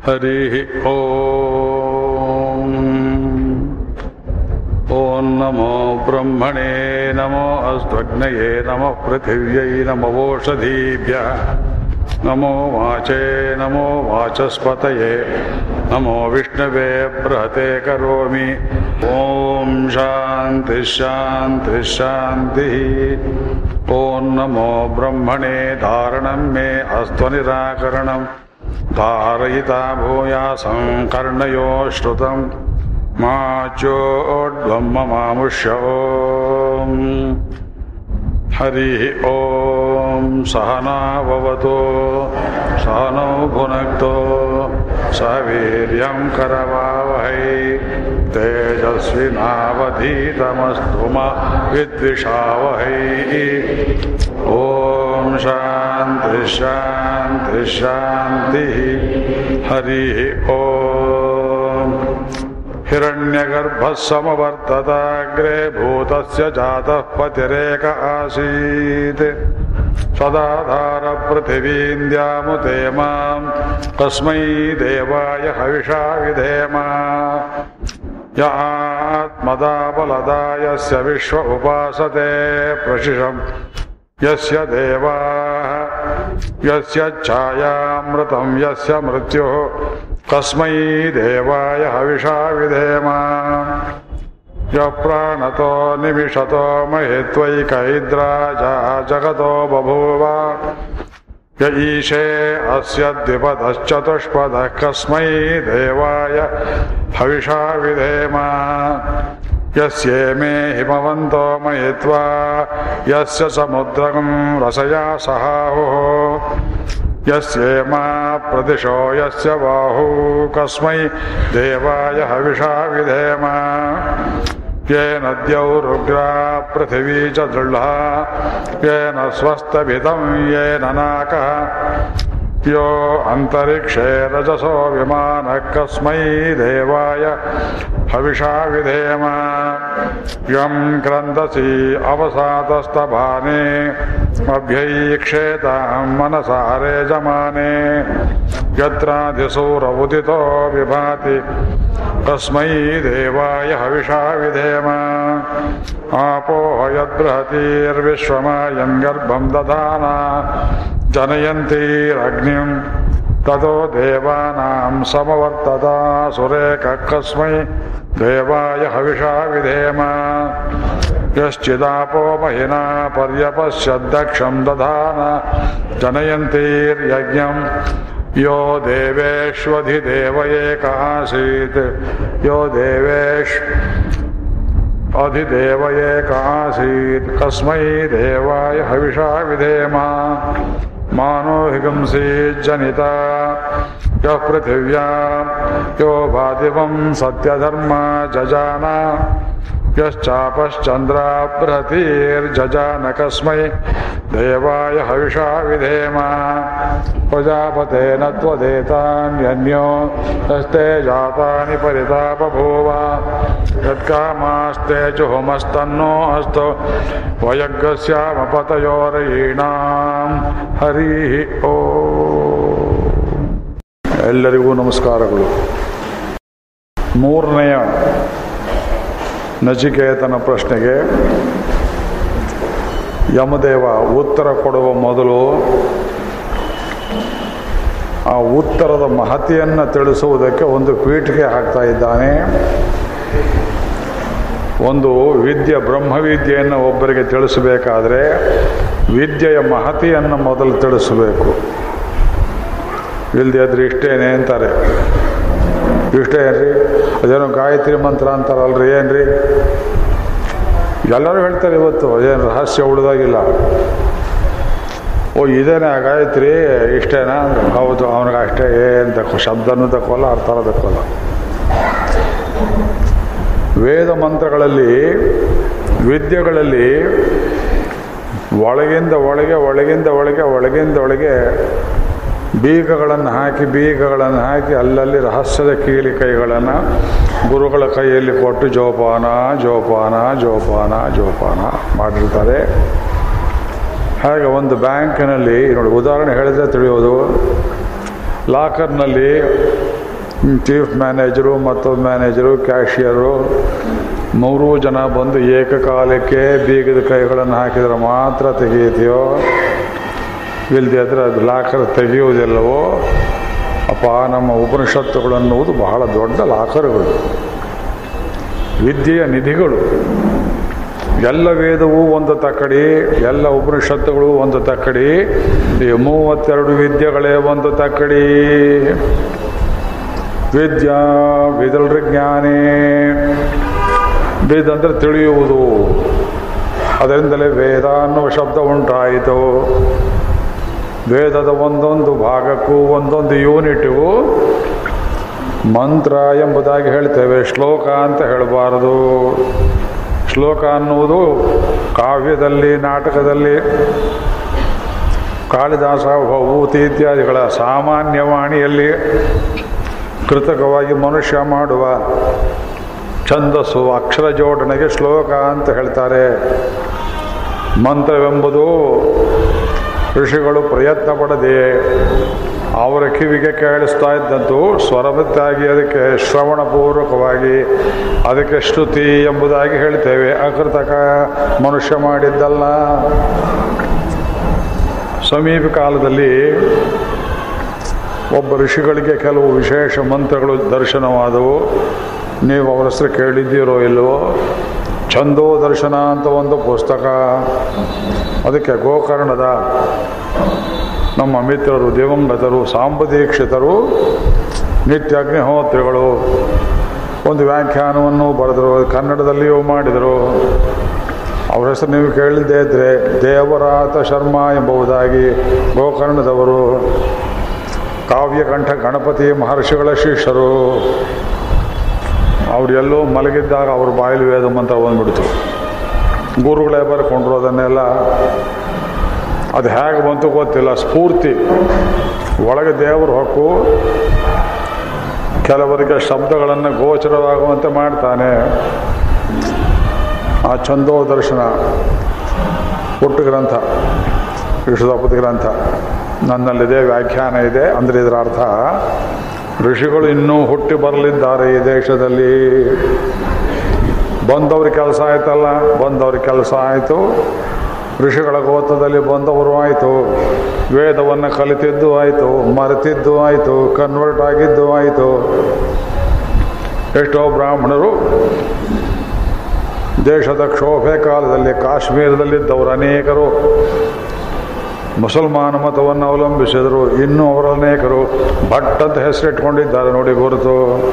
हरिः ॐ ॐ नमो ब्रह्मणे नमो अस्त्वग्नये नमः पृथिव्यै नमवोषधीभ्यः नमो वाचे नमो वाचस्पतये नमो विष्णवे बृहते करोमि ॐ शान्तिः शान्तिः शान्तिः ॐ नमो ब्रह्मणे धारणं मे अस्त्वनिराकरणम् धारयिता भूयासं कर्णयो श्रुतं मा चोड्वं ममामुष्य ॐ हरिः ॐ सहनाववतो सहनौ भुनक्तो सह वीर्यं करवावहै तेजस्विनावधीतमस्तु मा विद्विषावहै ॐ शान्तिः शान्तिः शान्तिः हरिः ॐ हिरण्यगर्भः समवर्तताग्रे भूतस्य जातः पतिरेक आसीत् सदाधारपृथिवीन्द्यामुते मां तस्मै देवाय हविषा विधेम य आत्मदा बलदा यस्य विश्व उपासते प्रशिषम् यस्य देवाः यस्य छायामृतं यस्य मृत्युः तस्मै देवाय हविषा विधेम यः प्राणतो निमिषतो महित्वैकैद्राजा जगतो बभूव य ईशे अस्य द्विपदश्चतुष्पदः कस्मै देवाय हविषा विधेम यस्येमे हिमवन्तो महित्वा यस्य समुद्रं रसया सहाहुः यस्येमा प्रदिशो यस्य बाहू कस्मै देवाय हविषा विधेम येन द्यौरुग्रा पृथिवी च दृढा येन स्वस्तभितं येन नाकः यो अन्तरिक्षे रजसो विमानः कस्मै देवाय हविषा विधेम यं क्रन्दसि अवसातस्तभाने अभ्यैक्षेतां मनसारे जमाने यत्राधिसूरमुदितो विभाति तस्मै देवाय हविषा विधेम आपो यद्बृहतीर्विश्वमायं गर्भं दधाना जनयन्तीरग्निं ततो देवानां समवर्तता सुरेकः कस्मै देवाय हविषा विधेम यश्चिदापो महिना पर्यपश्यद्दक्षं दधान जनयन्तीर्यज्ञम् यो देवेष्वधिदेव एक आसीत् यो देवेष् अधिदेव एक आसीत् कस्मै देवाय हविषा विधेम मानो हिगंसीज्जनिता यः पृथिव्यां यो भादिवं सत्यधर्मा जजाना यश्चापश्चन्द्राबृहतीर्जजान कस्मै देवाय हविषा विधेम प्रजापतेन त्वदेतान्यन्यो यस्ते जातानि परितापभूव यत्कामास्ते जुहुमस्तन्नो अस्तु ವಯಗ್ಗಸ್ಯಾಮಪತಯೋರಯೀಣಾಂ ಹರಿ ಓ ಎಲ್ಲರಿಗೂ ನಮಸ್ಕಾರಗಳು ಮೂರನೆಯ ನಚಿಕೇತನ ಪ್ರಶ್ನೆಗೆ ಯಮದೇವ ಉತ್ತರ ಕೊಡುವ ಮೊದಲು ಆ ಉತ್ತರದ ಮಹತಿಯನ್ನು ತಿಳಿಸುವುದಕ್ಕೆ ಒಂದು ಪೀಠಿಕೆ ಹಾಕ್ತಾ ಇದ್ದಾನೆ ಒಂದು ವಿದ್ಯೆ ಬ್ರಹ್ಮವಿದ್ಯೆಯನ್ನು ಒಬ್ಬರಿಗೆ ತಿಳಿಸಬೇಕಾದ್ರೆ ವಿದ್ಯೆಯ ಮಹತಿಯನ್ನು ಮೊದಲು ತಿಳಿಸಬೇಕು ಇಲ್ಲದೆ ಆದ್ರೆ ಇಷ್ಟೇನೆ ಅಂತಾರೆ ಇಷ್ಟೇ ಏನ್ರಿ ಅದೇನೋ ಗಾಯತ್ರಿ ಮಂತ್ರ ಅಂತಾರಲ್ರಿ ಏನ್ರಿ ಎಲ್ಲರೂ ಹೇಳ್ತಾರೆ ಇವತ್ತು ಅದೇನು ರಹಸ್ಯ ಉಳಿದಾಗಿಲ್ಲ ಓ ಇದೇನೆ ಆ ಗಾಯತ್ರಿ ಇಷ್ಟೇನಾ ಹೌದು ಅವನಿಗೆ ಅಷ್ಟೇ ಏನು ತಕ್ಕೋ ಶಬ್ದನೂ ತಕ್ಕೋಲ್ಲ ಅರ್ಥನೂ ತಕ್ಕೋಲ್ಲ ವೇದ ಮಂತ್ರಗಳಲ್ಲಿ ವಿದ್ಯೆಗಳಲ್ಲಿ ಒಳಗಿಂದ ಒಳಗೆ ಒಳಗಿಂದ ಒಳಗೆ ಒಳಗಿಂದ ಒಳಗೆ ಬೀಗಗಳನ್ನು ಹಾಕಿ ಬೀಗಗಳನ್ನು ಹಾಕಿ ಅಲ್ಲಲ್ಲಿ ರಹಸ್ಯದ ಕೀಲಿ ಕೈಗಳನ್ನು ಗುರುಗಳ ಕೈಯಲ್ಲಿ ಕೊಟ್ಟು ಜೋಪಾನ ಜೋಪಾನ ಜೋಪಾನ ಜೋಪಾನ ಮಾಡಿರ್ತಾರೆ ಹಾಗೆ ಒಂದು ಬ್ಯಾಂಕಿನಲ್ಲಿ ನೋಡಿ ಉದಾಹರಣೆ ಹೇಳಿದ್ರೆ ತಿಳಿಯೋದು ಲಾಕರ್ನಲ್ಲಿ ಚೀಫ್ ಮ್ಯಾನೇಜರು ಮತ್ತೊಂದು ಮ್ಯಾನೇಜರು ಕ್ಯಾಶಿಯರು ಮೂರೂ ಜನ ಬಂದು ಏಕಕಾಲಕ್ಕೆ ಬೀಗದ ಕೈಗಳನ್ನು ಹಾಕಿದರೆ ಮಾತ್ರ ತೆಗೆಯುತ್ತೆಯೋ ಇಲ್ಲದೆ ಆದರೆ ಅದು ಲಾಕರ್ ತೆಗೆಯುವುದಿಲ್ಲವೋ ಅಪ್ಪ ನಮ್ಮ ಉಪನಿಷತ್ತುಗಳು ಅನ್ನುವುದು ಬಹಳ ದೊಡ್ಡ ಲಾಕರ್ಗಳು ವಿದ್ಯೆಯ ನಿಧಿಗಳು ಎಲ್ಲ ವೇದವೂ ಒಂದು ತಕ್ಕಡಿ ಎಲ್ಲ ಉಪನಿಷತ್ತುಗಳು ಒಂದು ತಕ್ಕಡಿ ಈ ಮೂವತ್ತೆರಡು ವಿದ್ಯೆಗಳೇ ಒಂದು ತಕ್ಕಡಿ ವಿದ್ಯಾ ವಿದಲ್ರಿ ಜ್ಞಾನೇ ವೇದ ಅಂದರೆ ತಿಳಿಯುವುದು ಅದರಿಂದಲೇ ವೇದ ಅನ್ನುವ ಶಬ್ದ ಉಂಟಾಯಿತು ವೇದದ ಒಂದೊಂದು ಭಾಗಕ್ಕೂ ಒಂದೊಂದು ಯೂನಿಟ್ಗೂ ಮಂತ್ರ ಎಂಬುದಾಗಿ ಹೇಳ್ತೇವೆ ಶ್ಲೋಕ ಅಂತ ಹೇಳಬಾರದು ಶ್ಲೋಕ ಅನ್ನುವುದು ಕಾವ್ಯದಲ್ಲಿ ನಾಟಕದಲ್ಲಿ ಕಾಳಿದಾಸ ಭೂತಿ ಇತ್ಯಾದಿಗಳ ಸಾಮಾನ್ಯವಾಣಿಯಲ್ಲಿ ಕೃತಕವಾಗಿ ಮನುಷ್ಯ ಮಾಡುವ ಛಂದಸ್ಸು ಅಕ್ಷರ ಜೋಡಣೆಗೆ ಶ್ಲೋಕ ಅಂತ ಹೇಳ್ತಾರೆ ಮಂತ್ರವೆಂಬುದು ಋಷಿಗಳು ಪ್ರಯತ್ನ ಪಡದೆ ಅವರ ಕಿವಿಗೆ ಕೇಳಿಸ್ತಾ ಇದ್ದಂತು ಸ್ವರಬದ್ದಾಗಿ ಅದಕ್ಕೆ ಶ್ರವಣಪೂರ್ವಕವಾಗಿ ಅದಕ್ಕೆ ಶ್ರುತಿ ಎಂಬುದಾಗಿ ಹೇಳ್ತೇವೆ ಅಕೃತಕ ಮನುಷ್ಯ ಮಾಡಿದ್ದಲ್ಲ ಸಮೀಪ ಕಾಲದಲ್ಲಿ ಒಬ್ಬ ಋಷಿಗಳಿಗೆ ಕೆಲವು ವಿಶೇಷ ಮಂತ್ರಗಳು ದರ್ಶನವಾದವು ನೀವು ಅವರ ಹೆಸರು ಕೇಳಿದ್ದೀರೋ ಇಲ್ಲವೋ ಛಂದೋ ದರ್ಶನ ಅಂತ ಒಂದು ಪುಸ್ತಕ ಅದಕ್ಕೆ ಗೋಕರ್ಣದ ನಮ್ಮ ಮಿತ್ರರು ದಿವಂಗತರು ಸಾಂಬದೀಕ್ಷಿತರು ನಿತ್ಯ ಅಗ್ನಿಹೋತ್ರಿಗಳು ಒಂದು ವ್ಯಾಖ್ಯಾನವನ್ನು ಬರೆದರು ಕನ್ನಡದಲ್ಲಿಯೂ ಮಾಡಿದರು ಅವರ ಹೆಸರು ನೀವು ಕೇಳಿದ್ದೇ ಇದ್ದರೆ ದೇವರಾತ ಶರ್ಮಾ ಎಂಬುದಾಗಿ ಗೋಕರ್ಣದವರು ಕಾವ್ಯಕಂಠ ಗಣಪತಿ ಮಹರ್ಷಿಗಳ ಶಿಷ್ಯರು ಅವರೆಲ್ಲೋ ಮಲಗಿದ್ದಾಗ ಅವ್ರ ಬಾಯಲ್ಲಿ ವೇದ ಮಂತ್ರ ಬಂದ್ಬಿಡ್ತು ಗುರುಗಳೇ ಬರ್ಕೊಂಡ್ರು ಅದನ್ನೆಲ್ಲ ಅದು ಹೇಗೆ ಬಂತು ಗೊತ್ತಿಲ್ಲ ಸ್ಫೂರ್ತಿ ಒಳಗೆ ದೇವರು ಹೊಕ್ಕು ಕೆಲವರಿಗೆ ಶಬ್ದಗಳನ್ನು ಗೋಚರವಾಗುವಂತೆ ಮಾಡ್ತಾನೆ ಆ ಛಂದೋ ದರ್ಶನ ಹುಟ್ಟು ಗ್ರಂಥ ವಿಶ್ವದಪತಿ ಗ್ರಂಥ ನನ್ನಲ್ಲಿದೆ ವ್ಯಾಖ್ಯಾನ ಇದೆ ಅಂದರೆ ಇದರ ಅರ್ಥ ಋಷಿಗಳು ಇನ್ನೂ ಹುಟ್ಟಿ ಬರಲಿದ್ದಾರೆ ಈ ದೇಶದಲ್ಲಿ ಬಂದವ್ರ ಕೆಲಸ ಆಯ್ತಲ್ಲ ಬಂದವ್ರ ಕೆಲಸ ಆಯಿತು ಋಷಿಗಳ ಗೋತ್ರದಲ್ಲಿ ಬಂದವರು ಆಯಿತು ವೇದವನ್ನು ಕಲಿತಿದ್ದು ಆಯಿತು ಮರೆತಿದ್ದು ಆಯಿತು ಕನ್ವರ್ಟ್ ಆಗಿದ್ದು ಆಯಿತು ಎಷ್ಟೋ ಬ್ರಾಹ್ಮಣರು ದೇಶದ ಕ್ಷೋಭೆ ಕಾಲದಲ್ಲಿ ಕಾಶ್ಮೀರದಲ್ಲಿದ್ದವರು ಅನೇಕರು ಮುಸಲ್ಮಾನ ಮತವನ್ನು ಅವಲಂಬಿಸಿದರು ಇನ್ನೂ ಅವರ ಅನೇಕರು ಭಟ್ ಅಂತ ಹೆಸರಿಟ್ಕೊಂಡಿದ್ದಾರೆ ನೋಡಿ ಗುರುತು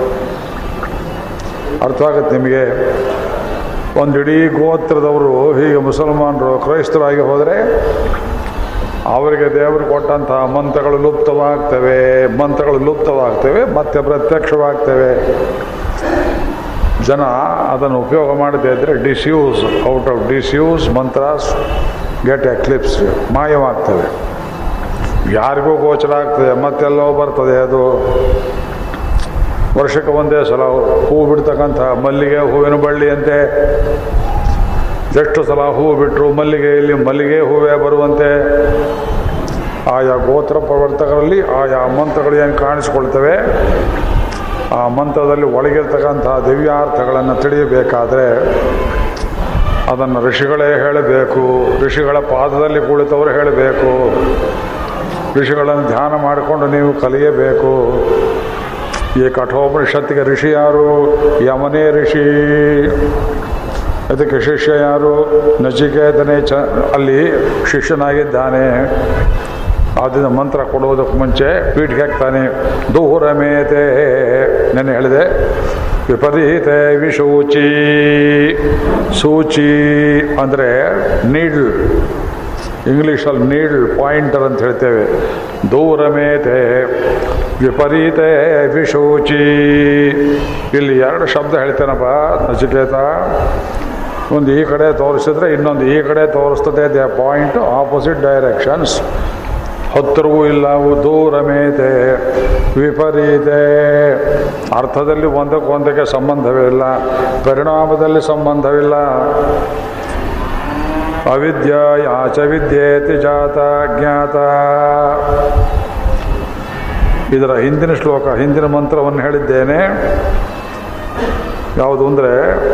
ಅರ್ಥ ಆಗುತ್ತೆ ನಿಮಗೆ ಒಂದು ಇಡೀ ಗೋತ್ರದವರು ಹೀಗೆ ಮುಸಲ್ಮಾನರು ಕ್ರೈಸ್ತರಾಗಿ ಹೋದರೆ ಅವರಿಗೆ ದೇವರು ಕೊಟ್ಟಂತಹ ಮಂತ್ರಗಳು ಲುಪ್ತವಾಗ್ತವೆ ಮಂತ್ರಗಳು ಲುಪ್ತವಾಗ್ತವೆ ಮತ್ತೆ ಪ್ರತ್ಯಕ್ಷವಾಗ್ತವೆ ಜನ ಅದನ್ನು ಉಪಯೋಗ ಮಾಡದೇ ಇದ್ದರೆ ಡಿಸ್ಯೂಸ್ ಔಟ್ ಆಫ್ ಡಿಸ್ಯೂಸ್ ಮಂತ್ರಾಸ್ ಗೆಟ್ ಎಕ್ಲಿಪ್ಸ್ ಮಾಯವಾಗ್ತವೆ ಯಾರಿಗೂ ಗೋಚರ ಆಗ್ತದೆ ಮತ್ತೆಲ್ಲೋ ಬರ್ತದೆ ಅದು ವರ್ಷಕ್ಕೆ ಒಂದೇ ಸಲ ಹೂ ಬಿಡ್ತಕ್ಕಂಥ ಮಲ್ಲಿಗೆ ಹೂವಿನ ಬಳ್ಳಿಯಂತೆ ಎಷ್ಟು ಸಲ ಹೂವು ಬಿಟ್ಟರು ಮಲ್ಲಿಗೆಯಲ್ಲಿ ಮಲ್ಲಿಗೆ ಹೂವೇ ಬರುವಂತೆ ಆಯಾ ಗೋತ್ರ ಪ್ರವರ್ತಕರಲ್ಲಿ ಆಯಾ ಮಂತ್ರಗಳು ಏನು ಕಾಣಿಸ್ಕೊಳ್ತವೆ ಆ ಮಂತ್ರದಲ್ಲಿ ಒಳಗಿರ್ತಕ್ಕಂಥ ದಿವ್ಯಾರ್ಥಗಳನ್ನು ತಿಳಿಯಬೇಕಾದ್ರೆ ಅದನ್ನು ಋಷಿಗಳೇ ಹೇಳಬೇಕು ಋಷಿಗಳ ಪಾದದಲ್ಲಿ ಕುಳಿತವರು ಹೇಳಬೇಕು ಋಷಿಗಳನ್ನು ಧ್ಯಾನ ಮಾಡಿಕೊಂಡು ನೀವು ಕಲಿಯಬೇಕು ಈ ಕಠೋಪನಿಷತ್ತಿಗೆ ಋಷಿ ಯಾರು ಯಮನೇ ಋಷಿ ಅದಕ್ಕೆ ಶಿಷ್ಯ ಯಾರು ನಚಿಕೇತನೇ ಚ ಅಲ್ಲಿ ಶಿಷ್ಯನಾಗಿದ್ದಾನೆ ಆದ್ದರಿಂದ ಮಂತ್ರ ಕೊಡುವುದಕ್ಕೆ ಮುಂಚೆ ಪೀಠಿಗೆ ಹಾಕ್ತಾನೆ ದೂರ ಮೇತೆ ನೆನೆ ಹೇಳಿದೆ ವಿಪರೀತೆ ವಿಶೂಚಿ ಸೂಚಿ ಅಂದರೆ ನೀಡ್ಲ್ ಇಂಗ್ಲೀಷಲ್ಲಿ ನೀಡ್ಲ್ ಪಾಯಿಂಟರ್ ಅಂತ ಹೇಳ್ತೇವೆ ದೂರ ಮೇತೆ ವಿಪರೀತೆ ವಿಶೂಚಿ ಇಲ್ಲಿ ಎರಡು ಶಬ್ದ ಹೇಳ್ತೇನಪ್ಪ ನಚಿಕೇತ ಒಂದು ಈ ಕಡೆ ತೋರಿಸಿದ್ರೆ ಇನ್ನೊಂದು ಈ ಕಡೆ ತೋರಿಸ್ತದೆ ದೇ ಪಾಯಿಂಟ್ ಆಪೋಸಿಟ್ ಡೈರೆಕ್ಷನ್ಸ್ ಹತ್ತಿರವೂ ಇಲ್ಲ ಅವು ದೂರ ಮೇತೆ ವಿಪರೀತೆ ಅರ್ಥದಲ್ಲಿ ಒಂದಕ್ಕೊಂದಕ್ಕೆ ಸಂಬಂಧವಿಲ್ಲ ಪರಿಣಾಮದಲ್ಲಿ ಸಂಬಂಧವಿಲ್ಲ ಅವಿದ್ಯಾಚ ವಿದ್ಯೇತಿ ಜಾತ ಜ್ಞಾತ ಇದರ ಹಿಂದಿನ ಶ್ಲೋಕ ಹಿಂದಿನ ಮಂತ್ರವನ್ನು ಹೇಳಿದ್ದೇನೆ ಯಾವುದು ಅಂದರೆ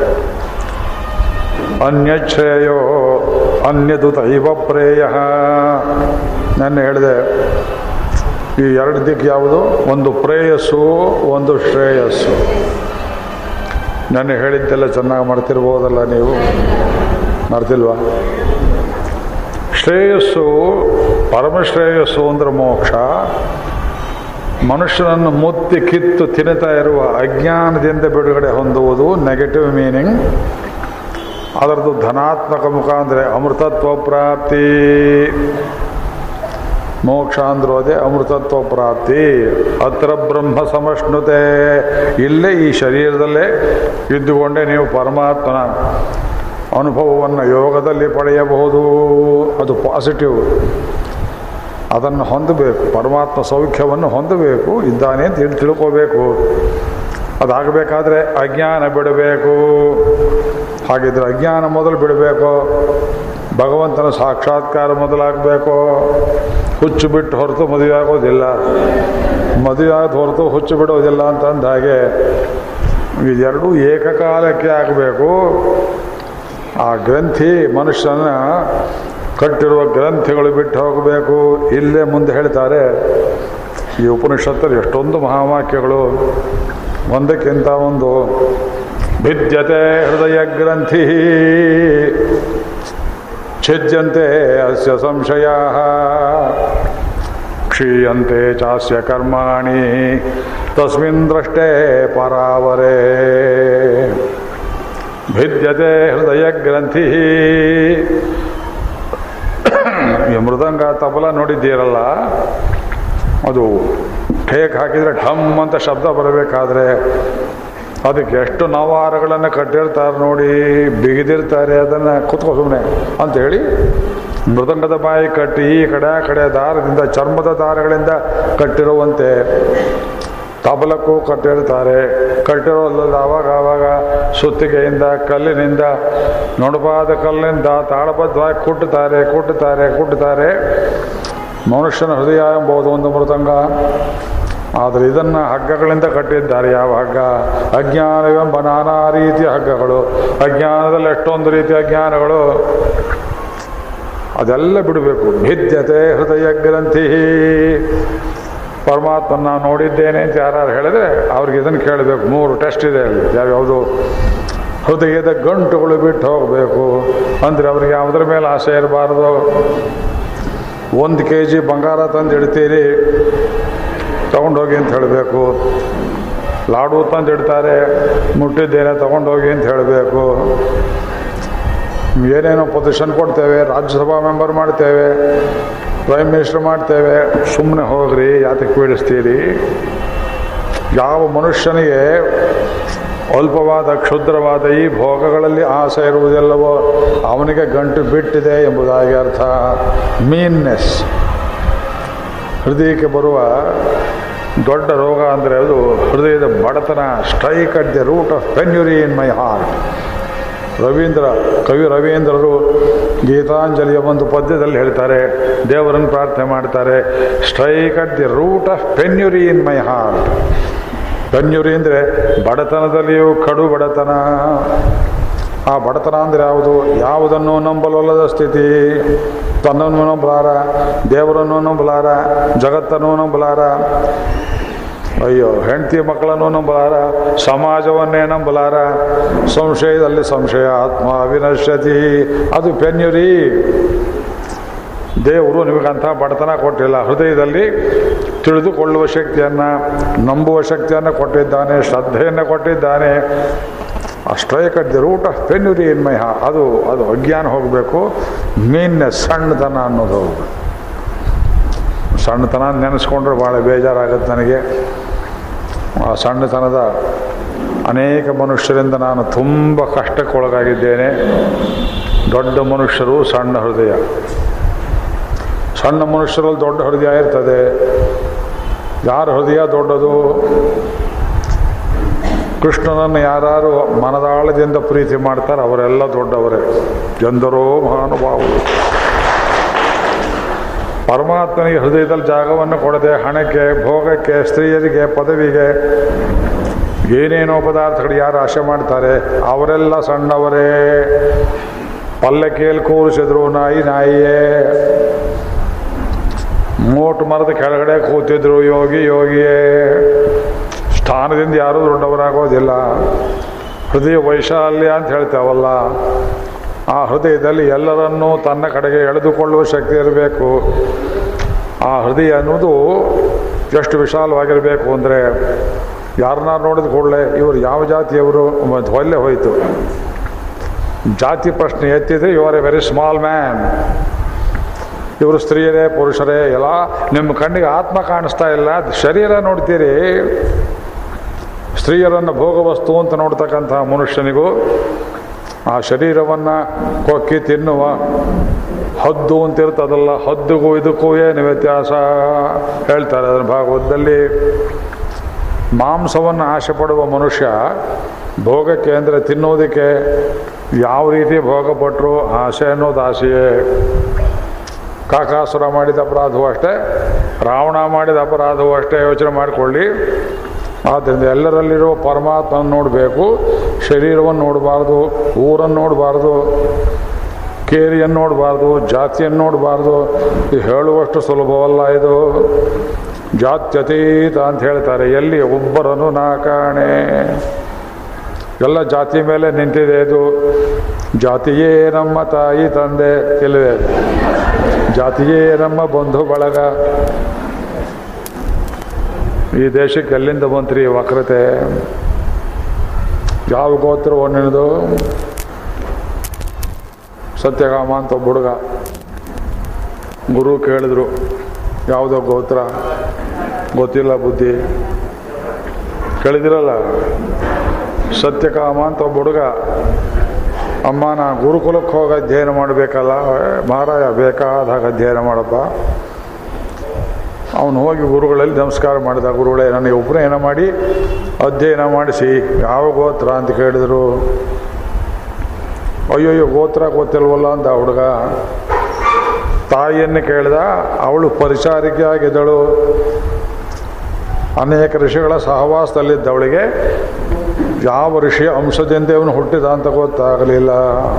ಅನ್ಯಶ್ರೇಯೋ ಅನ್ಯದು ತೈವ ಪ್ರೇಯ ನನ್ನ ಹೇಳಿದೆ ಈ ಎರಡು ದಿಕ್ಕು ಯಾವುದು ಒಂದು ಪ್ರೇಯಸ್ಸು ಒಂದು ಶ್ರೇಯಸ್ಸು ನಾನು ಹೇಳಿದ್ದೆಲ್ಲ ಚೆನ್ನಾಗಿ ಮಾಡ್ತಿರ್ಬೋದಲ್ಲ ನೀವು ಮಾಡ್ತಿಲ್ವಾ ಶ್ರೇಯಸ್ಸು ಪರಮಶ್ರೇಯಸ್ಸು ಅಂದ್ರೆ ಮೋಕ್ಷ ಮನುಷ್ಯನನ್ನು ಮುತ್ತಿ ಕಿತ್ತು ತಿನ್ನುತ್ತಾ ಇರುವ ಅಜ್ಞಾನದಿಂದ ಬಿಡುಗಡೆ ಹೊಂದುವುದು ನೆಗೆಟಿವ್ ಮೀನಿಂಗ್ ಅದರದ್ದು ಧನಾತ್ಮಕ ಮುಖ ಅಂದರೆ ಅಮೃತತ್ವ ಪ್ರಾಪ್ತಿ ಮೋಕ್ಷ ಅಂದ್ರೂ ಅದೇ ಅಮೃತತ್ವ ಪ್ರಾಪ್ತಿ ಹತ್ರ ಬ್ರಹ್ಮ ಸಮಷ್ಣುತೆ ಇಲ್ಲೇ ಈ ಶರೀರದಲ್ಲೇ ಇದ್ದುಕೊಂಡೇ ನೀವು ಪರಮಾತ್ಮನ ಅನುಭವವನ್ನು ಯೋಗದಲ್ಲಿ ಪಡೆಯಬಹುದು ಅದು ಪಾಸಿಟಿವ್ ಅದನ್ನು ಹೊಂದಬೇಕು ಪರಮಾತ್ಮ ಸೌಖ್ಯವನ್ನು ಹೊಂದಬೇಕು ಇದ್ದಾನೆ ಅಂತ ಹೇಳಿ ತಿಳ್ಕೋಬೇಕು ಅದಾಗಬೇಕಾದ್ರೆ ಅಜ್ಞಾನ ಬಿಡಬೇಕು ಹಾಗಿದ್ರೆ ಅಜ್ಞಾನ ಮೊದಲು ಬಿಡಬೇಕು ಭಗವಂತನ ಸಾಕ್ಷಾತ್ಕಾರ ಮೊದಲಾಗಬೇಕು ಹುಚ್ಚು ಬಿಟ್ಟು ಹೊರತು ಮದುವೆ ಆಗೋದಿಲ್ಲ ಮದುವೆ ಆದ ಹೊರತು ಹುಚ್ಚು ಬಿಡೋದಿಲ್ಲ ಅಂತ ಅಂದ ಹಾಗೆ ಇದೆರಡೂ ಏಕಕಾಲಕ್ಕೆ ಆಗಬೇಕು ಆ ಗ್ರಂಥಿ ಮನುಷ್ಯನ ಕಟ್ಟಿರುವ ಗ್ರಂಥಿಗಳು ಬಿಟ್ಟು ಹೋಗಬೇಕು ಇಲ್ಲೇ ಮುಂದೆ ಹೇಳ್ತಾರೆ ಈ ಉಪನಿಷತ್ತಲ್ಲಿ ಎಷ್ಟೊಂದು ಮಹಾವಾಕ್ಯಗಳು ಒಂದಕ್ಕಿಂತ ಒಂದು ಭಿದ್ಯತೆ ಹೃದಯ ಗ್ರಂಥಿ ಛಿದ್ಯಂತೆ ಅಸ್ಯ ಸಂಶಯ ಕ್ಷೀಯಂತೆ ಚಾಸ್ಯ ಕರ್ಮಾಣಿ ತಸ್ಮಿನ್ ದೃಷ್ಟೇ ಪರಾವರೇ ಭಿದ್ಯತೆ ಹೃದಯ ಗ್ರಂಥಿ ಈ ಮೃದಂಗ ತಬಲ ನೋಡಿದ್ದೀರಲ್ಲ ಅದು ಠೇಕ್ ಹಾಕಿದರೆ ಠಮ್ ಅಂತ ಶಬ್ದ ಬರಬೇಕಾದ್ರೆ ಅದಕ್ಕೆ ಎಷ್ಟು ನವಾರಗಳನ್ನು ಕಟ್ಟಿರ್ತಾರೆ ನೋಡಿ ಬಿಗಿದಿರ್ತಾರೆ ಅದನ್ನು ಕುತ್ಕೋ ಸುಮ್ಮನೆ ಅಂತೇಳಿ ಮೃದಂಗದ ಬಾಯಿ ಕಟ್ಟಿ ಈ ಕಡೆ ಆ ಕಡೆ ದಾರದಿಂದ ಚರ್ಮದ ದಾರಗಳಿಂದ ಕಟ್ಟಿರುವಂತೆ ತಬಲಕ್ಕೂ ಕಟ್ಟಿರ್ತಾರೆ ಕಟ್ಟಿರೋಲ್ಲ ಆವಾಗ ಆವಾಗ ಸುತ್ತಿಗೆಯಿಂದ ಕಲ್ಲಿನಿಂದ ನೊಣಪಾದ ಕಲ್ಲಿನಿಂದ ತಾಳಬದ್ಧವಾಗಿ ಕುಟ್ಟುತ್ತಾರೆ ಕುಟ್ಟುತ್ತಾರೆ ಕುಟ್ಟುತ್ತಾರೆ ಮನುಷ್ಯನ ಹೃದಯ ಎಂಬುದು ಒಂದು ಮೃದಂಗ ಆದರೆ ಇದನ್ನು ಹಗ್ಗಗಳಿಂದ ಕಟ್ಟಿದ್ದಾರೆ ಯಾವ ಹಗ್ಗ ಅಜ್ಞಾನವೆಂಬ ನಾನಾ ರೀತಿಯ ಹಗ್ಗಗಳು ಅಜ್ಞಾನದಲ್ಲಿ ಎಷ್ಟೊಂದು ರೀತಿಯ ಅಜ್ಞಾನಗಳು ಅದೆಲ್ಲ ಬಿಡಬೇಕು ಭಿದ್ಯತೆ ಹೃದಯ ಗ್ರಂಥಿ ಪರಮಾತ್ಮನ ನಾನು ನೋಡಿದ್ದೇನೆ ಅಂತ ಯಾರು ಹೇಳಿದ್ರೆ ಅವ್ರಿಗೆ ಇದನ್ನು ಕೇಳಬೇಕು ಮೂರು ಟೆಸ್ಟ್ ಇದೆ ಅಲ್ಲಿ ಯಾವ್ಯಾವುದು ಹೃದಯದ ಗಂಟುಗಳು ಬಿಟ್ಟು ಹೋಗಬೇಕು ಅಂದರೆ ಅವ್ರಿಗೆ ಯಾವುದ್ರ ಮೇಲೆ ಆಸೆ ಇರಬಾರ್ದು ಒಂದು ಕೆ ಜಿ ಬಂಗಾರ ತಂದು ಇಡ್ತೀರಿ ತಗೊಂಡೋಗಿ ಅಂತ ಹೇಳಬೇಕು ಲಾಡು ತಂದು ಇಡ್ತಾರೆ ಮುಟ್ಟಿದ್ದೇನೆ ತಗೊಂಡೋಗಿ ಅಂತ ಹೇಳಬೇಕು ಏನೇನೋ ಪೊಸಿಷನ್ ಕೊಡ್ತೇವೆ ರಾಜ್ಯಸಭಾ ಮೆಂಬರ್ ಮಾಡ್ತೇವೆ ಪ್ರೈಮ್ ಮಿನಿಸ್ಟರ್ ಮಾಡ್ತೇವೆ ಸುಮ್ಮನೆ ಹೋಗ್ರಿ ಯಾತಕ್ಕೆ ಪೀಡಿಸ್ತೀರಿ ಯಾವ ಮನುಷ್ಯನಿಗೆ ಅಲ್ಪವಾದ ಕ್ಷುದ್ರವಾದ ಈ ಭೋಗಗಳಲ್ಲಿ ಆಸೆ ಇರುವುದೆಲ್ಲವೋ ಅವನಿಗೆ ಗಂಟು ಬಿಟ್ಟಿದೆ ಎಂಬುದಾಗಿ ಅರ್ಥ ಮೀನ್ನೆಸ್ ಹೃದಯಕ್ಕೆ ಬರುವ ದೊಡ್ಡ ರೋಗ ಅಂದರೆ ಅದು ಹೃದಯದ ಬಡತನ strike at the root of penury in my heart Ravindra ಕವಿ ರವೀಂದ್ರರು ಗೀತಾಂಜಲಿಯ ಒಂದು ಪದ್ಯದಲ್ಲಿ ಹೇಳ್ತಾರೆ ದೇವರನ್ನು ಪ್ರಾರ್ಥನೆ ಮಾಡ್ತಾರೆ strike at the root of penury in my heart penury ಅಂದರೆ ಬಡತನದಲ್ಲಿಯೂ ಕಡು ಬಡತನ ಆ ಬಡತನ ಅಂದರೆ ಯಾವುದು ಯಾವುದನ್ನು ನಂಬಲೊಲ್ಲದ ಸ್ಥಿತಿ ತನ್ನನ್ನು ನಂಬಲಾರ ದೇವರನ್ನು ನಂಬಲಾರ ಜಗತ್ತನ್ನು ನಂಬಲಾರ ಅಯ್ಯೋ ಹೆಂಡತಿ ಮಕ್ಕಳನ್ನು ನಂಬಲಾರ ಸಮಾಜವನ್ನೇ ನಂಬಲಾರ ಸಂಶಯದಲ್ಲಿ ಸಂಶಯ ಆತ್ಮ ವಿನಶ್ಯತಿ ಅದು ಪೆನ್ಯುರಿ ದೇವರು ನಿಮಗಂಥ ಬಡತನ ಕೊಟ್ಟಿಲ್ಲ ಹೃದಯದಲ್ಲಿ ತಿಳಿದುಕೊಳ್ಳುವ ಶಕ್ತಿಯನ್ನು ನಂಬುವ ಶಕ್ತಿಯನ್ನು ಕೊಟ್ಟಿದ್ದಾನೆ ಶ್ರದ್ಧೆಯನ್ನು ಕೊಟ್ಟಿದ್ದಾನೆ ಅಷ್ಟೇ ಕಡ್ಡಿ root of penury in my ಹಾ ಅದು ಅದು ಅಜ್ಞಾನ ಹೋಗಬೇಕು ಮೀನ್ನ ಸಣ್ಣತನ ಅನ್ನೋದು ಹೋಗ್ಬೇಕು ಸಣ್ಣತನ ನೆನೆಸ್ಕೊಂಡ್ರೆ ಭಾಳ ಬೇಜಾರಾಗುತ್ತೆ ನನಗೆ ಆ ಸಣ್ಣತನದ ಅನೇಕ ಮನುಷ್ಯರಿಂದ ನಾನು ತುಂಬ ಕಷ್ಟಕ್ಕೊಳಗಾಗಿದ್ದೇನೆ ದೊಡ್ಡ ಮನುಷ್ಯರು ಸಣ್ಣ ಹೃದಯ ಸಣ್ಣ ಮನುಷ್ಯರಲ್ಲಿ ದೊಡ್ಡ ಹೃದಯ ಇರ್ತದೆ ಯಾರ ಹೃದಯ ದೊಡ್ಡದು ಕೃಷ್ಣನನ್ನು ಯಾರು ಮನದಾಳದಿಂದ ಪ್ರೀತಿ ಮಾಡ್ತಾರೆ ಅವರೆಲ್ಲ ದೊಡ್ಡವರೇ ಎಂದರೋ ಮಹಾನುಭಾವರು ಪರಮಾತ್ಮನಿಗೆ ಹೃದಯದಲ್ಲಿ ಜಾಗವನ್ನು ಕೊಡದೆ ಹಣಕ್ಕೆ ಭೋಗಕ್ಕೆ ಸ್ತ್ರೀಯರಿಗೆ ಪದವಿಗೆ ಏನೇನೋ ಪದಾರ್ಥಗಳು ಯಾರು ಆಶೆ ಮಾಡ್ತಾರೆ ಅವರೆಲ್ಲ ಸಣ್ಣವರೇ ಪಲ್ಲಕ್ಕಿಯಲ್ಲಿ ಕೂರಿಸಿದ್ರು ನಾಯಿ ನಾಯಿಯೇ ಮೋಟು ಮರದ ಕೆಳಗಡೆ ಕೂತಿದ್ರು ಯೋಗಿ ಯೋಗಿಯೇ ಸ್ಥಾನದಿಂದ ಯಾರೂ ದೊಡ್ಡವರಾಗೋದಿಲ್ಲ ಹೃದಯ ವೈಶಾಲ್ಯ ಅಂತ ಹೇಳ್ತೇವಲ್ಲ ಆ ಹೃದಯದಲ್ಲಿ ಎಲ್ಲರನ್ನೂ ತನ್ನ ಕಡೆಗೆ ಎಳೆದುಕೊಳ್ಳುವ ಶಕ್ತಿ ಇರಬೇಕು ಆ ಹೃದಯ ಅನ್ನೋದು ಎಷ್ಟು ವಿಶಾಲವಾಗಿರಬೇಕು ಅಂದರೆ ಯಾರನ್ನ ನೋಡಿದ ಕೂಡಲೇ ಇವರು ಯಾವ ಜಾತಿಯವರು ಮತ್ತು ಒಲ್ಲೆ ಹೋಯಿತು ಜಾತಿ ಪ್ರಶ್ನೆ ಎತ್ತಿದ್ರೆ you are a very small man ಇವರು ಸ್ತ್ರೀಯರೇ ಪುರುಷರೇ ಎಲ್ಲ ನಿಮ್ಮ ಕಣ್ಣಿಗೆ ಆತ್ಮ ಕಾಣಿಸ್ತಾ ಇಲ್ಲ ಶರೀರ ನೋಡ್ತೀರಿ ಸ್ತ್ರೀಯರನ್ನು ಭೋಗವಸ್ತು ಅಂತ ನೋಡ್ತಕ್ಕಂಥ ಮನುಷ್ಯನಿಗೂ ಆ ಶರೀರವನ್ನು ಕೊಕ್ಕಿ ತಿನ್ನುವ ಹದ್ದು ಅಂತಿರ್ತದಲ್ಲ ಹದ್ದುಗೂ ಇದಕ್ಕೂ ಏನು ವ್ಯತ್ಯಾಸ ಹೇಳ್ತಾರೆ ಅದರ ಭಾಗವತದಲ್ಲಿ ಮಾಂಸವನ್ನು ಆಸೆ ಪಡುವ ಮನುಷ್ಯ ಭೋಗಕ್ಕೆ ಅಂದರೆ ತಿನ್ನೋದಕ್ಕೆ ಯಾವ ರೀತಿ ಭೋಗಪಟ್ಟರು ಆಸೆ ಅನ್ನೋದು ಆಸೆಯೇ ಕಾಕಾಸುರ ಮಾಡಿದ ಅಪರಾಧವೂ ಅಷ್ಟೇ ರಾವಣ ಮಾಡಿದ ಅಪರಾಧವೂ ಅಷ್ಟೇ ಯೋಚನೆ ಮಾಡಿಕೊಳ್ಳಿ ಆದ್ದರಿಂದ ಎಲ್ಲರಲ್ಲಿರುವ ಪರಮಾತ್ಮನ ನೋಡಬೇಕು ಶರೀರವನ್ನು ನೋಡಬಾರ್ದು ಊರನ್ನು ನೋಡಬಾರ್ದು ಕೇರಿಯನ್ನು ನೋಡಬಾರ್ದು ಜಾತಿಯನ್ನು ನೋಡಬಾರ್ದು ಇದು ಹೇಳುವಷ್ಟು ಸುಲಭವಲ್ಲ ಇದು ಜಾತ್ಯತೀತ ಅಂತ ಹೇಳ್ತಾರೆ ಎಲ್ಲಿ ಒಬ್ಬರನ್ನು ನಾ ಕಾಣೆ ಎಲ್ಲ ಜಾತಿ ಮೇಲೆ ನಿಂತಿದೆ ಇದು ಜಾತಿಯೇ ನಮ್ಮ ತಾಯಿ ತಂದೆ ಇಲ್ಲವೇ ಜಾತಿಯೇ ನಮ್ಮ ಬಂಧು ಬಳಗ ಈ ದೇಶಕ್ಕೆ ಎಲ್ಲಿಂದ ಬಂತ್ರಿ ಈ ವಕ್ರತೆ ಯಾವ ಗೋತ್ರ ನಿನ್ನದು ಸತ್ಯಗಾಮ ಅಂತ ಒಬ್ಬ ಹುಡುಗ ಗುರು ಕೇಳಿದ್ರು ಯಾವುದೋ ಗೋತ್ರ ಗೊತ್ತಿಲ್ಲ ಬುದ್ಧಿ ಕೇಳಿದಿರಲ್ಲ ಸತ್ಯಕಾಮ ಅಂತ ಒಬ್ಬ ಹುಡುಗ ಅಮ್ಮ ನಾ ಗುರುಕುಲಕ್ಕೆ ಹೋಗಿ ಅಧ್ಯಯನ ಮಾಡಬೇಕಲ್ಲ ಮಹಾರಾಯ ಬೇಕಾದಾಗ ಅಧ್ಯಯನ ಮಾಡಪ್ಪ ಅವನು ಹೋಗಿ ಗುರುಗಳಲ್ಲಿ ನಮಸ್ಕಾರ ಮಾಡಿದ ಗುರುಗಳೇ ನನಗೆ ಉಪನಯನ ಮಾಡಿ ಅಧ್ಯಯನ ಮಾಡಿಸಿ ಯಾವ ಗೋತ್ರ ಅಂತ ಕೇಳಿದರು ಅಯ್ಯೋಯ್ಯೋ ಗೋತ್ರ ಗೊತ್ತಿಲ್ವಲ್ಲ ಅಂತ ಆ ಹುಡುಗ ತಾಯಿಯನ್ನು ಕೇಳಿದ ಅವಳು ಪರಿಚಾರಿಕೆ ಆಗಿದ್ದಳು ಅನೇಕ ಋಷಿಗಳ ಸಹವಾಸದಲ್ಲಿದ್ದವಳಿಗೆ ಯಾವ ಋಷಿಯ ಅಂಶದಿಂದ ಇವನು ಹುಟ್ಟಿದ ಅಂತ ಗೊತ್ತಾಗಲಿಲ್ಲ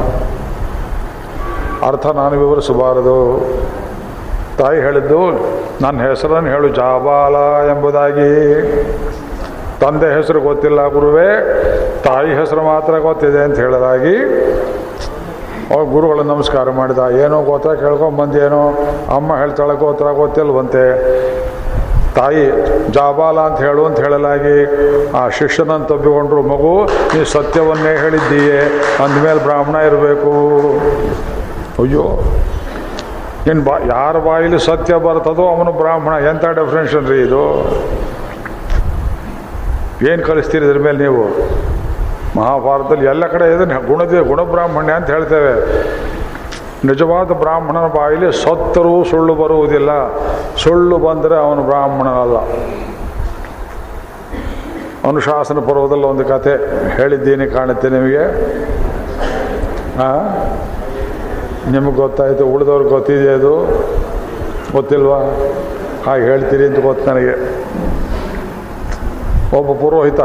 ಅರ್ಥ ನಾನು ವಿವರಿಸಬಾರದು ತಾಯಿ ಹೇಳಿದ್ದು ನನ್ನ ಹೆಸರನ್ನು ಹೇಳು ಜಾಬಾಲ ಎಂಬುದಾಗಿ ತಂದೆ ಹೆಸರು ಗೊತ್ತಿಲ್ಲ ಗುರುವೇ ತಾಯಿ ಹೆಸರು ಮಾತ್ರ ಗೊತ್ತಿದೆ ಅಂತ ಹೇಳಿದಾಗಿ ಅವಾಗ ಗುರುಗಳು ನಮಸ್ಕಾರ ಮಾಡಿದ ಏನೋ ಗೋತ್ರ ಕೇಳ್ಕೊಂಬಂದೇನೋ ಅಮ್ಮ ಹೇಳ್ತಾಳೆ ಗೋತ್ರ ಗೊತ್ತಿಲ್ವಂತೆ ತಾಯಿ ಜಾಬಾಲ ಅಂತ ಹೇಳು ಅಂತ ಹೇಳಲಾಗಿ ಆ ಶಿಷ್ಯನನ್ನು ತಬ್ಬಿಕೊಂಡ್ರು ಮಗು ನೀ ಸತ್ಯವನ್ನೇ ಹೇಳಿದ್ದೀಯೇ ಅಂದಮೇಲೆ ಬ್ರಾಹ್ಮಣ ಇರಬೇಕು ಅಯ್ಯೋ ಇನ್ನು ಬಾ ಯಾರ ಬಾಯಲ್ಲಿ ಸತ್ಯ ಬರ್ತದೋ ಅವನು ಬ್ರಾಹ್ಮಣ ಎಂಥ ಡೆಫಿನೇಷನ್ ರೀ ಇದು ಏನು ಕಲಿಸ್ತೀರಿ ಇದ್ರ ಮೇಲೆ ನೀವು ಮಹಾಭಾರತದಲ್ಲಿ ಎಲ್ಲ ಕಡೆ ಇದನ್ನು ಗುಣದ ಗುಣಬ್ರಾಹ್ಮಣ್ಯ ಅಂತ ಹೇಳ್ತೇವೆ ನಿಜವಾದ ಬ್ರಾಹ್ಮಣನ ಬಾಯಲ್ಲಿ ಸತ್ತರೂ ಸುಳ್ಳು ಬರುವುದಿಲ್ಲ ಸುಳ್ಳು ಬಂದರೆ ಅವನು ಬ್ರಾಹ್ಮಣನಲ್ಲ ಅನುಶಾಸನ ಪರ್ವದಲ್ಲಿ ಒಂದು ಕತೆ ಹೇಳಿದ್ದೀನಿ ಕಾಣುತ್ತೆ ನಿಮಗೆ ಆ ನಿಮಗೆ ಗೊತ್ತಾಯಿತು ಉಳಿದವ್ರಿಗೆ ಗೊತ್ತಿದೆ ಅದು ಗೊತ್ತಿಲ್ವಾ ಹಾಗೆ ಹೇಳ್ತೀರಿ ಅಂತ ಗೊತ್ತು ನನಗೆ ಒಬ್ಬ ಪುರೋಹಿತ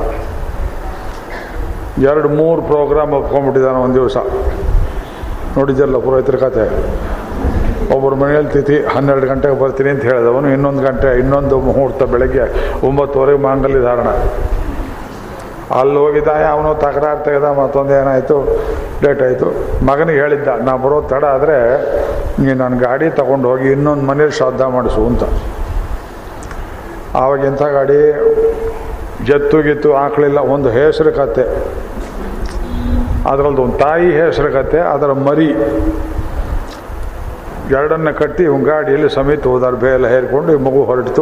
ಎರಡು ಮೂರು ಪ್ರೋಗ್ರಾಮ್ ಒಪ್ಕೊಂಡ್ಬಿಟ್ಟಿದ್ದಾನೆ ಒಂದು ದಿವಸ ನೋಡಿದ್ದಲ್ಲ ಪುರೋಹಿತರ ಕತೆ ಒಬ್ಬರು ಮನೆಯಲ್ಲಿ ತಿಥಿ ಹನ್ನೆರಡು ಗಂಟೆಗೆ ಬರ್ತೀನಿ ಅಂತ ಹೇಳಿದವನು ಇನ್ನೊಂದು ಗಂಟೆ ಇನ್ನೊಂದು ಮುಹೂರ್ತ ಬೆಳಗ್ಗೆ ಒಂಬತ್ತುವರೆಗೆ ಮಾಂಗಲ್ಯ ಧಾರಣ ಅಲ್ಲಿ ಹೋಗಿದ್ದ ಅವನು ತಕರಾರು ತೆಗೆದ ಮತ್ತೊಂದು ಏನಾಯಿತು ಲೇಟ್ ಆಯಿತು ಮಗನಿಗೆ ಹೇಳಿದ್ದ ನಾ ಬರೋದು ತಡ ಆದರೆ ನೀನು ನನ್ನ ಗಾಡಿ ತಗೊಂಡು ಹೋಗಿ ಇನ್ನೊಂದು ಮನೇಲಿ ಶ್ರಾದ್ದ ಮಾಡಿಸು ಅಂತ ಆವಾಗ ಎಂಥ ಗಾಡಿ ಜತ್ತು ಗಿತ್ತು ಹಾಕ್ಲಿಲ್ಲ ಒಂದು ಹೆಸರು ಕತೆ ಅದರದ್ದು ಒಂದು ತಾಯಿ ಹೆಸರು ಕತೆ ಅದರ ಮರಿ ಎರಡನ್ನ ಕಟ್ಟಿ ಇವ್ನ ಗಾಡಿಯಲ್ಲಿ ಸಮೇತ ಹೋದಾರ ಬೇಲ ಹೇರ್ಕೊಂಡು ಈ ಮಗು ಹೊರಟಿತು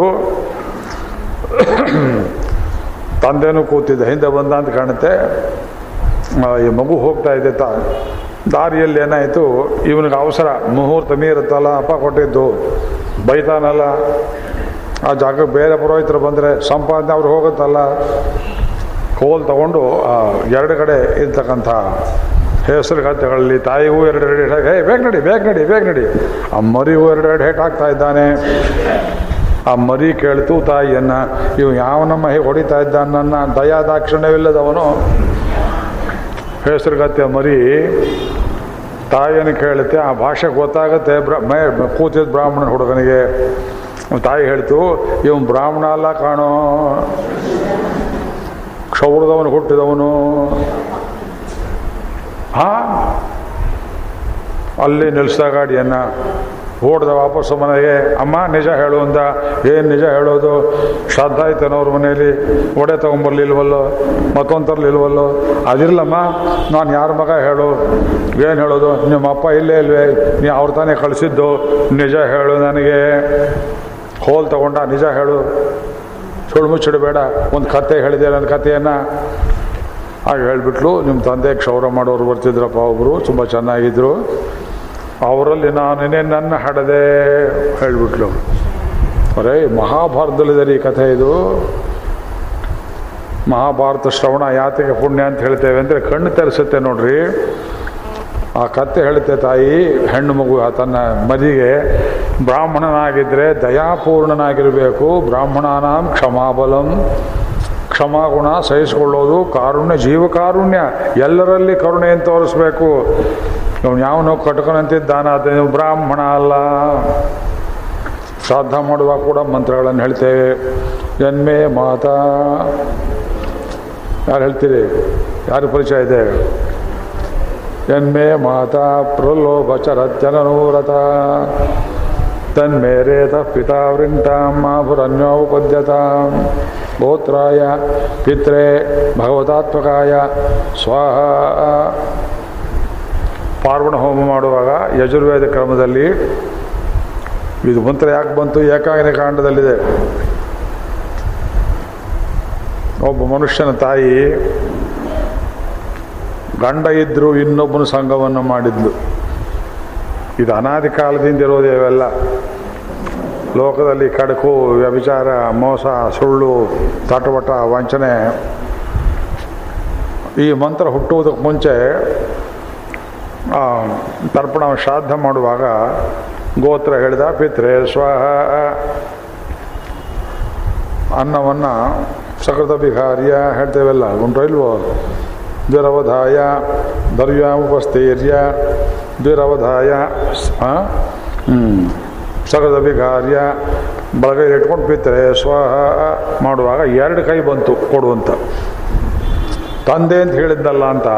ತಂದೆನೂ ಕೂತಿದ್ದ ಹಿಂದೆ ಬಂದ ಅಂತ ಕಾಣುತ್ತೆ ಆ, ಈ ಮಗು ಹೋಗ್ತಾ ಇದೆ ತಾ ದಾರಿಯಲ್ಲಿ ಏನಾಯಿತು ಇವನಿಗೆ ಅವಸರ ಮುಹೂರ್ತ ಮೀರುತ್ತಲ್ಲ ಅಪ್ಪ ಕೊಟ್ಟಿದ್ದು ಬೈತಾನಲ್ಲ ಆ ಜಾಗಕ್ಕೆ ಬೇರೆ ಪುರೋಹಿತರು ಬಂದರೆ ಸಂಪಾದನೆ ಅವ್ರು ಹೋಗುತ್ತಲ್ಲ ಕೋಲ್ ತಗೊಂಡು ಆ ಎರಡು ಕಡೆ ಇರ್ತಕ್ಕಂಥ ಹೆಸರು ಕಥೆಗಳಲ್ಲಿ ತಾಯಿಗೂ ಎರಡೆರಡು ಹೇಟ್ ಹೇ ಬೇಗ ನಡಿ ಬೇಗ ನಡಿ ಬೇಗ ನಡಿ ಆ ಮರಿಗೂ ಎರಡೆರಡು ಹೇಟ್ ಹಾಕ್ತಾ ಇದ್ದಾನೆ ಆ ಮರಿ ಕೇಳ್ತು ತಾಯಿಯನ್ನ ಇವು ಯಾವನಮ್ಮ ಹೇಗೆ ಹೊಡಿತಾ ಇದ್ದಾನ ನನ್ನ ದಯಾ ದಾಕ್ಷಿಣ್ಯವಿಲ್ಲದವನು ಹೆಸರುಗತ್ತೆ ಮರಿ ತಾಯಿಯನ್ನು ಕೇಳುತ್ತೆ ಆ ಭಾಷೆ ಗೊತ್ತಾಗುತ್ತೆ ಬ್ರ ಮೇ ಕೂತಿದ್ದ ಬ್ರಾಹ್ಮಣನ ಹುಡುಗನಿಗೆ ತಾಯಿ ಹೇಳ್ತು ಇವನು ಬ್ರಾಹ್ಮಣ ಅಲ್ಲ ಕಾಣೋ ಕ್ಷೌರದವನು ಹುಟ್ಟಿದವನು ಹಾ ಅಲ್ಲಿ ನಿಲ್ಸಿದ ಗಾಡಿಯನ್ನು ಓಡ್ದ ವಾಪಸ್ಸು ಮನೆಗೆ ಅಮ್ಮ ನಿಜ ಹೇಳು ಅಂದ ಏನು ನಿಜ ಹೇಳೋದು ಶ್ರಾದ್ದ ಆಯ್ತೇನೋ ಅವ್ರ ಮನೆಯಲ್ಲಿ ಒಡೆ ತೊಗೊಂಬರ್ಲಿಲ್ವಲ್ಲೋ ಮತ್ತೊಂದು ತರಲಿಲ್ವಲ್ಲೋ ಅದಿರ್ಲಮ್ಮ ನಾನು ಯಾರ ಮಗ ಹೇಳು ಏನು ಹೇಳೋದು ನಿಮ್ಮ ಅಪ್ಪ ಇಲ್ಲೇ ಇಲ್ವೇ ನೀ ಅವ್ರು ತಾನೇ ಕಳಿಸಿದ್ದು ನಿಜ ಹೇಳು ನನಗೆ ಹೋಲ್ ತಗೊಂಡ ನಿಜ ಹೇಳು ಸುಳ್ಳು ಮುಚ್ಚಿಡಬೇಡ ಒಂದು ಕತೆ ಹೇಳಿದೆ ನನ್ನ ಕಥೆಯನ್ನು ಹಾಗೆ ಹೇಳಿಬಿಟ್ಲು ನಿಮ್ಮ ತಂದೆ ಕ್ಷೌರ ಮಾಡೋರು ಬರ್ತಿದ್ರಪ್ಪ ಒಬ್ಬರು ತುಂಬ ಚೆನ್ನಾಗಿದ್ದರು ಅವರಲ್ಲಿ ನಾನೇ ನನ್ನ ಹಡದೆ ಹೇಳಿಬಿಟ್ಲು ಅರೇ ಮಹಾಭಾರತದಲ್ಲಿದೆ ಈ ಕಥೆ ಇದು ಮಹಾಭಾರತ ಶ್ರವಣ ಯಾತಿಗೆ ಪುಣ್ಯ ಅಂತ ಹೇಳ್ತೇವೆ ಅಂದರೆ ಕಣ್ಣು ತೆರೆಸುತ್ತೆ ನೋಡ್ರಿ ಆ ಕತ್ತೆ ಹೇಳುತ್ತೆ ತಾಯಿ ಹೆಣ್ಣು ಮಗು ಆ ತನ್ನ ಮದಿಗೆ ಬ್ರಾಹ್ಮಣನಾಗಿದ್ದರೆ ದಯಾಪೂರ್ಣನಾಗಿರಬೇಕು ಬ್ರಾಹ್ಮಣಾನಾಂ ಕ್ಷಮಾಬಲಂ ಕ್ಷಮಾಗುಣ ಸಹಿಸಿಕೊಳ್ಳೋದು ಕಾರುಣ್ಯ ಜೀವಕಾರುಣ್ಯ ಎಲ್ಲರಲ್ಲಿ ಕರುಣೆಯನ್ನು ತೋರಿಸ್ಬೇಕು ಇವನು ಯಾವನೋ ಕಟ್ಕೊಂಡಂತಿದ್ದಾನ ಅದು ಬ್ರಾಹ್ಮಣ ಅಲ್ಲ ಶ್ರಾದ್ದ ಮಾಡುವಾಗ ಕೂಡ ಮಂತ್ರಗಳನ್ನು ಹೇಳ್ತೇವೆ ಜನ್ಮೇ ಮಾತಾ ಯಾರು ಹೇಳ್ತೀರಿ ಯಾರು ಪರಿಚಯ ಇದೆ ಜನ್ಮೇ ಮಾತಾ ಪ್ರಲೋಭ ಚರತ್ಯನೂರತ ತನ್ಮೇರೇತ ಪಿತಾ ವೃಂಟಾಂ ಮಾಭುರನ್ಯೋಪದ್ಯತಾಂ ಗೋತ್ರಾಯ ಪಿತ್ರೆ ಭಗವತಾತ್ಮಕಾಯ ಸ್ವಾಹ ಪಾರ್ವಣ ಹೋಮ ಮಾಡುವಾಗ ಯಜುರ್ವೇದ ಕ್ರಮದಲ್ಲಿ ಇದು ಮಂತ್ರ ಯಾಕೆ ಬಂತು ಏಕಾಗ್ನಿ ಕಾಂಡದಲ್ಲಿದೆ ಒಬ್ಬ ಮನುಷ್ಯನ ತಾಯಿ ಗಂಡ ಇದ್ದರೂ ಇನ್ನೊಬ್ಬನ ಸಂಘವನ್ನು ಮಾಡಿದ್ಲು ಇದು ಅನಾದಿ ಕಾಲದಿಂದ ಇರೋದು ಇವೆಲ್ಲ ಲೋಕದಲ್ಲಿ ಕಡಕು ವ್ಯಭಿಚಾರ ಮೋಸ ಸುಳ್ಳು ತಟವಟ ವಂಚನೆ ಈ ಮಂತ್ರ ಹುಟ್ಟುವುದಕ್ಕೆ ಮುಂಚೆ ಆ, ತರ್ಪಣ ಶ್ರಾದ್ದ ಮಾಡುವಾಗ ಗೋತ್ರ ಹೇಳಿದ ಪಿತ್ರೆ ಸ್ವಾಹ ಅನ್ನವನ್ನು ಸಕೃತ ಬಿಹಾರ್ಯ ಹೇಳ್ತೇವೆಲ್ಲ ಉಂಟೋ ಇಲ್ವೋ ದ್ವಿರವಧಾಯ ದರ್ವ್ಯಾಮುಪಸ್ಥೈರ್ಯ ದ್ವಿರವಧಾಯ ಹ್ಞೂ ಸಕೃತ ಬಿಹಾರ್ಯ ಬಳಗೈಲಿ ಇಟ್ಕೊಂಡು ಪಿತ್ರೆ ಸ್ವಾಹ ಮಾಡುವಾಗ ಎರಡು ಕೈ ಬಂತು ಕೊಡುವಂತ ತಂದೆ ಅಂತ ಹೇಳಿದ್ನಲ್ಲ ಅಂತ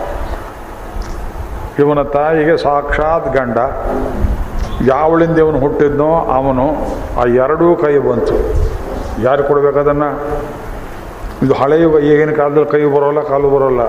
ಇವನ ತಾಯಿಗೆ ಸಾಕ್ಷಾತ್ ಗಂಡ ಯಾವಳಿಂದ ಇವನು ಹುಟ್ಟಿದ್ನೋ ಅವನು ಆ ಎರಡೂ ಕೈ ಬಂತು ಯಾರು ಕೊಡ್ಬೇಕು ಅದನ್ನು ಇದು ಹಳೆ ಯುಗ ಈಗಿನ ಕಾಲದಲ್ಲಿ ಕೈ ಬರೋಲ್ಲ ಕಾಲು ಬರೋಲ್ಲ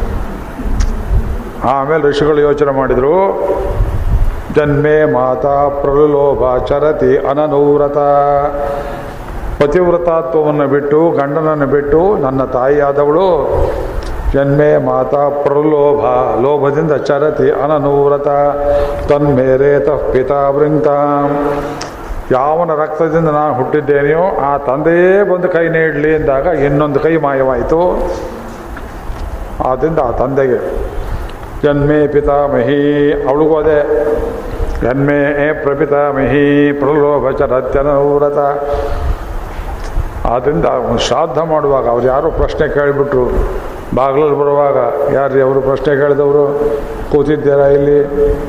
ಆಮೇಲೆ ಋಷಿಗಳು ಯೋಚನೆ ಮಾಡಿದರು ಜನ್ಮೇ ಮಾತಾ ಪ್ರಲೋಭ ಚರತಿ ಅನನೂರತ ಪತಿವ್ರತಾತ್ವವನ್ನು ಬಿಟ್ಟು ಗಂಡನನ್ನು ಬಿಟ್ಟು ನನ್ನ ತಾಯಿಯಾದವಳು ಜನ್ಮೇ ಮಾತಾ ಪ್ರಲೋಭ ಲೋಭದಿಂದ ಚರತಿ ಅನನೂರತ ತನ್ಮೇರೇತ ಪಿತಾ ವೃಂತ ಯಾವನ ರಕ್ತದಿಂದ ನಾನು ಹುಟ್ಟಿದ್ದೇನೆಯೋ ಆ ತಂದೆಯೇ ಬಂದು ಕೈ ನೀಡಲಿ ಎಂದಾಗ ಇನ್ನೊಂದು ಕೈ ಮಾಯವಾಯಿತು ಆದ್ದರಿಂದ ಆ ತಂದೆಗೆ ಜನ್ಮೇ ಪಿತಾಮಹಿ ಅವಳಿಗೂ ಅದೇ ಜನ್ಮೇ ಪ್ರಪಿತಾಮಹಿ ಪ್ರಲೋಭ ಚರತ್ಯನೂರತ ಆದ್ದರಿಂದ ಅವ್ನು ಶ್ರಾದ್ದ ಮಾಡುವಾಗ ಅವ್ರು ಯಾರೋ ಪ್ರಶ್ನೆ ಕೇಳಿಬಿಟ್ರು ಬಾಗಿಲಲ್ಲಿ ಬರುವಾಗ ಯಾರು ಅವರು ಪ್ರಶ್ನೆ ಕೇಳಿದವರು ಕೂತಿದ್ದೀರಾ ಇಲ್ಲಿ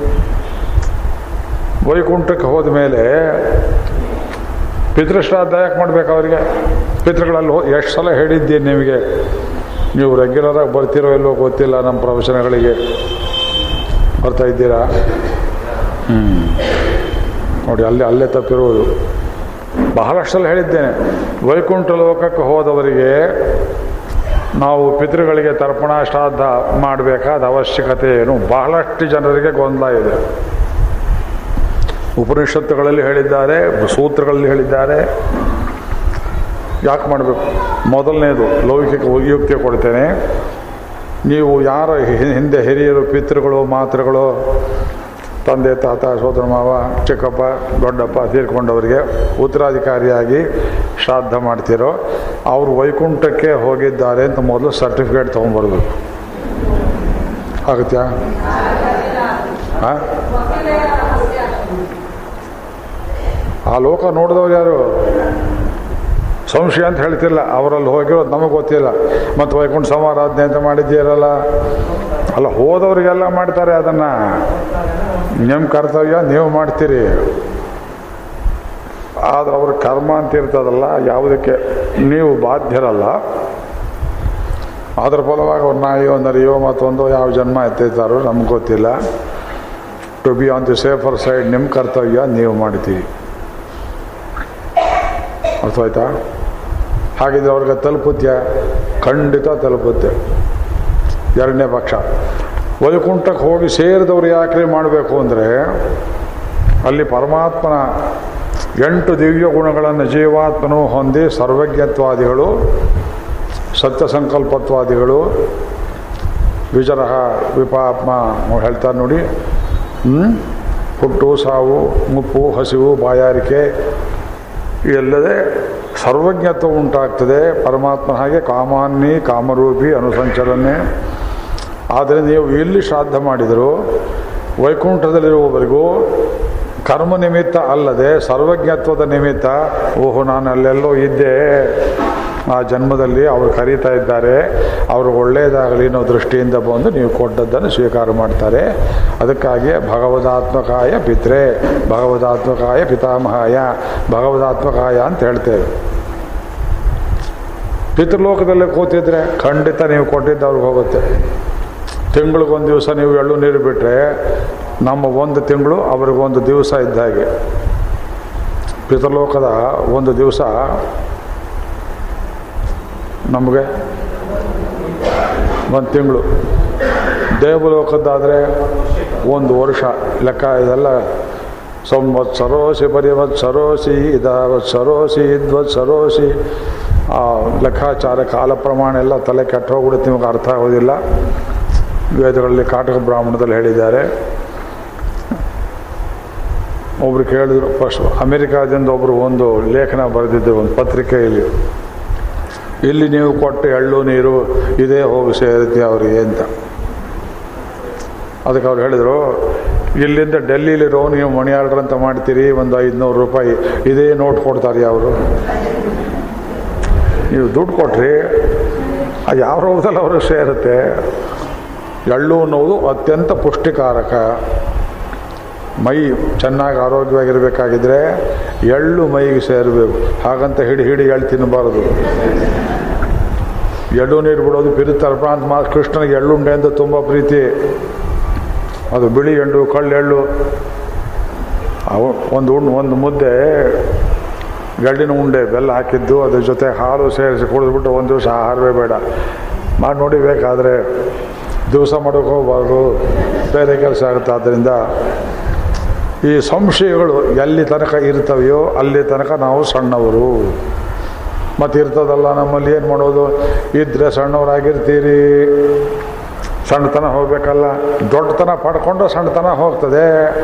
ವೈಕುಂಠಕ್ಕೆ ಹೋದ ಮೇಲೆ ಪಿತೃಶ್ರಾದ್ದ ಯಾಕೆ ಮಾಡ್ಬೇಕು ಅವರಿಗೆ ಪಿತೃಗಳಲ್ಲಿ ಹೋ ಎಷ್ಟು ಸಲ ಹೇಳಿದ್ದೀನಿ ನಿಮಗೆ ನೀವು ರೆಗ್ಯುಲರಾಗಿ ಬರ್ತಿರೋ ಇಲ್ಲೋ ಗೊತ್ತಿಲ್ಲ ನಮ್ಮ ಪ್ರವಚನಗಳಿಗೆ ಬರ್ತಾ ಇದ್ದೀರಾ ಹ್ಞೂ ನೋಡಿ ಅಲ್ಲಿ ಅಲ್ಲೇ ತಪ್ಪಿರುವುದು ಬಹಳಷ್ಟು ಸಲ ಹೇಳಿದ್ದೇನೆ ವೈಕುಂಠ ಲೋಕಕ್ಕೆ ಹೋದವರಿಗೆ ನಾವು ಪಿತೃಗಳಿಗೆ ತರ್ಪಣ ಶ್ರಾದ್ದ ಮಾಡಬೇಕಾದ ಅವಶ್ಯಕತೆ ಏನು ಬಹಳಷ್ಟು ಜನರಿಗೆ ಗೊಂದಲ ಇದೆ ಉಪನಿಷತ್ತುಗಳಲ್ಲಿ ಹೇಳಿದ್ದಾರೆ ಸೂತ್ರಗಳಲ್ಲಿ ಹೇಳಿದ್ದಾರೆ ಯಾಕೆ ಮಾಡಬೇಕು ಮೊದಲನೇದು ಲೌಕಿಕ ಉಪಯುಕ್ತಿ ಕೊಡ್ತೇನೆ ನೀವು ಯಾರ ಹಿ- ಹಿಂದೆ ಹಿರಿಯರು ಪಿತೃಗಳು ಮಾತೃಗಳು ತಂದೆ ತಾತ ಸೋದರ ಮಾವ ಚಿಕ್ಕಪ್ಪ ದೊಡ್ಡಪ್ಪ ತೀರ್ಕೊಂಡವರಿಗೆ ಉತ್ತರಾಧಿಕಾರಿಯಾಗಿ ಶ್ರಾದ್ದ ಮಾಡ್ತಿರೋ ಅವರು ವೈಕುಂಠಕ್ಕೆ ಹೋಗಿದ್ದಾರೆ ಅಂತ ಮೊದಲು ಸರ್ಟಿಫಿಕೇಟ್ ತೊಗೊಂಬರ್ಬೇಕು ಆಗತ್ಯಾ ಆ? ಆ ಲೋಕ ನೋಡಿದವ್ರು ಯಾರು ಸಂಶಯ ಅಂತ ಹೇಳ್ತಿಲ್ಲ ಅವರಲ್ಲಿ ಹೋಗಿರೋದು ನಮಗೆ ಗೊತ್ತಿಲ್ಲ ಮತ್ತು ವೈಕುಂಠ ಸಮಾರಾಧನೆ ಅಂತ ಮಾಡಿದ್ದೀರಲ್ಲ ಅಲ್ಲ ಹೋದವರಿಗೆಲ್ಲ ಮಾಡ್ತಾರೆ ಅದನ್ನು ನಿಮ್ಮ ಕರ್ತವ್ಯ ನೀವು ಮಾಡ್ತೀರಿ ಆದ್ರೆ ಅವ್ರ ಕರ್ಮ ಅಂತ ಇರ್ತದಲ್ಲ ಯಾವುದಕ್ಕೆ ನೀವು ಬಾಧ್ಯರಲ್ಲ ಅದ್ರ ಫಲವಾಗಿ ಒಂದು ನಾಯಿಯೋ ನರಿಯೋ ಮತ್ತೊಂದು ಯಾವ ಜನ್ಮ ಎತ್ತಿರ್ತಾರೋ ನಮ್ಗೆ ಗೊತ್ತಿಲ್ಲ to be on the safer side ನಿಮ್ಮ ಕರ್ತವ್ಯ ನೀವು ಮಾಡ್ತೀವಿ ಅರ್ಥವಾಯ್ತಾ ಹಾಗಿದ್ರೆ ಅವ್ರಿಗೆ ತಲುಪುತ್ಯ ಖಂಡಿತ ತಲುಪುತ್ತೆ ಎರಡನೇ ಪಕ್ಷ ವೈಕುಂಠಕ್ಕೆ ಹೋಗಿ ಸೇರಿದವ್ರು ಯಾಕ್ರಿ ಮಾಡಬೇಕು ಅಂದರೆ ಅಲ್ಲಿ ಪರಮಾತ್ಮನ ಎಂಟು ದಿವ್ಯ ಗುಣಗಳನ್ನು ಜೀವಾತ್ಮನು ಹೊಂದಿ ಸರ್ವಜ್ಞತ್ವಾದಿಗಳು ಸತ್ಯ ಸಂಕಲ್ಪತ್ವಾದಿಗಳು ವಿಜರಹ ವಿಪಾತ್ಮ ಅವ್ರು ಹೇಳ್ತಾರೆ ನೋಡಿ ಹ್ಮ್? ಹುಟ್ಟು ಸಾವು ಮುಪ್ಪು ಹಸಿವು ಬಾಯಾರಿಕೆ ಇಲ್ಲದೆ ಸರ್ವಜ್ಞತ್ವ ಉಂಟಾಗ್ತದೆ ಪರಮಾತ್ಮನ ಹಾಗೆ ಕಾಮಾನ್ನಿ ಕಾಮರೂಪಿ ಅನುಸಂಚಲನೆ ಆದರೆ ನೀವು ಇಲ್ಲಿ ಶ್ರಾದ್ದ ಮಾಡಿದರು ವೈಕುಂಠದಲ್ಲಿರುವವರೆಗೂ ಕರ್ಮ ನಿಮಿತ್ತ ಅಲ್ಲದೆ ಸರ್ವಜ್ಞತ್ವದ ನಿಮಿತ್ತ ಓಹೋ ನಾನು ಅಲ್ಲೆಲ್ಲೋ ಇದ್ದೆ ಆ ಜನ್ಮದಲ್ಲಿ ಅವರು ಕರೀತಾ ಇದ್ದಾರೆ ಅವರು ಒಳ್ಳೆಯದಾಗಲಿ ಅನ್ನೋ ದೃಷ್ಟಿಯಿಂದ ಬಂದು ನೀವು ಕೊಟ್ಟದ್ದನ್ನು ಸ್ವೀಕಾರ ಮಾಡ್ತಾರೆ ಅದಕ್ಕಾಗಿ ಭಗವದಾತ್ಮಕಾಯ ಪಿತ್ರೆ ಭಗವದಾತ್ಮಕಾಯ ಪಿತಾಮಹಾಯ ಭಗವದಾತ್ಮಕಾಯ ಅಂತ ಹೇಳ್ತೇವೆ ಪಿತೃಲೋಕದಲ್ಲೇ ಕೂತಿದ್ರೆ ಖಂಡಿತ ನೀವು ಕೊಟ್ಟಿದ್ದು ಅವ್ರಿಗೆ ಹೋಗುತ್ತೆ ತಿಂಗಳಿಗೊಂದು ದಿವಸ ನೀವು ಎಳ್ಳು ನೀರು ಬಿಟ್ಟರೆ ನಮ್ಮ ಒಂದು ತಿಂಗಳು ಅವ್ರಿಗೊಂದು ದಿವಸ ಇದ್ದ ಹಾಗೆ ಪಿತೃಲೋಕದ ಒಂದು ದಿವಸ ನಮಗೆ ಒಂದು ತಿಂಗಳು ದೇವಲೋಕದ್ದಾದರೆ ಒಂದು ವರ್ಷ ಲೆಕ್ಕ ಇದೆಲ್ಲ ಸಂವತ್ಸರೋಸಿ ಪರಿವತ್ಸರೋಸಿ ಇದಾವತ್ಸರೋಸಿ ಇದ್ವತ್ಸರೋಸಿ ಆ ಲೆಕ್ಕಾಚಾರ ಕಾಲ ಪ್ರಮಾಣ ಎಲ್ಲ ತಲೆ ಕೆಟ್ಟ ಹೋಗ್ಬಿಡುತ್ತೆ ನಿಮಗೆ ಅರ್ಥ ಆಗೋದಿಲ್ಲ ವೇದಗಳಲ್ಲಿ ಕಾಟಕ ಬ್ರಾಹ್ಮಣದಲ್ಲಿ ಹೇಳಿದ್ದಾರೆ ಒಬ್ರು ಕೇಳಿದ್ರು ಫಸ್ಟ್ ಅಮೆರಿಕಾದಿಂದ ಒಬ್ಬರು ಒಂದು ಲೇಖನ ಬರೆದಿದ್ದರು ಒಂದು ಪತ್ರಿಕೆಯಲ್ಲಿ ಇಲ್ಲಿ ನೀವು ಕೊಟ್ಟು ಎಳ್ಳು ನೀರು ಇದೇ ಹೋಗಿ ಸೇರುತ್ತೆ ಅವರಿಗೆ ಅಂತ ಅದಕ್ಕೆ ಅವ್ರು ಹೇಳಿದರು ಇಲ್ಲಿಂದ ಡೆಲ್ಲಿಲಿರೋ ನೀವು ಮಣಿ ಆರ್ಡ್ರ್ ಅಂತ ಮಾಡ್ತೀರಿ ಒಂದು ಐದುನೂರು ರೂಪಾಯಿ ಇದೇ ನೋಟ್ ಕೊಡ್ತಾರೆ ಅವರು ನೀವು ದುಡ್ಡು ಕೊಟ್ರಿ ಆ ಯಾವ ರೋಗದಲ್ಲಿ ಅವ್ರಿಗೆ ಸೇರುತ್ತೆ ಎಳ್ಳು ಅನ್ನೋದು ಅತ್ಯಂತ ಪುಷ್ಟಿಕಾರಕ ಮೈ ಚೆನ್ನಾಗಿ ಆರೋಗ್ಯವಾಗಿರಬೇಕಾಗಿದ್ರೆ ಎಳ್ಳು ಮೈಗೆ ಸೇರಬೇಕು ಹಾಗಂತ ಹಿಡಿ ಹಿಡಿ ಎಳ್ಳು ತಿನ್ನಬಾರದು ಎಳ್ಳು ನೀರು ಬಿಡೋದು ಪಿರುತ್ತರ್ಪ ಅಂತ ಮಾತು ಕೃಷ್ಣನಿಗೆ ಎಳ್ಳುಂಡೆ ಅಂತ ತುಂಬ ಪ್ರೀತಿ ಅದು ಬಿಳಿ ಎಳ್ಳು ಕಳ್ಳು ಎಳ್ಳು ಅವು ಒಂದು ಉಂಡು ಒಂದು ಮುದ್ದೆ ಗಡ್ಡಿನ ಉಂಡೆ ಬೆಲ್ಲ ಹಾಕಿದ್ದು ಅದ್ರ ಜೊತೆ ಹಾಲು ಸೇರಿಸಿ ಕುಡಿದ್ಬಿಟ್ಟು ಒಂದು ದಿವಸ ಆಹಾರವೇ ಬೇಡ ಮಾಡಿ ನೋಡಿ ಬೇಕಾದರೆ ದಿವಸ ಮಾಡೋಕೆ ಹೋಗ್ಬಾರ್ದು ಬೇರೆ ಕೆಲಸ ಆಗುತ್ತೆ ಆದ್ದರಿಂದ ಈ ಸಂಶಯಗಳು ಎಲ್ಲಿ ತನಕ ಇರ್ತವೆಯೋ ಅಲ್ಲಿ ತನಕ ನಾವು ಸಣ್ಣವರು ಮತ್ತು ಇರ್ತದಲ್ಲ ನಮ್ಮಲ್ಲಿ ಏನು ಮಾಡೋದು ಇದ್ದರೆ ಸಣ್ಣವರಾಗಿರ್ತೀರಿ ಸಣ್ಣತನ ಹೋಗ್ಬೇಕಲ್ಲ ದೊಡ್ಡತನ ಪಡ್ಕೊಂಡು ಸಣ್ಣತನ ಹೋಗ್ತದೆ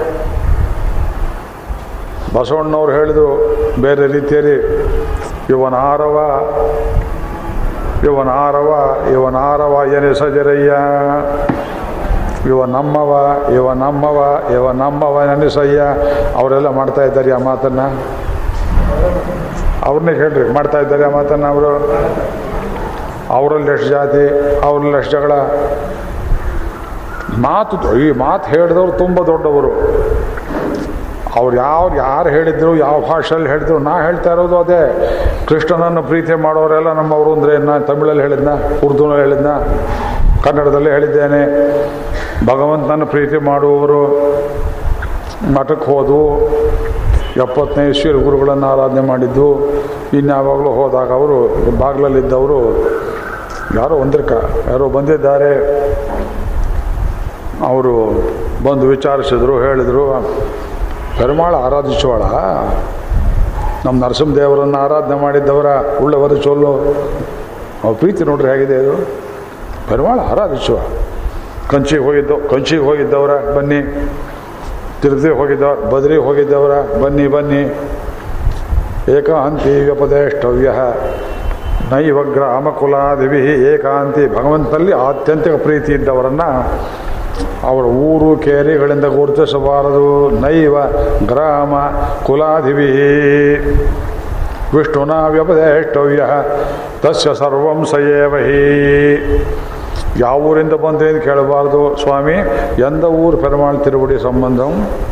ಬಸವಣ್ಣವ್ರು ಹೇಳಿದ್ರು ಬೇರೆ ರೀತಿಯಲ್ಲಿ ಇವನಾರವ ಇವನಾರವ ಇವನಾರವ ಎನಿಸಜರಯ್ಯ ಇವ ನಮ್ಮವ ಇವ ನಮ್ಮವ ಇವ ನಮ್ಮವ ನೆನೆಸಯ್ಯ ಅವರೆಲ್ಲ ಮಾಡ್ತಾ ಇದ್ದಾರೆ ಆ ಮಾತನ್ನು ಅವ್ರನ್ನೇ ಹೇಳ್ರಿ ಮಾಡ್ತಾ ಇದ್ದಾರೆ ಆ ಮಾತನ್ನು ಅವರು ಅವರಲ್ಲಿ ಎಷ್ಟು ಜಾತಿ ಅವ್ರಲ್ಲಿ ಎಷ್ಟು ಜಗಳ ಮಾತು ಈ ಮಾತು ಹೇಳಿದವರು ತುಂಬ ದೊಡ್ಡವರು ಅವ್ರು ಯಾವ ಯಾರು ಹೇಳಿದ್ರು ಯಾವ ಭಾಷೆಯಲ್ಲಿ ಹೇಳಿದ್ರು ನಾ ಹೇಳ್ತಾ ಇರೋದು ಅದೇ ಕೃಷ್ಣನನ್ನು ಪ್ರೀತಿ ಮಾಡೋರೆಲ್ಲ ನಮ್ಮವರು ಅಂದರೆ ನಾ ತಮಿಳಲ್ಲಿ ಹೇಳಿದ್ನ ಉರ್ದುನಲ್ಲಿ ಹೇಳಿದ್ನ ಕನ್ನಡದಲ್ಲಿ ಹೇಳಿದ್ದೇನೆ ಭಗವಂತನನ್ನು ಪ್ರೀತಿ ಮಾಡುವವರು ಮಠಕ್ಕೆ ಹೋದು ಎಪ್ಪತ್ತನೇ ಇಸ್ವಿಯಲ್ಲಿ ಗುರುಗಳನ್ನು ಆರಾಧನೆ ಮಾಡಿದ್ದು ಇನ್ಯಾವಾಗಲೂ ಹೋದಾಗ ಅವರು ಬಾಗಿಲಲ್ಲಿದ್ದವರು ಯಾರೋ ಒಂದರ್ಕ ಯಾರೋ ಬಂದಿದ್ದಾರೆ ಅವರು ಬಂದು ವಿಚಾರಿಸಿದ್ರು ಹೇಳಿದರು ಪೆರುಮಾಳ ಆರಾಧಿಸುವಳ ನಮ್ಮ ನರಸಿಂಹದೇವರನ್ನು ಆರಾಧನೆ ಮಾಡಿದ್ದವರ ಉಳ್ಳವರು ಚೊಲ್ಲು ಅವ್ರ ಪ್ರೀತಿ ನೋಡ್ರಿ ಹೇಗಿದೆ ಇದು ಪೆರುಮಾಳ ಆರಾಧಿಸುವ ಕಂಚಿಗೆ ಹೋಗಿದ್ದು ಕಂಚಿಗೆ ಹೋಗಿದ್ದವರ ಬನ್ನಿ ತಿರುಪತಿಗೆ ಹೋಗಿದ್ದವ್ರ ಬದ್ರಿಗೆ ಹೋಗಿದ್ದವರ ಬನ್ನಿ ಬನ್ನಿ ಏಕಾಂತಿ ವ್ಯಪದೇಷ್ಟವ್ಯ ನೈವ ಗ್ರಾಮಕುಲಾದಿವಿ ಏಕಾಂತಿ ಭಗವಂತನಲ್ಲಿ ಆತ್ಯಂತಿಕ ಪ್ರೀತಿ ಇದ್ದವರನ್ನು ಅವರ ಊರು ಕೇರಿಗಳಿಂದ ಗುರುತಿಸಬಾರದು ನೈವ ಗ್ರಾಮ ಕುಲಾಧಿವಿ ವಿಷ್ಣುನ ವ್ಯಪದೇಷ್ಟವ್ಯ ತಸ್ಯ ಸರ್ವಂ ಸಯೇವ ಹಿ ಯಾವ ಊರಿಂದ ಬಂದ್ರೆ ಅಂತ ಕೇಳಬಾರ್ದು ಸ್ವಾಮಿ ಎಂದ ಊರು ಪೆರುಮಾಳ್ ತಿರುಗುಡಿ ಸಂಬಂಧಂ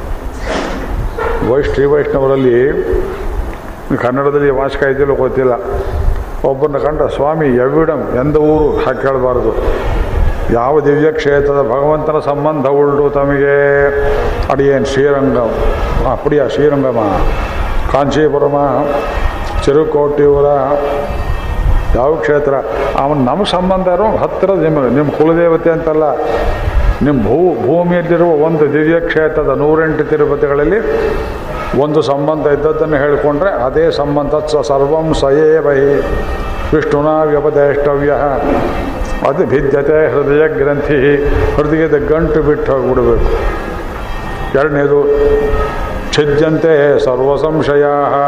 ವೈ ಶ್ರೀ ವೈಷ್ಣವರಲ್ಲಿ ಕನ್ನಡದಲ್ಲಿ ವಾಚಕ ಇದೆಯಲ್ಲೋ ಗೊತ್ತಿಲ್ಲ ಒಬ್ಬರನ್ನ ಕಂಡ ಸ್ವಾಮಿ ಎವಿಡಮ್ ಎಂದ ಊರು ಹಾಗೆ ಕೇಳಬಾರ್ದು ಯಾವ ದಿವ್ಯ ಕ್ಷೇತ್ರದ ಭಗವಂತನ ಸಂಬಂಧ ಉಂಟು ತಮಗೆ ಅಡಿಯೇನು ಶ್ರೀರಂಗಂ ಅಪ್ಪಡಿಯ ಶ್ರೀರಂಗಮ ಕಾಂಚೀಪುರಮ ಚಿರುಕೋಟಿಯೂರ ಯಾವ ಕ್ಷೇತ್ರ ಅವನು ನಮ್ಮ ಸಂಬಂಧ ಇರೋ ಹತ್ತಿರದ ನಿಮ್ಮ ನಿಮ್ಮ ಕುಲದೇವತೆ ಅಂತಲ್ಲ ನಿಮ್ಮ ಭೂ ಭೂಮಿಯಲ್ಲಿರುವ ಒಂದು ದಿವ್ಯ ಕ್ಷೇತ್ರದ ನೂರೆಂಟು ತಿರುಪತಿಗಳಲ್ಲಿ ಒಂದು ಸಂಬಂಧ ಇದ್ದದ್ದನ್ನು ಹೇಳಿಕೊಂಡ್ರೆ ಅದೇ ಸಂಬಂಧ ಸ ಸರ್ವಂ ಸಯೇವೈ ವಿಷ್ಣುನ ವ್ಯಪದೇಷ್ಟವ್ಯ ಅದು ಭಿದ್ಯತೆ ಹೃದಯ ಗ್ರಂಥಿ ಹೃದಯದ ಗಂಟು ಬಿಟ್ಟು ಹೋಗಿಬಿಡಬೇಕು ಎರಡನೇದು ಛಿದ್ಯಂತೆ ಸರ್ವ ಸಂಶಯ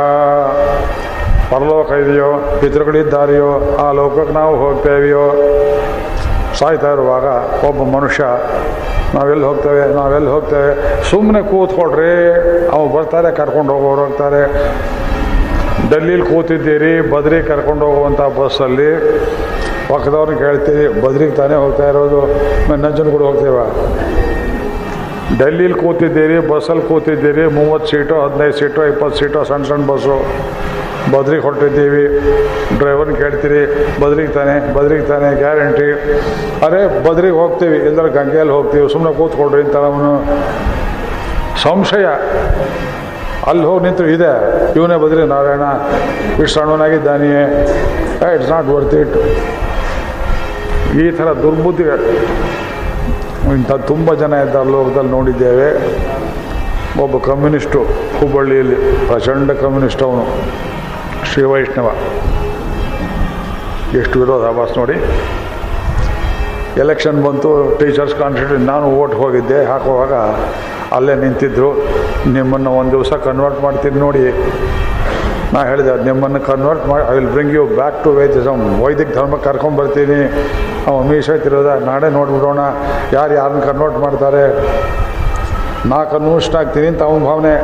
ಪರಲೋಕ ಇದೆಯೋ ಪಿತೃಗಳಿದ್ದಾರೆಯೋ ಆ ಲೋಕಕ್ಕೆ ನಾವು ಹೋಗ್ತೇವೆಯೋ ಸಾಯ್ತಾ ಇರುವಾಗ ಒಬ್ಬ ಮನುಷ್ಯ ನಾವೆಲ್ಲಿ ಹೋಗ್ತೇವೆ ನಾವೆಲ್ಲಿ ಹೋಗ್ತೇವೆ ಸುಮ್ಮನೆ ಕೂತ್ಕೊಳ್ರಿ ಅವು ಬರ್ತಾರೆ ಕರ್ಕೊಂಡು ಹೋಗೋರು ಹೋಗ್ತಾರೆ ಡೆಲ್ಲೀಲಿ ಕೂತಿದ್ದೀರಿ ಬದ್ರಿ ಕರ್ಕೊಂಡು ಹೋಗುವಂಥ ಬಸ್ಸಲ್ಲಿ ಪಕ್ಕದವ್ರನ್ನ ಕೇಳ್ತೀವಿ ಬದ್ರಿಗೆ ತಾನೇ ಹೋಗ್ತಾ ಇರೋದು ನಂಜನಗೂಡು ಹೋಗ್ತೇವ ಡೆಲ್ಲೀಲಿ ಕೂತಿದ್ದೀರಿ ಬಸ್ಸಲ್ಲಿ ಕೂತಿದ್ದೀರಿ ಮೂವತ್ತು ಸೀಟು ಹದಿನೈದು ಸೀಟು ಇಪ್ಪತ್ತು ಸೀಟು ಸಣ್ಣ ಸಣ್ಣ ಬಸ್ಸು ಬದ್ರಿಗೆ ಹೊರಟಿದ್ದೀವಿ ಡ್ರೈವರ್ನ ಕೇಳ್ತೀರಿ ಬದ್ರಿಗೆ ತಾನೆ ಬದ್ರಿಗೆ ತಾನೆ ಗ್ಯಾರಂಟಿ ಅರೆ ಬದ್ರಿಗೆ ಹೋಗ್ತೀವಿ ಎಲ್ಲರ ಗಂಗೆಯಲ್ಲಿ ಹೋಗ್ತೀವಿ ಸುಮ್ಮನೆ ಕೂತ್ಕೊಳ್ರಿ ಅಂತ ಅವನು ಸಂಶಯ ಅಲ್ಲಿ ಹೋಗಿ ನಿಂತು ಇದೆ ಇವನೇ ಬದ್ರಿ ನಾರಾಯಣ ಇಷ್ಟು ಸಣ್ಣವನಾಗಿದ್ದಾನೆಯೇ ಇಟ್ಸ್ ನಾಟ್ ವರ್ತ್ ಇಟ್ ಈ ಥರ ದುರ್ಬುದ್ಧಿ ಇಂಥ ತುಂಬ ಜನ ಇದ್ದಾರೆ ಲೋಕದಲ್ಲಿ ನೋಡಿದ್ದೇವೆ ಒಬ್ಬ ಕಮ್ಯುನಿಸ್ಟು ಹುಬ್ಬಳ್ಳಿಯಲ್ಲಿ ಪ್ರಚಂಡ ಕಮ್ಯುನಿಸ್ಟ್ ಅವನು ಶ್ರೀ ವೈಷ್ಣವ ಎಷ್ಟು ವಿರೋಧಾಭಾಸ ನೋಡಿ ಎಲೆಕ್ಷನ್ ಬಂತು ಟೀಚರ್ಸ್ ಕಾನ್ಸ್ಟಿಟ್ಯೂಟ್ ನಾನು ಓಟ್ ಹೋಗಿದ್ದೆ ಹಾಕುವಾಗ ಅಲ್ಲೇ ನಿಂತಿದ್ದರು ನಿಮ್ಮನ್ನು ಒಂದು ದಿವಸ ಕನ್ವರ್ಟ್ ಮಾಡ್ತೀನಿ ನೋಡಿ ನಾ ಹೇಳಿದೆ ನಿಮ್ಮನ್ನು ಕನ್ವರ್ಟ್ ಮಾಡಿ I will bring you back to Vedism ವೈದಿಕ ಧರ್ಮಕ್ಕೆ ಕರ್ಕೊಂಬರ್ತೀನಿ ಅವ ಮೀಸೆ ತಿರೋದ ನಾಳೆ ನೋಡ್ಬಿಡೋಣ ಯಾರು ಯಾರನ್ನ ಕನ್ವರ್ಟ್ ಮಾಡ್ತಾರೆ ನಾ ಕನ್ವರ್ಸ್ಟ್ ಆಗ್ತೀನಿ ಅಂತ ಅವನ ಭಾವನೆ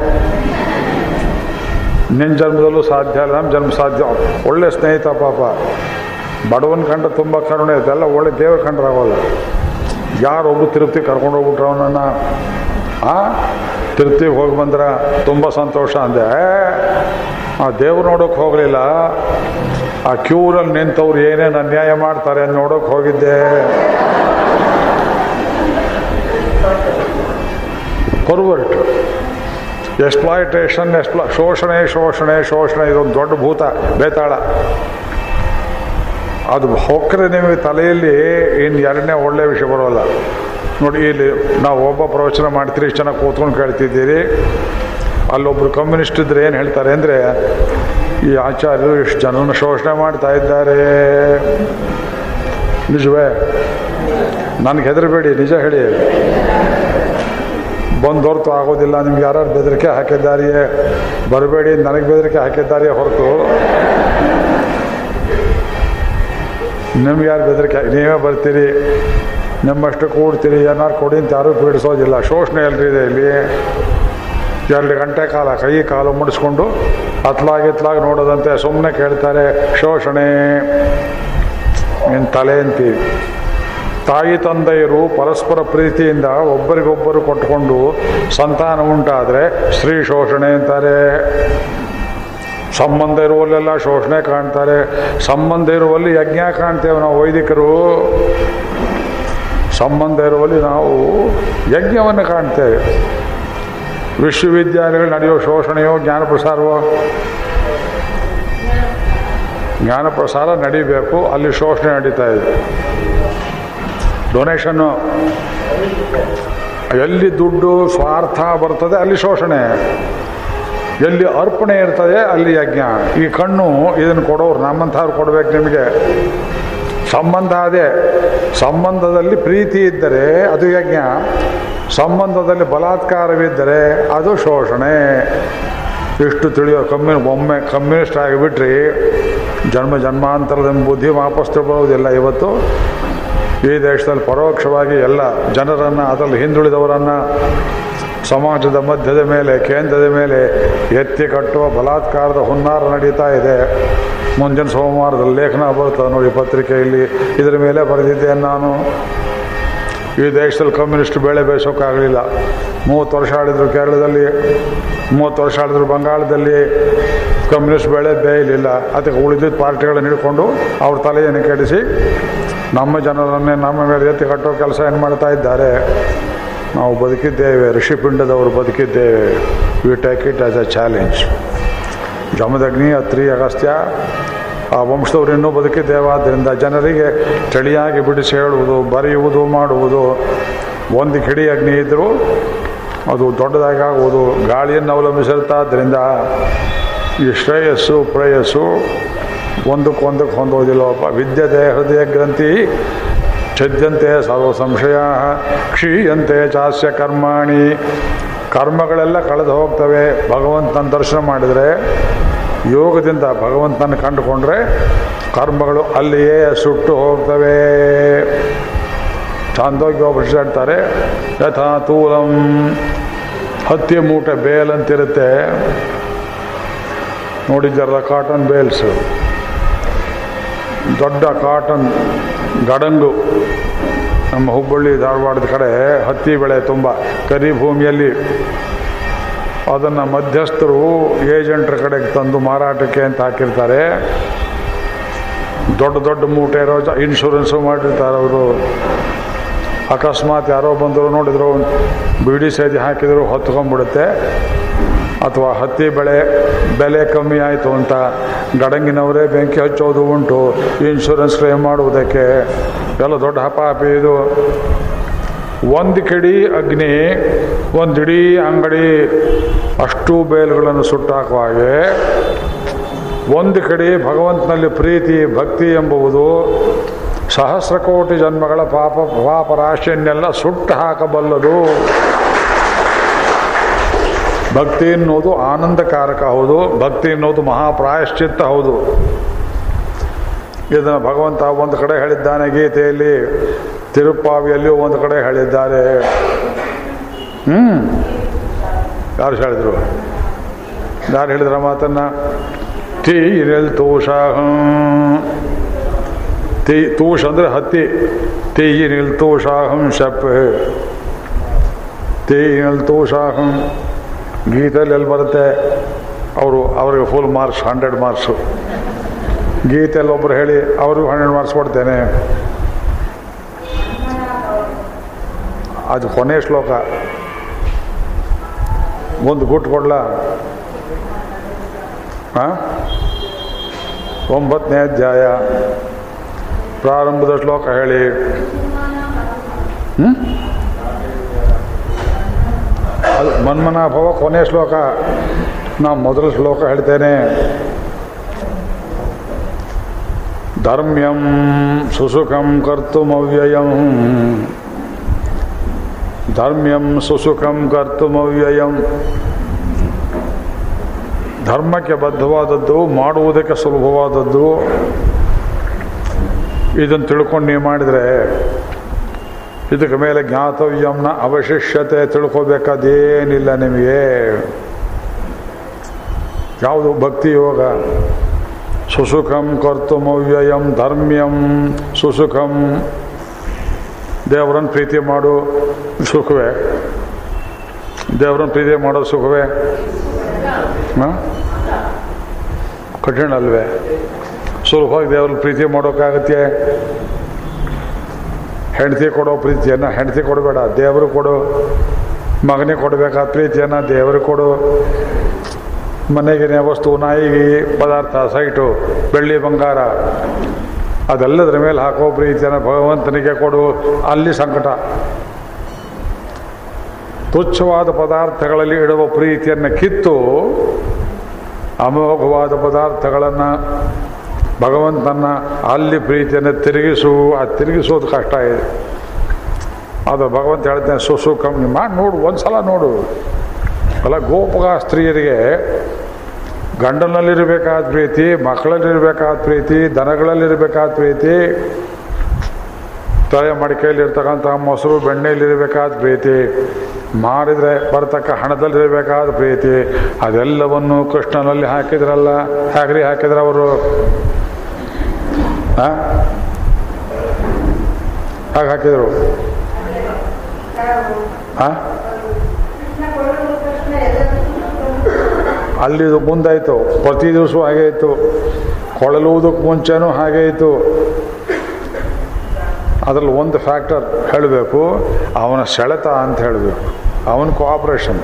ನಿನ್ನ ಜನ್ಮದಲ್ಲೂ ಸಾಧ್ಯ ಇಲ್ಲ ನಮ್ಮ ಜನ್ಮ ಸಾಧ್ಯ ಒಳ್ಳೆ ಸ್ನೇಹಿತ ಪಾಪ ಬಡವನ ಕಂಡ ತುಂಬ ಕರುಣೆ ಇದೆಲ್ಲ ಒಳ್ಳೆ ದೇವ್ರ ಕಂಡ್ರಾಗೋಲ್ಲ ಯಾರೊಬ್ಬರು ತಿರುಪತಿ ಕರ್ಕೊಂಡು ಹೋಗ್ಬಿಟ್ರು ಅವನನ್ನು ಆ ತಿರುಪ್ತಿಗೆ ಹೋಗಿ ಬಂದ್ರೆ ತುಂಬ ಸಂತೋಷ ಅಂದೆ ಆ ದೇವ್ರು ನೋಡೋಕೆ ಹೋಗಲಿಲ್ಲ ಆ ಕ್ಯೂರಲ್ಲಿ ನಿಂತವ್ರು ಏನೇನು ಅನ್ಯಾಯ ಮಾಡ್ತಾರೆ ಅಂತ ನೋಡೋಕೆ ಹೋಗಿದ್ದೆ ಪರ್ವರ್ಟ್ ಎಕ್ಸ್ಪ್ಲಾಯಿಟೇಷನ್ ಎಕ್ಸ್ಪ್ಲಾ ಶೋಷಣೆ ಶೋಷಣೆ ಶೋಷಣೆ ಇದೊಂದು ದೊಡ್ಡ ಭೂತ ಬೇತಾಳ ಅದು ಹೊಕ್ಕರೆ ನಿಮಗೆ ತಲೆಯಲ್ಲಿ ಇನ್ನು ಎರಡನೇ ಒಳ್ಳೆಯ ವಿಷಯ ಬರೋಲ್ಲ ನೋಡಿ ಇಲ್ಲಿ ನಾವು ಒಬ್ಬ ಪ್ರವಚನ ಮಾಡ್ತೀರಿ ಇಷ್ಟು ಚೆನ್ನಾಗಿ ಕೂತ್ಕೊಂಡು ಕೇಳ್ತಿದ್ದೀರಿ ಅಲ್ಲೊಬ್ರು ಕಮ್ಯುನಿಸ್ಟ್ ಇದ್ರೆ ಏನು ಹೇಳ್ತಾರೆ ಅಂದರೆ ಈ ಆಚಾರ್ಯರು ಇಷ್ಟು ಜನನ ಶೋಷಣೆ ಮಾಡ್ತಾ ಇದ್ದಾರೆ ನಿಜವೇ ನನಗೆ ಹೆದರಬೇಡಿ ನಿಜ ಹೇಳಿ ಬಂದೊರ್ತು ಆಗೋದಿಲ್ಲ ನಿಮ್ಗೆ ಯಾರು ಬೆದರಿಕೆ ಹಾಕಿದ್ದಾರೆಯೇ ಬರಬೇಡಿ ನನಗೆ ಬೆದರಿಕೆ ಹಾಕಿದ್ದಾರೆಯೇ ಹೊರತು ನಿಮ್ಗೆ ಯಾರು ಬೆದರಿಕೆ ನೀವೇ ಬರ್ತೀರಿ ನಿಮ್ಮಷ್ಟು ಕೂಡ್ತೀರಿ ಏನಾರು ಕೊಡಿ ಅಂತ ಯಾರೂ ಪೀಡಿಸೋದಿಲ್ಲ ಶೋಷಣೆ ಎಲ್ರಿದೆ ಇಲ್ಲಿ ಎರಡು ಗಂಟೆ ಕಾಲ ಕೈ ಕಾಲು ಮುಡಿಸ್ಕೊಂಡು ಅತ್ಲಾಗಿ ಇತ್ಲಾಗಿ ನೋಡೋದಂತೆ ಸುಮ್ಮನೆ ಕೇಳ್ತಾರೆ ಶೋಷಣೆ ನಿನ್ನ ತಲೆ ಅಂತೀವಿ ತಾಯಿ ತಂದೆಯರು ಪರಸ್ಪರ ಪ್ರೀತಿಯಿಂದ ಒಬ್ಬರಿಗೊಬ್ಬರು ಕೊಟ್ಕೊಂಡು ಸಂತಾನ ಉಂಟಾದರೆ ಸ್ತ್ರೀ ಶೋಷಣೆ ಅಂತಾರೆ ಸಂಬಂಧ ಇರುವಲ್ಲೆಲ್ಲ ಶೋಷಣೆ ಕಾಣ್ತಾರೆ ಸಂಬಂಧ ಇರುವಲ್ಲಿ ಯಜ್ಞ ಕಾಣ್ತೇವೆ ನಾವು ವೈದಿಕರು ಸಂಬಂಧ ಇರುವಲ್ಲಿ ನಾವು ಯಜ್ಞವನ್ನು ಕಾಣ್ತೇವೆ ವಿಶ್ವವಿದ್ಯಾಲಯಗಳು ನಡೆಯೋ ಶೋಷಣೆಯೋ ಜ್ಞಾನ ಪ್ರಸಾರವೋ ಜ್ಞಾನ ಪ್ರಸಾರ ನಡಿಬೇಕು ಅಲ್ಲಿ ಶೋಷಣೆ ನಡೀತಾ ಇದೆ ಡೊನೇಷನ್ನು ಎಲ್ಲಿ ದುಡ್ಡು ಸ್ವಾರ್ಥ ಬರ್ತದೆ ಅಲ್ಲಿ ಶೋಷಣೆ ಎಲ್ಲಿ ಅರ್ಪಣೆ ಇರ್ತದೆ ಅಲ್ಲಿ ಯಜ್ಞ ಈ ಕಣ್ಣು ಇದನ್ನು ಕೊಡೋರು ನಮ್ಮಂಥವ್ರು ಕೊಡ್ಬೇಕು ನಿಮಗೆ ಸಂಬಂಧ ಅದೇ ಸಂಬಂಧದಲ್ಲಿ ಪ್ರೀತಿ ಇದ್ದರೆ ಅದು ಯಜ್ಞ ಸಂಬಂಧದಲ್ಲಿ ಬಲಾತ್ಕಾರವಿದ್ದರೆ ಅದು ಶೋಷಣೆ ಇಷ್ಟು ತಿಳಿಯೋ ಕಮ್ಯುನಿ ಒಮ್ಮೆ ಕಮ್ಯುನಿಸ್ಟ್ ಆಗಿಬಿಟ್ರಿ ಜನ್ಮ ಜನ್ಮಾಂತರದ ಬುದ್ಧಿ ವಾಪಸ್ ತಗೊಳ್ಳೋದಿಲ್ಲ ಇವತ್ತು ಈ ದೇಶದಲ್ಲಿ ಪರೋಕ್ಷವಾಗಿ ಎಲ್ಲ ಜನರನ್ನು ಅದರಲ್ಲಿ ಹಿಂದುಳಿದವರನ್ನು ಸಮಾಜದ ಮಧ್ಯದ ಮೇಲೆ ಕೇಂದ್ರದ ಮೇಲೆ ಎತ್ತಿ ಕಟ್ಟುವ ಬಲಾತ್ಕಾರದ ಹುನ್ನಾರ ನಡೀತಾ ಇದೆ ಮುಂದಿನ ಸೋಮವಾರದಲ್ಲಿ ಲೇಖನ ಬರ್ತದೆ ನೋಡಿ ಪತ್ರಿಕೆಯಲ್ಲಿ ಇದರ ಮೇಲೆ ಬರೆದಿದ್ದೇನೆ ನಾನು ಈ ದೇಶದಲ್ಲಿ ಕಮ್ಯುನಿಸ್ಟ್ ಬೇಳೆ ಬೇಯಿಸೋಕ್ಕಾಗಲಿಲ್ಲ ಮೂವತ್ತು ವರ್ಷ ಆಳಿದ್ರು ಕೇರಳದಲ್ಲಿ ಮೂವತ್ತು ವರ್ಷ ಆಳಿದ್ರು ಬಂಗಾಳದಲ್ಲಿ ಕಮ್ಯುನಿಸ್ಟ್ ಬೇಳೆ ಬೇಯಲಿಲ್ಲ ಅದಕ್ಕೆ ಉಳಿದಿದ್ದ ಪಾರ್ಟಿಗಳನ್ನು ಹಿಡ್ಕೊಂಡು ಅವ್ರ ತಲೆಯನ್ನು ಕೆಡಿಸಿ ನಮ್ಮ ಜನರನ್ನೇ ನಮ್ಮ ಮೇಲೆ ಎತ್ತಿ ಕಟ್ಟೋ ಕೆಲಸ ಏನು ಮಾಡ್ತಾ ಇದ್ದಾರೆ ನಾವು ಬದುಕಿದ್ದೇವೆ ಋಷಿಪಿಂಡದವರು ಬದುಕಿದ್ದೇವೆ we take it as a challenge Jamadagni Atri Agastya ಆ ವಂಶದವರು ಇನ್ನೂ ಬದುಕಿದ್ದೇವಾದ್ದರಿಂದ ಜನರಿಗೆ ಚಳಿಯಾಗಿ ಬಿಡಿಸಿ ಹೇಳುವುದು ಬರೆಯುವುದು ಮಾಡುವುದು ಒಂದು ಕಿಡಿ ಅಗ್ನಿ ಇದ್ದರೂ ಅದು ದೊಡ್ಡದಾಗಿ ಆಗುವುದು ಗಾಳಿಯನ್ನು ಅವಲಂಬಿಸಿರ್ತಾದ್ದರಿಂದ ಈ ಶ್ರೇಯಸ್ಸು ಪ್ರೇಯಸ್ಸು ಒಂದಕ್ಕೊಂದಕ್ಕೆ ಹೊಂದೋದಿಲ್ಲವಪ್ಪ ವಿದ್ಯತೆ ಹೃದಯ ಗ್ರಂಥಿ ಛದ್ಯಂತೆ ಸರ್ವ ಸಂಶಯ ಕ್ಷೀಯಂತೆ ಚಾಸ್ಯ ಕರ್ಮಾಣಿ ಕರ್ಮಗಳೆಲ್ಲ ಕಳೆದು ಹೋಗ್ತವೆ ಭಗವಂತನ ದರ್ಶನ ಮಾಡಿದರೆ ಯೋಗದಿಂದ ಭಗವಂತನ ಕಂಡುಕೊಂಡ್ರೆ ಕರ್ಮಗಳು ಅಲ್ಲಿಯೇ ಸುಟ್ಟು ಹೋಗ್ತವೆ ಚಾಂದೋಗ್ಯ ಹೇಳ್ತಾರೆ ಯಥಾ ತೂಲಂ ಹತ್ತಿ ಮೂಟೆ ಬೇಲ್ ಅಂತಿರುತ್ತೆ ನೋಡಿದ್ದಾರಲ್ಲ ಕಾಟನ್ ಬೇಲ್ಸು ದೊಡ್ಡ ಕಾಟನ್ ಗಡಂಗು ನಮ್ಮ ಹುಬ್ಬಳ್ಳಿ ಧಾರವಾಡದ ಕಡೆ ಹತ್ತಿ ಬೆಳೆ ತುಂಬ ಕರಿ ಭೂಮಿಯಲ್ಲಿ ಅದನ್ನು ಮಧ್ಯಸ್ಥರು ಏಜೆಂಟ್ರ ಕಡೆಗೆ ತಂದು ಮಾರಾಟಕ್ಕೆ ಅಂತ ಹಾಕಿರ್ತಾರೆ ದೊಡ್ಡ ದೊಡ್ಡ ಮೂಟೆ ಇರೋ ಜ ಇನ್ಶೂರೆನ್ಸು ಮಾಡಿರ್ತಾರೆ ಅವರು ಅಕಸ್ಮಾತ್ ಯಾರೋ ಬಂದರು ನೋಡಿದ್ರು ಬಿಡಿ ಸೇದಿ ಹಾಕಿದ್ರು ಹೊತ್ಕೊಂಡ್ಬಿಡುತ್ತೆ ಅಥವಾ ಹತ್ತಿ ಬೆಳೆ ಬೆಲೆ ಕಮ್ಮಿ ಆಯಿತು ಅಂತ ಗಡಂಗಿನವರೇ ಬೆಂಕಿ ಹಚ್ಚೋದು ಉಂಟು ಇನ್ಶೂರೆನ್ಸ್ ಕ್ಲೇಮ್ ಮಾಡುವುದಕ್ಕೆ ಎಲ್ಲ ದೊಡ್ಡ ಹಪಾಪಿ ಇದು ಒಂದು ಕಿಡಿ ಅಗ್ನಿ ಒಂದಿಡೀ ಅಂಗಡಿ ಅಷ್ಟು ಬೇಲುಗಳನ್ನು ಸುಟ್ಟಾಕುವ ಹಾಗೆ ಒಂದು ಕಡೆ ಭಗವಂತನಲ್ಲಿ ಪ್ರೀತಿ ಭಕ್ತಿ ಎಂಬುವುದು ಸಹಸ್ರ ಕೋಟಿ ಜನ್ಮಗಳ ಪಾಪ ಪಾಪ ರಾಶಿಯನ್ನೆಲ್ಲ ಸುಟ್ಟು ಹಾಕಬಲ್ಲದು ಭಕ್ತಿ ಎನ್ನುವುದು ಆನಂದಕಾರಕ ಹೌದು ಭಕ್ತಿ ಎನ್ನುವುದು ಮಹಾಪ್ರಾಯಶ್ಚಿತ್ತ ಹೌದು ಇದನ್ನು ಭಗವಂತ ಒಂದು ಕಡೆ ಹೇಳಿದ್ದಾನೆ ಗೀತೆಯಲ್ಲಿ ತಿರುಪ್ಪಾವಿಯಲ್ಲಿಯೂ ಒಂದು ಕಡೆ ಹೇಳಿದ್ದಾರೆ ಹ್ಮ್ ಯಾರು ಹೇಳಿದ್ರು ಯಾರು ಹೇಳಿದ್ರ ಮಾತನ್ನ ತೀರೆಲ್ ತೂಷಾಹಂ ತೀ ತೂಷ್ ಅಂದರೆ ಹತ್ತಿ ತೀಯಿನಿಲ್ ತೂಷಾಹಂ ಶಪ್ ತೀಯಿನಿಲ್ ತೂಷಾಹಂ ಗೀತೆಯಲ್ಲಿ ಎಲ್ಲಿ ಬರುತ್ತೆ ಅವರು ಅವ್ರಿಗೆ ಫುಲ್ ಮಾರ್ಕ್ಸ್ ಹಂಡ್ರೆಡ್ ಮಾರ್ಕ್ಸು ಗೀತೆಯಲ್ಲಿ ಒಬ್ಬರು ಹೇಳಿ ಅವ್ರಿಗೂ ಹಂಡ್ರೆಡ್ ಮಾರ್ಕ್ಸ್ ಕೊಡ್ತೇನೆ ಅದು ಕೊನೆ ಶ್ಲೋಕ ಒಂದು ಗುಟ್ಟು ಕೊಡ್ಲ ಒಂಬತ್ತನೇ ಅಧ್ಯಾಯ ಪ್ರಾರಂಭದ ಶ್ಲೋಕ ಹೇಳಿ ಹ್ಮ್? ಅದು ಮನ್ಮನಾಭವ ಕೊನೆ ಶ್ಲೋಕ ನಾ ಮೊದಲ ಶ್ಲೋಕ ಹೇಳ್ತೇನೆ ಧರ್ಮ್ಯಂ ಸುಸುಖಂ ಕರ್ತುಮವ್ಯಯಂ ಧರ್ಮ್ಯಂ ಸುಸುಖಂ ಕರ್ತುಮವ್ಯಯಂ ಧರ್ಮಕ್ಕೆ ಬದ್ಧವಾದದ್ದು ಮಾಡುವುದಕ್ಕೆ ಸುಲಭವಾದದ್ದು ಇದನ್ನು ತಿಳ್ಕೊಂಡು ನೀವು ಮಾಡಿದರೆ ಇದಕ್ಕೆ ಮೇಲೆ ಜ್ಞಾತವ್ಯಂನ ಅವಶಿಷ್ಯತೆ ತಿಳ್ಕೊಬೇಕಾದೇನಿಲ್ಲ ನಿಮಗೆ ಯಾವುದು ಭಕ್ತಿ ಯೋಗ ಸುಸುಖಂ ಕರ್ತುಮವ್ಯಯಂ ಧರ್ಮ್ಯಂ ಸುಸುಖಂ ದೇವರನ್ನು ಪ್ರೀತಿ ಮಾಡು ಸುಖವೇ ದೇವರನ್ನು ಪ್ರೀತಿ ಮಾಡೋ ಸುಖವೇ ಹಾಂ ಕಠಿಣ ಅಲ್ವೇ ಸುಲಭವಾಗಿ ದೇವ್ರನ್ನ ಪ್ರೀತಿ ಮಾಡೋಕ್ಕಾಗತ್ತೆ ಹೆಂಡತಿ ಕೊಡೋ ಪ್ರೀತಿಯನ್ನು ಹೆಂಡತಿ ಕೊಡಬೇಡ ದೇವರು ಕೊಡು ಮಗನಿಗೆ ಕೊಡಬೇಕಾದ ಪ್ರೀತಿಯನ್ನು ದೇವರು ಕೊಡು ಮನೆಗಿನ ವಸ್ತು ನಾಯಿಗೆ ಪದಾರ್ಥ ಸೈಟು ಬೆಳ್ಳಿ ಬಂಗಾರ ಅದೆಲ್ಲದರ ಮೇಲೆ ಹಾಕೋ ಪ್ರೀತಿಯನ್ನು ಭಗವಂತನಿಗೆ ಕೊಡು ಅಲ್ಲಿ ಸಂಕಟ ತುಚ್ಛವಾದ ಪದಾರ್ಥಗಳಲ್ಲಿ ಇಡುವ ಪ್ರೀತಿಯನ್ನು ಕಿತ್ತು ಅಮೋಘವಾದ ಪದಾರ್ಥಗಳನ್ನು ಭಗವಂತನ ಅಲ್ಲಿ ಪ್ರೀತಿಯನ್ನು ತಿರುಗಿಸು ಆ ತಿರುಗಿಸೋದು ಕಷ್ಟ ಇದೆ ಅದು ಭಗವಂತ ಹೇಳ್ತಾನೆ ಸುಸು ಕಮ್ಮಿ ಮಾಡಿ ನೋಡು ಒಂದು ಸಲ ನೋಡು ಅಲ್ಲ ಗೋಪಗ ಸ್ತ್ರೀಯರಿಗೆ ಗಂಡನಲ್ಲಿರಬೇಕಾದ ಪ್ರೀತಿ ಮಕ್ಕಳಲ್ಲಿರಬೇಕಾದ ಪ್ರೀತಿ ದನಗಳಲ್ಲಿರಬೇಕಾದ ಪ್ರೀತಿ ತಲೆ ಮಡಿಕೆಯಲ್ಲಿರ್ತಕ್ಕಂಥ ಮೊಸರು ಬೆಣ್ಣೆಯಲ್ಲಿರಬೇಕಾದ ಪ್ರೀತಿ ಮಾರಿದರೆ ಬರ್ತಕ್ಕ ಹಣದಲ್ಲಿರಬೇಕಾದ ಪ್ರೀತಿ ಅದೆಲ್ಲವನ್ನು ಕೃಷ್ಣನಲ್ಲಿ ಹಾಕಿದ್ರಲ್ಲ ಹೇಗ್ರಿ ಹಾಕಿದ್ರ ಅವರು ಹಾಗೆ ಹಾಕಿದರು ಹಾಂ ಅಲ್ಲಿ ಇದು ಮುಂದಾಯಿತು ಪ್ರತಿ ದಿವಸ ಹಾಗೆ ಇತ್ತು ಕೊಳಲುವುದಕ್ಕೆ ಮುಂಚೆನೂ ಹಾಗೆ ಇತ್ತು ಅದರಲ್ಲಿ ಒಂದು ಫ್ಯಾಕ್ಟರ್ ಹೇಳಬೇಕು ಅವನ ಸೆಳೆತ ಅಂತ ಹೇಳಬೇಕು ಅವನ ಕೋಆಪ್ರೇಷನ್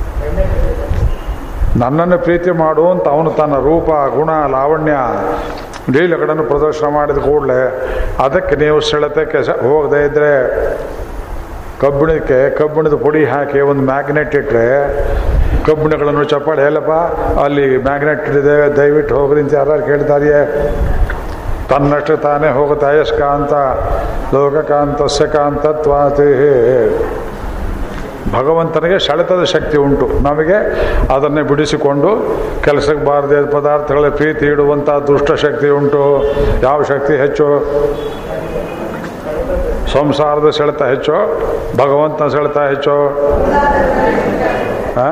ನನ್ನನ್ನು ಪ್ರೀತಿ ಮಾಡು ಅಂತ ಅವನು ತನ್ನ ರೂಪ ಗುಣ ಲಾವಣ್ಯ ಲೀಲೆಗಳನ್ನು ಪ್ರದರ್ಶನ ಮಾಡಿದ ಕೂಡಲೇ ಅದಕ್ಕೆ ನೀವು ಸೆಳೆತಕ್ಕೆ ಸ- ಹೋಗದೇ ಇದ್ದರೆ ಕಬ್ಬಿಣಕ್ಕೆ ಕಬ್ಬಿಣದ ಪುಡಿ ಹಾಕಿ ಒಂದು ಮ್ಯಾಗ್ನೆಟ್ ಇಟ್ಟರೆ ಕಬ್ಬಿಣಗಳನ್ನು ಚಪ್ಪಾಳೆ ಹೇಳಪ್ಪ ಅಲ್ಲಿ ಮ್ಯಾಗ್ನೆಟ್ ಇದೆ ದಯವಿಟ್ಟು ಹೋಗ್ರಿ ಅಂತ ಯಾರು ಕೇಳ್ತಾರಿಯೇ ತನ್ನಷ್ಟು ತಾನೇ ಹೋಗುತ್ತಾ ಯಸ್ಕಾಂತ ಲೋಕಕಾಂತಸ್ಯ ಕಾಂತತ್ವಾತಿ ಭಗವಂತನಿಗೆ ಸೆಳೆತದ ಶಕ್ತಿ ಉಂಟು ನಮಗೆ ಅದನ್ನೇ ಬಿಡಿಸಿಕೊಂಡು ಕೆಲಸಕ್ಕೆ ಬಾರದೆ ಪದಾರ್ಥಗಳ ಪ್ರೀತಿ ಇಡುವಂಥ ದುಷ್ಟ ಶಕ್ತಿ ಉಂಟು ಯಾವ ಶಕ್ತಿ ಹೆಚ್ಚು ಸಂಸಾರದ ಸೆಳೆತ ಹೆಚ್ಚು ಭಗವಂತನ ಸೆಳೆತ ಹೆಚ್ಚು ಆ?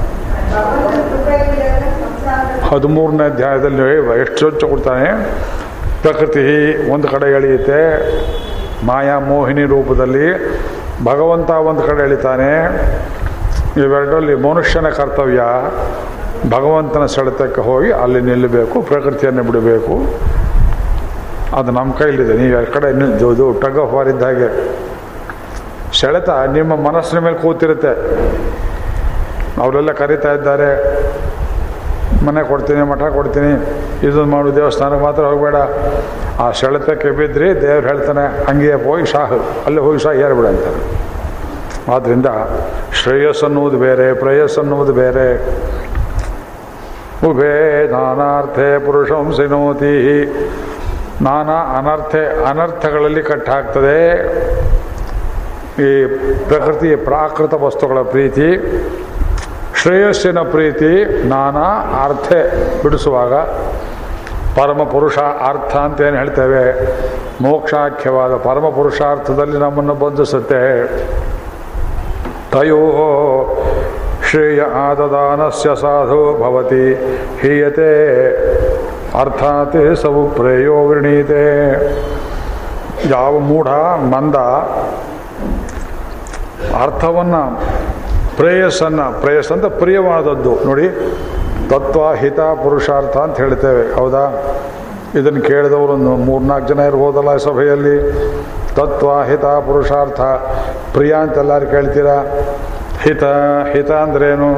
ಹದಿಮೂರನೇ ಅಧ್ಯಾಯದಲ್ಲಿ ಎಷ್ಟು ಸ್ವಚ್ಛ ಕೊಡ್ತಾನೆ ಪ್ರಕೃತಿ ಒಂದು ಕಡೆ ಎಳೆಯುತ್ತೆ ಮಾಯಾ ಮೋಹಿನಿ ರೂಪದಲ್ಲಿ ಭಗವಂತ ಒಂದು ಕಡೆ ಎಳಿತಾನೆ ಇವೆರಡರಲ್ಲಿ ಮನುಷ್ಯನ ಕರ್ತವ್ಯ ಭಗವಂತನ ಸೆಳೆತಕ್ಕೆ ಹೋಗಿ ಅಲ್ಲಿ ನಿಲ್ಲಬೇಕು ಪ್ರಕೃತಿಯನ್ನು ಬಿಡಬೇಕು ಅದು ನಮ್ಮ ಕೈಲಿದೆ ನೀವು ಎರಡು ಕಡೆ ನಿಲ್ದು ಟಗ್ ಆಫ್ ವಾರ್ ಇದ್ದ ಹಾಗೆ ಸೆಳೆತ ನಿಮ್ಮ ಮನಸ್ಸಿನ ಮೇಲೆ ಕೂತಿರುತ್ತೆ ಅವರೆಲ್ಲ ಕರೀತಾ ಇದ್ದಾರೆ ಮನೆ ಕೊಡ್ತೀನಿ ಮಠ ಕೊಡ್ತೀನಿ ಇದನ್ನು ಮಾಡು ದೇವಸ್ಥಾನಕ್ಕೆ ಮಾತ್ರ ಹೋಗಬೇಡ ಆ ಸೆಳೆತಕ್ಕೆ ಬಿದ್ದರೆ ದೇವ್ರು ಹೇಳ್ತಾನೆ ಹಂಗೆ ಹೋಗಿ ಶಾಹು ಅಲ್ಲಿ ಹೋಗಿ ಶಾಹ ಏರ್ಬಿಡ ಅಂತಾರೆ ಆದ್ದರಿಂದ ಶ್ರೇಯಸ್ ಅನ್ನುವುದು ಬೇರೆ ಪ್ರೇಯಸ್ ಅನ್ನುವುದು ಬೇರೆ ಉಭೇ ನಾನಾರ್ಥೆ ಪುರುಷಂ ಸಿನೋತಿ ನಾನಾ ಅನರ್ಥೆ ಅನರ್ಥಗಳಲ್ಲಿ ಕಟ್ಟಾಗ್ತದೆ ಈ ಪ್ರಕೃತಿ ಪ್ರಾಕೃತ ವಸ್ತುಗಳ ಪ್ರೀತಿ ಶ್ರೇಯಸ್ಸಿನ ಪ್ರೀತಿ ನಾನಾ ಅರ್ಥೆ ಬಿಡಿಸುವಾಗ ಪರಮ ಪುರುಷ ಅರ್ಥ ಅಂತ ಏನು ಹೇಳ್ತೇವೆ ಮೋಕ್ಷಾಖ್ಯವಾದ ಪರಮ ಪುರುಷಾರ್ಥದಲ್ಲಿ ನಮ್ಮನ್ನು ಬಂಧಿಸುತ್ತೆ ತಯೋ ಶ್ರೇಯ ಆದದಾನಸ್ಯ ಸಾಧು ಭವತಿ ಹೀಯತೆ ಅರ್ಥಾತ್ ಸವು ಪ್ರೇಯೋ ವೃಣೀತೆ ಯಾವ ಮೂಢ ಮಂದ ಅರ್ಥವನ್ನು ಪ್ರೇಯಸ್ಸನ್ನು ಪ್ರೇಯಸ್ ಅಂತ ಪ್ರಿಯವಾದದ್ದು ನೋಡಿ ತತ್ವ ಹಿತ ಪುರುಷಾರ್ಥ ಅಂತ ಹೇಳ್ತೇವೆ ಹೌದಾ ಇದನ್ನು ಕೇಳಿದವರು ಒಂದು ಮೂರ್ನಾಲ್ಕು ಜನ ಇರ್ಬೋದಲ್ಲ ಈ ಸಭೆಯಲ್ಲಿ ತತ್ವ ಹಿತ ಪುರುಷಾರ್ಥ ಪ್ರಿಯ ಅಂತೆಲ್ಲರೂ ಕೇಳ್ತೀರಾ ಹಿತ ಹಿತ ಅಂದ್ರೇನು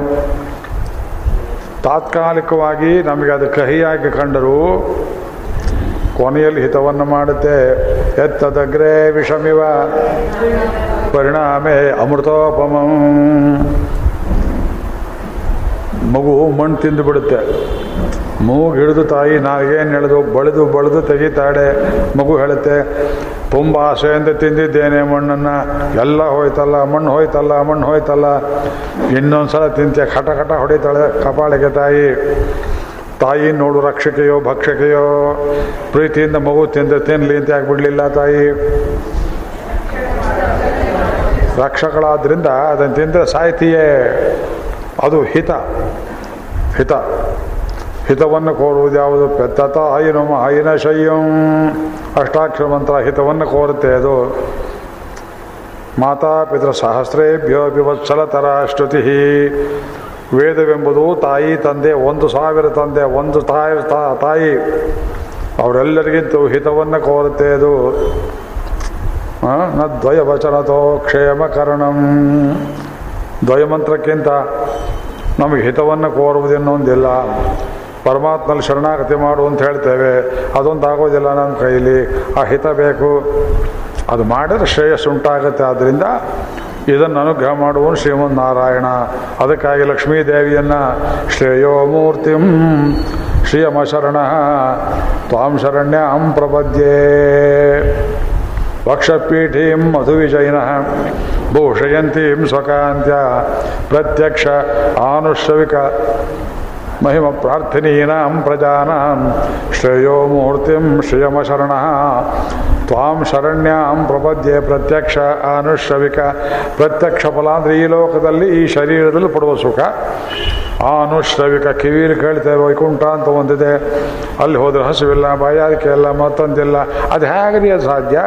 ತಾತ್ಕಾಲಿಕವಾಗಿ ನಮಗೆ ಅದು ಕಹಿಯಾಗಿ ಕಂಡರೂ ಕೊನೆಯಲ್ಲಿ ಹಿತವನ್ನು ಮಾಡುತ್ತೆ ಎತ್ತದಗ್ರೆ ವಿಷಮಿವ ಪರಿಣಾಮೇ ಅಮೃತೋಪಮಂ ಮಗು ಮಣ್ಣು ತಿಂದು ಬಿಡುತ್ತೆ ಮೂಗು ಹಿಡಿದು ತಾಯಿ ನಾಗೇನು ಎಳೆದು ಬಳಿದು ಬಳಿದು ತೆಗಿತಾಳೆ ಮಗು ಹೇಳುತ್ತೆ ತುಂಬ ಆಸೆಯಿಂದ ತಿಂದಿದ್ದೇನೆ ಮಣ್ಣನ್ನು ಎಲ್ಲ ಹೋಯ್ತಲ್ಲ ಮಣ್ಣು ಹೋಯ್ತಲ್ಲ ಮಣ್ಣು ಹೋಯ್ತಲ್ಲ ಇನ್ನೊಂದು ಸಲ ತಿಂತೆ ಕಟ ಕಟ ಹೊಡಿತಾಳೆ ಕಪಾಳಿಗೆ ತಾಯಿ ತಾಯಿ ನೋಡು ರಕ್ಷಕೆಯೋ ಭಕ್ಷಕೆಯೋ ಪ್ರೀತಿಯಿಂದ ಮಗು ತಿಂದು ತಿನ್ನಲಿ ಅಂತ ಯಾಕೆ ಬಿಡಲಿಲ್ಲ ತಾಯಿ ರಕ್ಷಕಳಾದ್ರಿಂದ ಅದನ್ನು ತಿಂದರೆ ಸಾಯ್ತೀಯೇ ಅದು ಹಿತ ಹಿತ ಹಿತವನ್ನು ಕೋರುವುದು ಯಾವುದು ಪೆತ್ತತ ಆಯಿನಮ ಆಯಿನ ಶಯ್ಯಂ ಅಷ್ಟಾಕ್ಷರ ಮಂತ್ರ ಹಿತವನ್ನು ಕೋರುತ್ತೆ ಅದು ಮಾತಾ ಪಿತೃ ಸಹಸ್ರೇಭ್ಯೋ ವಿವತ್ಸಲತರ ಶ್ರುತಿ ವೇದವೆಂಬುದು ತಾಯಿ ತಂದೆ ಒಂದು ಸಾವಿರ ತಂದೆ ಒಂದು ತಾಯಿ ತಾ- ತಾಯಿ ಅವರೆಲ್ಲರಿಗಿಂತೂ ಹಿತವನ್ನು ಕೋರುತ್ತೆ ಅದು ಆ, ನ ದ್ವಯ ವಚನತೋ ಕ್ಷೇಮ ಕರಣಂ ದ್ವಯಮಂತ್ರಕ್ಕಿಂತ ನಮಗೆ ಹಿತವನ್ನು ಕೋರುವುದೆನ್ನೊಂದಿಲ್ಲ ಪರಮಾತ್ಮನಲ್ಲಿ ಶರಣಾಗತಿ ಮಾಡು ಅಂತ ಹೇಳ್ತೇವೆ ಅದೊಂದು ಆಗೋದಿಲ್ಲ ನಮ್ಮ ಕೈಲಿ ಆ ಹಿತ ಬೇಕು ಅದು ಮಾಡಿದ್ರೆ ಶ್ರೇಯಸ್ಸು ಉಂಟಾಗುತ್ತೆ ಆದ್ದರಿಂದ ಇದನ್ನು ಅನುಗ್ರಹ ಮಾಡುವನು ಶ್ರೀಮನ್ ನಾರಾಯಣ ಅದಕ್ಕಾಗಿ ಲಕ್ಷ್ಮೀದೇವಿಯನ್ನು ಶ್ರೇಯೋ ಮೂರ್ತಿಂ ಶ್ರೀಯಮ ಶರಣ ತ್ವಾಂ ಶರಣ್ಯಾಂ ಪ್ರಪದ್ಯೇ ವಕ್ಷಪೀಠೀಂ ಮಧುವಿಜಯಿನ ಭೂಷಯಂತೀಂ ಸ್ವಕಾಂತ್ಯ ಪ್ರತ್ಯಕ್ಷ ಆನುಶ್ರವಿಕ ಮಹಿಮ ಪ್ರಾರ್ಥನೀನಾಂ ಪ್ರಜಾನಾಂ ಶ್ರೇಯೋ ಮೂರ್ತಿಂ ಶ್ರಿಯಮಶರಣ ತ್ವಾಂ ಶರಣ್ಯಾಂ ಪ್ರಪದ್ಯೆ ಪ್ರತ್ಯಕ್ಷ ಅನುಶ್ರವಿಕ ಪ್ರತ್ಯಕ್ಷ ಫಲ ಅಂದರೆ ಈ ಲೋಕದಲ್ಲಿ ಈ ಶರೀರದಲ್ಲಿ ಪಡುವ ಸುಖ ಅನುಶ್ರವಿಕ ಕಿವಿಲಿ ಕೇಳ್ತೇವೆ ವೈಕುಂಠ ಅಂತ ಒಂದಿದೆ ಅಲ್ಲಿ ಹೋದ್ರೆ ಹಸುವಿಲ್ಲ ಬಾಯಾರಿಕೆ ಇಲ್ಲ ಮತ್ತೊಂದಿಲ್ಲ ಅದು ಹೇಗ್ರಿ ಅದು ಸಾಧ್ಯ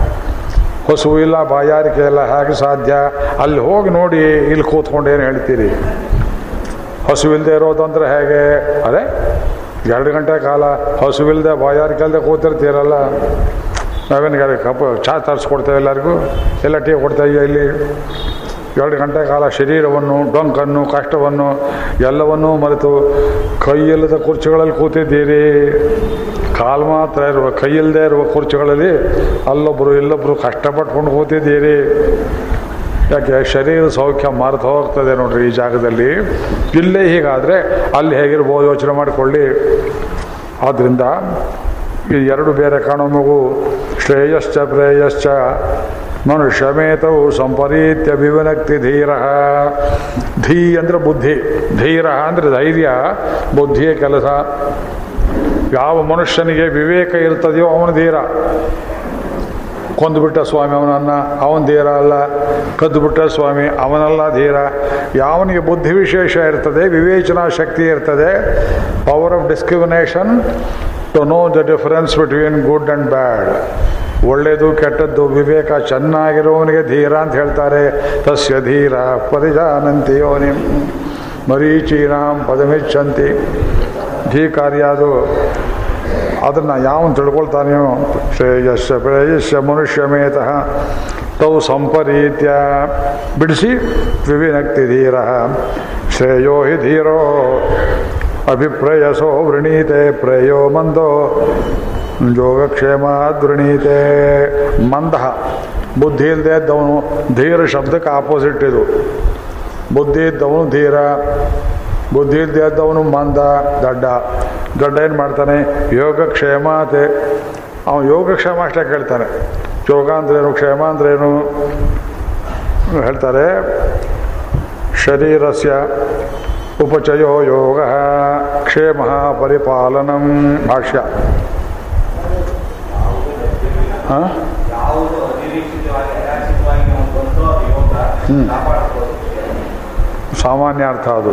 ಹಸು ಇಲ್ಲ ಬಾಯಾರಿಕೆ ಇಲ್ಲ ಹೇಗೆ ಸಾಧ್ಯ ಅಲ್ಲಿ ಹೋಗಿ ನೋಡಿ ಇಲ್ಲಿ ಕೂತ್ಕೊಂಡು ಏನು ಹೇಳ್ತೀರಿ ಹಸುವಿಲ್ಲದೆ ಇರೋದಂದ್ರೆ ಹೇಗೆ ಅದೇ ಎರಡು ಗಂಟೆ ಕಾಲ ಹಸುವಿಲ್ಲದೆ ಬಾಯಾರಿಕೆ ಇಲ್ಲದೆ ಕೂತಿರ್ತೀರಲ್ಲ ನಾವೇನು ಕಪ್ ಚಾ ತರಿಸ್ಕೊಡ್ತೇವೆ ಎಲ್ಲರಿಗೂ ಎಲ್ಲ ಟೀ ಕೊಡ್ತೇವೆ ಇಲ್ಲಿ ಎರಡು ಗಂಟೆ ಕಾಲ ಶರೀರವನ್ನು ಡೊಂಕನ್ನು ಕಷ್ಟವನ್ನು ಎಲ್ಲವನ್ನೂ ಮರೆತು ಕೈಯಿಲ್ಲದ ಕುರ್ಚಿಗಳಲ್ಲಿ ಕೂತಿದ್ದೀರಿ ಕಾಲು ಮಾತ್ರ ಇರುವ ಕೈಯಿಲ್ಲದೆ ಇರುವ ಕುರ್ಚಿಗಳಲ್ಲಿ ಅಲ್ಲೊಬ್ಬರು ಇಲ್ಲೊಬ್ಬರು ಕಷ್ಟಪಟ್ಕೊಂಡು ಕೂತಿದ್ದೀರಿ ಯಾಕೆ ಶರೀರ ಸೌಖ್ಯ ಮರೆತು ಹೋಗ್ತದೆ ನೋಡ್ರಿ ಈ ಜಾಗದಲ್ಲಿ ಇಲ್ಲೇ ಹೀಗಾದರೆ ಅಲ್ಲಿ ಹೇಗಿರ್ಬೋದು ಯೋಚನೆ ಮಾಡಿಕೊಳ್ಳಿ ಆದ್ದರಿಂದ ಈ ಎರಡು ಬೇರೆ ಕಾಣೋ ಮಗು ಶ್ರೇಯಶ್ಚ ಪ್ರೇಯಶ್ಚ ಮನುಷ್ಯಮೇತವು ಸಂಪರೀತ್ಯ ವಿವನಕ್ತಿ ಧೀರ ಧೀ ಅಂದರೆ ಬುದ್ಧಿ ಧೀರ ಅಂದರೆ ಧೈರ್ಯ ಬುದ್ಧಿಯ ಕೆಲಸ ಯಾವ ಮನುಷ್ಯನಿಗೆ ವಿವೇಕ ಇರ್ತದೆಯೋ ಅವನು ಧೀರ ಕೊಂದುಬಿಟ್ಟ ಸ್ವಾಮಿ ಅವನನ್ನ ಅವನ ಧೀರ ಅಲ್ಲ ಕದ್ದುಬಿಟ್ಟ ಸ್ವಾಮಿ ಅವನಲ್ಲ ಧೀರ ಯಾವನಿಗೆ ಬುದ್ಧಿ ವಿಶೇಷ ಇರ್ತದೆ ವಿವೇಚನಾ ಶಕ್ತಿ ಇರ್ತದೆ power of discrimination to know the difference between good and bad ಒಳ್ಳೆಯದು ಕೆಟ್ಟದ್ದು ವಿವೇಕ ಚೆನ್ನಾಗಿರೋವನಿಗೆ ಧೀರ ಅಂತ ಹೇಳ್ತಾರೆ ತಸ್ಯ ಧೀರ ಪರಿಜಾನಂತಿ ಯೋನಿ ಮರೀಚೀನಾಂ ಪದಮಿಚ್ಚಂತಿ ಧೀಕಾರ್ಯ ಅದು ಅದನ್ನು ಯಾವನು ತಿಳ್ಕೊಳ್ತಾನೆಯೋ ಶ್ರೇಯಸ್ಸ ಪ್ರೇಯಸ್ಸ ಮನುಷ್ಯಮೇತಃ ತೌ ಸಂಪರೀತ್ಯ ಬಿಡಿಸಿ ವಿವಿನಕ್ತಿ ಧೀರ ಶ್ರೇಯೋ ಹಿ ಧೀರೋ ಅಭಿಪ್ರೇಯಸೋ ವೃಣೀತೆ ಪ್ರೇಯೋ ಮಂದೋ ಯೋಗಕ್ಷೇಮ ವೃಣೀತೆ ಮಂದ ಬುದ್ಧಿ ಇಲ್ಲದೆ ಇದ್ದವನು ಧೀರ ಶಬ್ದಕ್ಕೆ ಆಪೋಸಿಟ್ ಇದು ಬುದ್ಧಿ ಇದ್ದವನು ಧೀರ ಬುದ್ಧಿ ಇಲ್ಲದೆ ಇದ್ದವನು ಮಂದ ದಡ್ಡ ದಡ್ಡ ಏನು ಮಾಡ್ತಾನೆ ಯೋಗಕ್ಷೇಮತೆ ಅವನು ಯೋಗಕ್ಷೇಮ ಅಷ್ಟೇ ಕೇಳ್ತಾನೆ ಯೋಗ ಅಂದ್ರೇನು ಕ್ಷೇಮ ಅಂದ್ರೇನು ಹೇಳ್ತಾರೆ ಶರೀರಸ್ಯ ಉಪಚಯೋ ಯೋಗ ಕ್ಷೇಮ ಪರಿಪಾಲನಂ ಭಾಷ್ಯ ಹಾಂ ಯಾವುದು ಅನಿರೀಕ್ಷಿತವಾಗಿ ಅನಿರೀಕ್ಷಿತವಾಗಿ ನಮ್ಗೆ ಬಂತೋ ಅದು ಯೋಗ ಕಾಪಾಡ್ಬೋದು ಸಾಮಾನ್ಯ ಅರ್ಥ ಅದು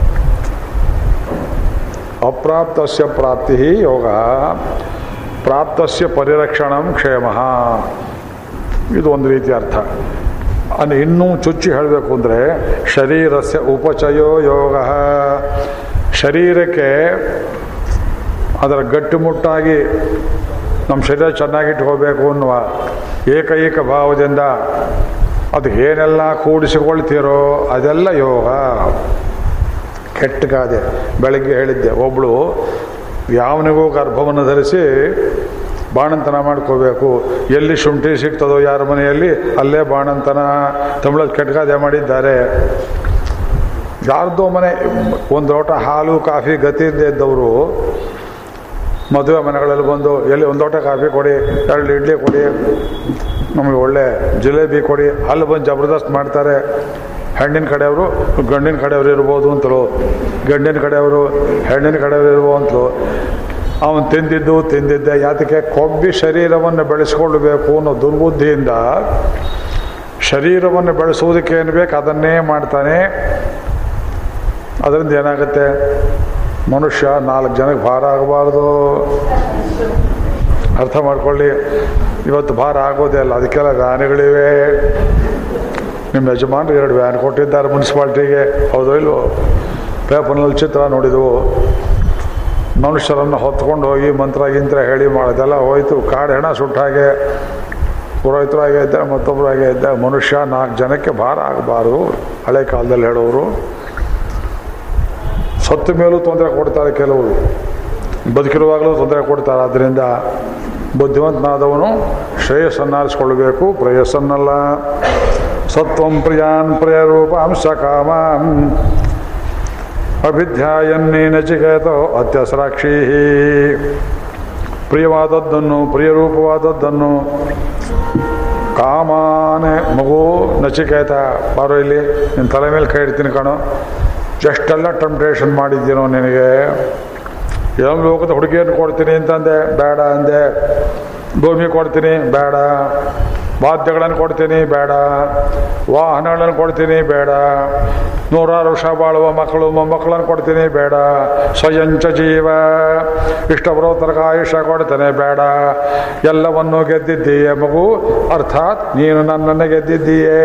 ಅಪ್ರಾಪ್ತಸ್ಯ ಪ್ರಾಪ್ತಿ ಯೋಗ ಪ್ರಾಪ್ತಸ್ಯ ಪರಿರಕ್ಷಣಂ ಕ್ಷೇಮ ಇದು ಒಂದು ರೀತಿ ಅರ್ಥ ಅಂದರೆ ಇನ್ನೂ ಚುಚ್ಚಿ ಹೇಳಬೇಕು ಅಂದರೆ ಶರೀರಸ್ಯ ಉಪಚಯೋ ಯೋಗ ಶರೀರಕ್ಕೆ ಅದರ ಗಟ್ಟಿಮುಟ್ಟಾಗಿ ನಮ್ಮ ಶರೀರ ಚೆನ್ನಾಗಿಟ್ಕೋಬೇಕು ಅನ್ನುವ ಏಕೈಕ ಭಾವದಿಂದ ಅದು ಏನೆಲ್ಲ ಕೂಡಿಸಿಕೊಳ್ತೀರೋ ಅದೆಲ್ಲ ಯೋಗ ಕೆಟ್ಟ ಗಾದೆ ಬೆಳಗ್ಗೆ ಹೇಳಿದ್ದೆ ಒಬ್ಬಳು ಯಾವನಿಗೂ ಗರ್ಭವನ್ನು ಧರಿಸಿ ಬಾಣಂತನ ಮಾಡ್ಕೋಬೇಕು ಎಲ್ಲಿ ಶುಂಠಿ ಸಿಗ್ತದೋ ಯಾರ ಮನೆಯಲ್ಲಿ ಅಲ್ಲೇ ಬಾಣಂತನ ತಮಿಳಲ್ಲಿ ಕೆಟ್ಟ ಗಾದೆ ಮಾಡಿದ್ದಾರೆ ಯಾರ್ದೋ ಮನೆ ಒಂದು ಲೋಟ ಹಾಲು ಕಾಫಿ ಗತಿ ಇಲ್ಲದೆ ಇದ್ದವರು ಮದುವೆ ಮನೆಗಳಲ್ಲಿ ಬಂದು ಎಲ್ಲಿ ಒಂದು ಲೋಟ ಕಾಫಿ ಕೊಡಿ ಎರಡು ಇಡ್ಲಿ ಕೊಡಿ ನಮಗೆ ಒಳ್ಳೆ ಜಿಲೇಬಿ ಕೊಡಿ ಅಲ್ಲಿ ಬಂದು ಜಬರ್ದಸ್ತ್ ಮಾಡ್ತಾರೆ ಹೆಣ್ಣಿನ ಕಡೆಯವರು ಗಂಡಿನ ಕಡೆಯವರು ಇರ್ಬೋದು ಅಂತಲೋ ಗಂಡಿನ ಕಡೆಯವರು ಹೆಣ್ಣಿನ ಕಡೆಯವರು ಇರ್ಬೋದು ಅಂತಲೋ ಅವನು ತಿಂದಿದ್ದು ತಿಂದಿದ್ದೆ ಯಾತಕ್ಕೆ ಕೊಬ್ಬಿ ಶರೀರವನ್ನು ಬೆಳೆಸ್ಕೊಳ್ಬೇಕು ಅನ್ನೋ ದುರ್ಬುದ್ಧಿಯಿಂದ ಶರೀರವನ್ನು ಬೆಳೆಸುವುದಕ್ಕೆ ಏನು ಬೇಕು ಅದನ್ನೇ ಮಾಡ್ತಾನೆ ಅದರಿಂದ ಏನಾಗುತ್ತೆ ಮನುಷ್ಯ ನಾಲ್ಕು ಜನಕ್ಕೆ ಭಾರ ಆಗಬಾರ್ದು ಅರ್ಥ ಮಾಡ್ಕೊಳ್ಳಿ ಇವತ್ತು ಭಾರ ಆಗೋದೇ ಅಲ್ಲ ಅದಕ್ಕೆಲ್ಲ ವ್ಯಾನ್ಗಳಿವೆ ನಿಮ್ಮ ಯಜಮಾನ್ರು ಎರಡು ವ್ಯಾನ್ ಕೊಟ್ಟಿದ್ದಾರೆ ಮುನ್ಸಿಪಾಲ್ಟಿಗೆ ಹೌದೋ ಇಲ್ವೋ ಪೇಪರ್ನಲ್ಲಿ ಚಿತ್ರ ನೋಡಿದವು ಮನುಷ್ಯರನ್ನು ಹೊತ್ಕೊಂಡು ಹೋಗಿ ಮಂತ್ರ ಗಿಂತ್ರ ಹೇಳಿ ಮಾಡೋದೆಲ್ಲ ಹೋಯ್ತು ಕಾಡು ಹೆಣ ಸುಟ್ಟ ಹಾಗೆ ಪುರೋಹಿತರು ಹಾಗೆ ಇದ್ದ ಮತ್ತೊಬ್ಬರು ಹಾಗೆ ಇದ್ದ ಮನುಷ್ಯ ನಾಲ್ಕು ಜನಕ್ಕೆ ಭಾರ ಆಗಬಾರ್ದು ಹಳೆ ಕಾಲದಲ್ಲಿ ಹೇಳೋರು ಸತ್ತ ಮೇಲೂ ತೊಂದರೆ ಕೊಡ್ತಾರೆ ಕೆಲವರು ಬದುಕಿರುವಾಗಲೂ ತೊಂದರೆ ಕೊಡ್ತಾರೆ ಆದ್ದರಿಂದ ಬುದ್ಧಿವಂತನಾದವನು ಶ್ರೇಯಸ್ಸನ್ನು ಆರಿಸ್ಕೊಳ್ಬೇಕು ಪ್ರೇಯಸ್ಸನ್ನಲ್ಲ ಸತ್ವಂ ಪ್ರಿಯಾನ್ ಪ್ರಿಯರೂಪಾಂ ಸಕಾಮಾಂ ಅಭಿಧ್ಯಾಯನ್ನೇ ನಚಿಕೇತೋ ಅತ್ಯಸರಾಕ್ಷಿ ಪ್ರಿಯವಾದದ್ದನ್ನು ಪ್ರಿಯರೂಪವಾದದ್ದನ್ನು ಕಾಮಾನೆ ಮಗು ನಚಿಕೇತ ಬಾರೋ ಇಲ್ಲಿ ನಿನ್ನ ತಲೆ ಮೇಲೆ ಕೈ ಇಡ್ತೀನಿ ಕಣೋ ಎಷ್ಟೆಲ್ಲ ಟೆಂಪ್ಟೇಷನ್ ಮಾಡಿದ್ದೀನೋ ನಿನಗೆ ಯಾವ ಲೋಕದ ಹುಡುಗಿಯನ್ನು ಕೊಡ್ತೀನಿ ಅಂತಂದೆ ಬೇಡ ಅಂದೆ ಭೂಮಿ ಕೊಡ್ತೀನಿ ಬೇಡ ವಾದ್ಯಗಳನ್ನು ಕೊಡ್ತೀನಿ ಬೇಡ ವಾಹನಗಳನ್ನು ಕೊಡ್ತೀನಿ ಬೇಡ ನೂರಾರು ವರ್ಷ ಬಾಳುವ ಮಕ್ಕಳು ಮೊಮ್ಮಕ್ಕಳನ್ನು ಕೊಡ್ತೀನಿ ಬೇಡ ಸ್ವಯಂಚ ಜೀವ ಇಷ್ಟ ಬರೋ ತನಕ ಆಯುಷ್ಯ ಕೊಡ್ತೇನೆ ಬೇಡ ಎಲ್ಲವನ್ನೂ ಗೆದ್ದಿದ್ದೀಯೇ ಮಗು ಅರ್ಥಾತ್ ನೀನು ನನ್ನನ್ನು ಗೆದ್ದಿದ್ದೀಯೇ